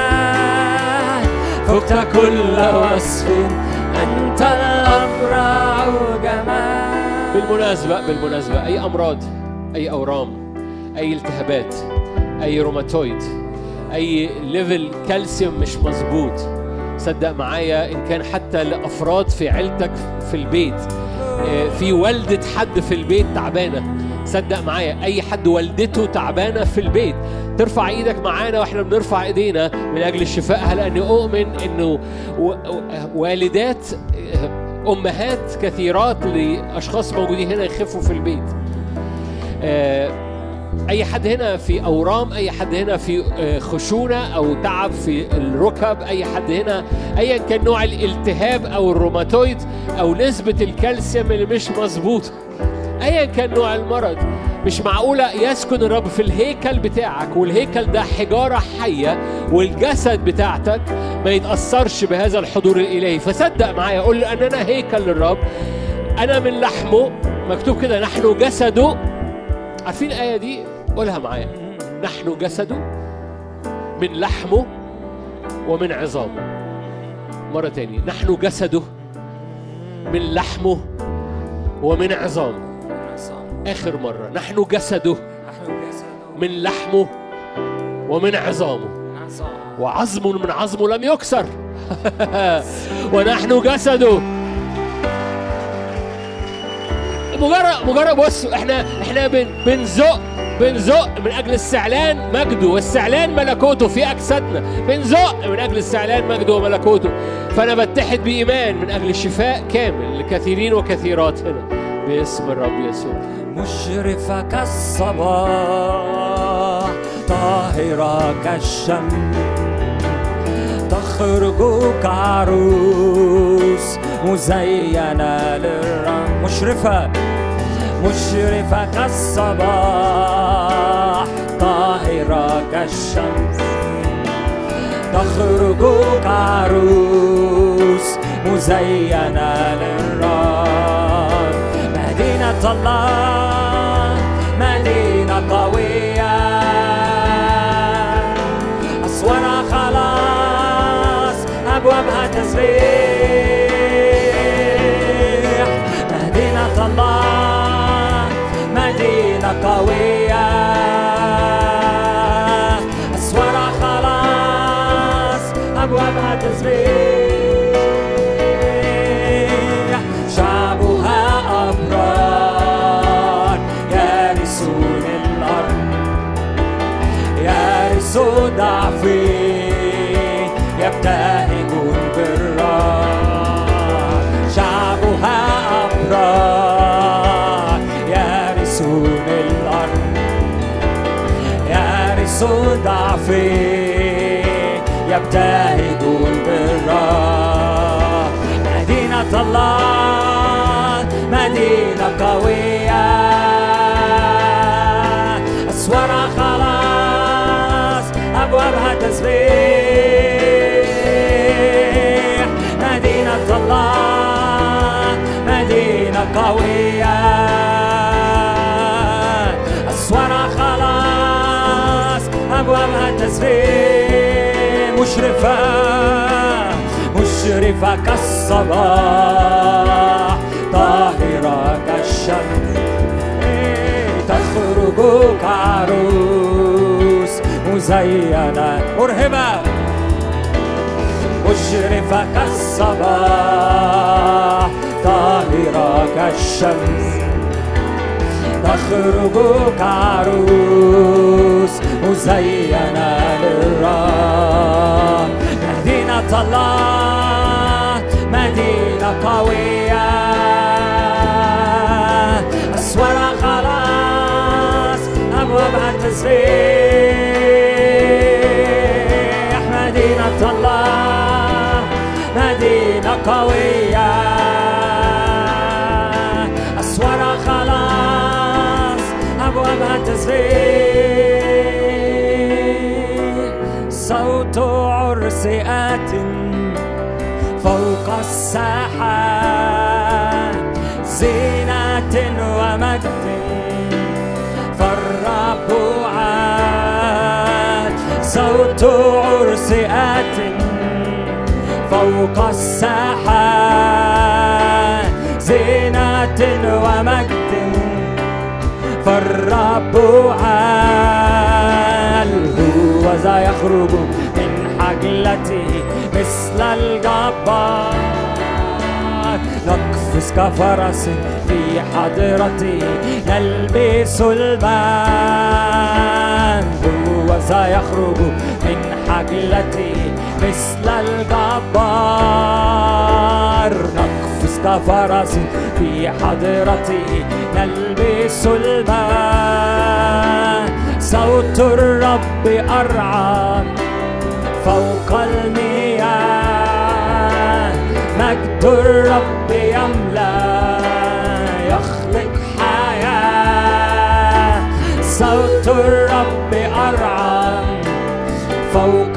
فقت كل وصف أنت الأبرع جمال بالمناسبة بالمناسبة أي أمراض أي أورام أي التهابات أي روماتويد أي ليفل كالسيوم مش مظبوط صدق معايا إن كان حتى لأفراد في عيلتك في البيت آه، في والدة حد في البيت تعبانة صدق معايا أي حد والدته تعبانة في البيت ترفع ايدك معانا واحنا بنرفع ايدينا من اجل شفائها لاني اؤمن انه و- و- والدات آه، امهات كثيرات لاشخاص موجودين هنا يخفوا في البيت آه، اي حد هنا في اورام اي حد هنا في آه، خشونه او تعب في الركب اي حد هنا ايا كان نوع الالتهاب او الروماتويد او نسبه الكالسيوم اللي مش مظبوطه ايا كان نوع المرض مش معقولة يسكن الرب في الهيكل بتاعك والهيكل ده حجارة حية والجسد بتاعتك ما يتأثرش بهذا الحضور الإلهي فصدق معايا قول له أن أنا هيكل للرب أنا من لحمه مكتوب كده نحن جسده عارفين الآية دي قولها معايا نحن جسده من لحمه ومن عظامه مرة تاني نحن جسده من لحمه ومن عظامه آخر مرة نحن جسده من لحمه ومن عظامه وعظم من عظمه لم يكسر ونحن جسده مجرد مجرد بص احنا احنا بن بنزق بنزق من اجل استعلان مجده واستعلان ملكوته في اجسادنا بنزق من اجل استعلان مجده وملكوته فانا بتحد بايمان من اجل شفاء كامل لكثيرين وكثيرات هنا باسم الرب يسوع مشرفة كالصباح طاهرة كالشمس تخرج كعروس مزينة للرب مشرفة مشرفة كالصباح طاهرة كالشمس تخرج كعروس مزينة للرب مدينة الله مدينة قوية أسوارها خلاص أبوابها تسبيح مدينة الله مدينة قوية أسوارها خلاص أبوابها تسبيح شعبها الأرض يرث ضعفي يبتهجون بالرب شعبها أبرار يرثون الأرض يرثون ضعفي يبتهجون بالرب مدينة الله مدينة قوية أسوارها خلاص أبوابها تسبيح مدينة الله مدينة قوية أسوارها خلاص أبوابها تسبيح مشرفة مشرفة كالصباح طاهرة كالشمس تخرج كعروس مزينة مرهبة مشرفة كالصباح طاهرة كالشمس تخرج كعروس مزينة للرب مدينة الله مدينة قوية أسوارها خلاص أبوابها تسبيح مدينة الله مدينة قوية أسوارها خلاص أبوابها تسبيح صوت عرس آت فوق الساحات زينة ومجد فالرب عاد صوت عرس آت فوق الساحات زينة ومجد فالرب عال هو ذا يخرج من حجلته مثل الجبار نقفز كفرس في حضرته نلبس البان هو ذا يخرج من حجلته مثل الجبار نقفز كفرس في حضرته نلبس البان صوت الرب أرعى فوق المياه مجد الرب يملأ يخلق حياة صوت الرب أرعى فوق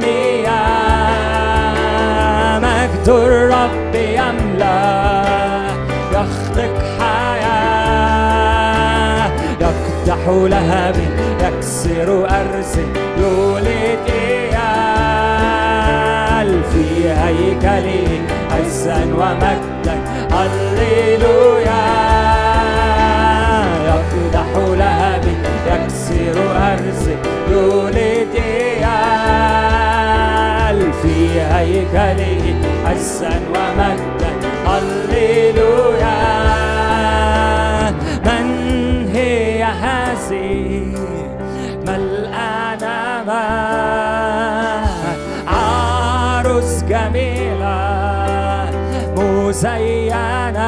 المياه مجد الرب يملأ يخلق حياة يقدح لهب يكسر أرز يولد إيال في هيكله عزا ومجدا هللويا يقدح لهب يكسر أرز يولد إيال في هيكله عزا ومجدا هللويا من هي هذه ملآنة ماء عروس جميلة مزينة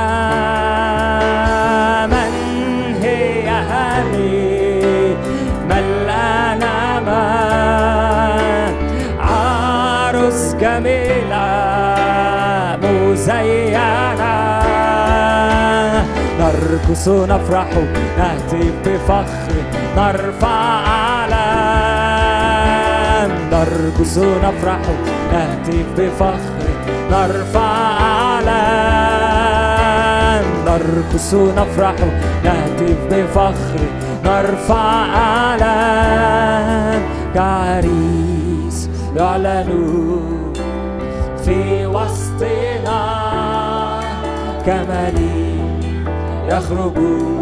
من هي هذه ملآنة ماء عروس جميلة مزينة نرقص نفرح نهتف بفخر نرفع أعلام نرقص نفرح نهتف بفخر نرفع أعلام نرقص نفرح نهتف بفخر نرفع أعلام كعريس يعلن في وسطنا كمليك يخرج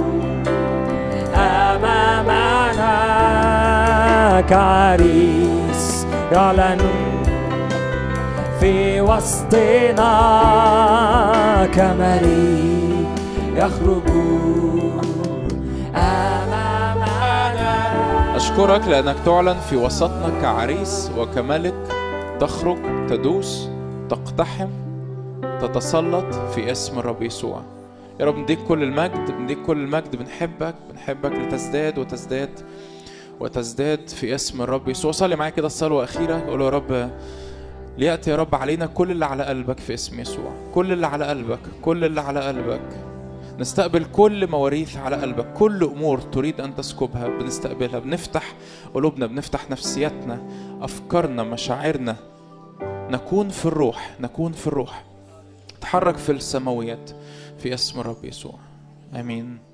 أمامنا كعريس يعلن في وسطنا كمليك يخرج أمامنا نشكرك لأنك تعلن في وسطنا كعريس وكملك تخرج تدوس تقتحم تتسلط في اسم الرب يسوع يا رب نديك كل المجد نديك كل المجد بنحبك بنحبك لتزداد وتزداد وتزداد في اسم الرب يسوع صلي معايا كده الصلوة أخيرة قول يا رب ليأتي يا رب علينا كل اللي على قلبك في اسم يسوع كل اللي على قلبك كل اللي على قلبك نستقبل كل مواريث على قلبك كل امور تريد ان تسكبها بنستقبلها بنفتح قلوبنا بنفتح نفسياتنا افكارنا مشاعرنا نكون في الروح نكون في الروح تحرك في السماويات في اسم الرب يسوع امين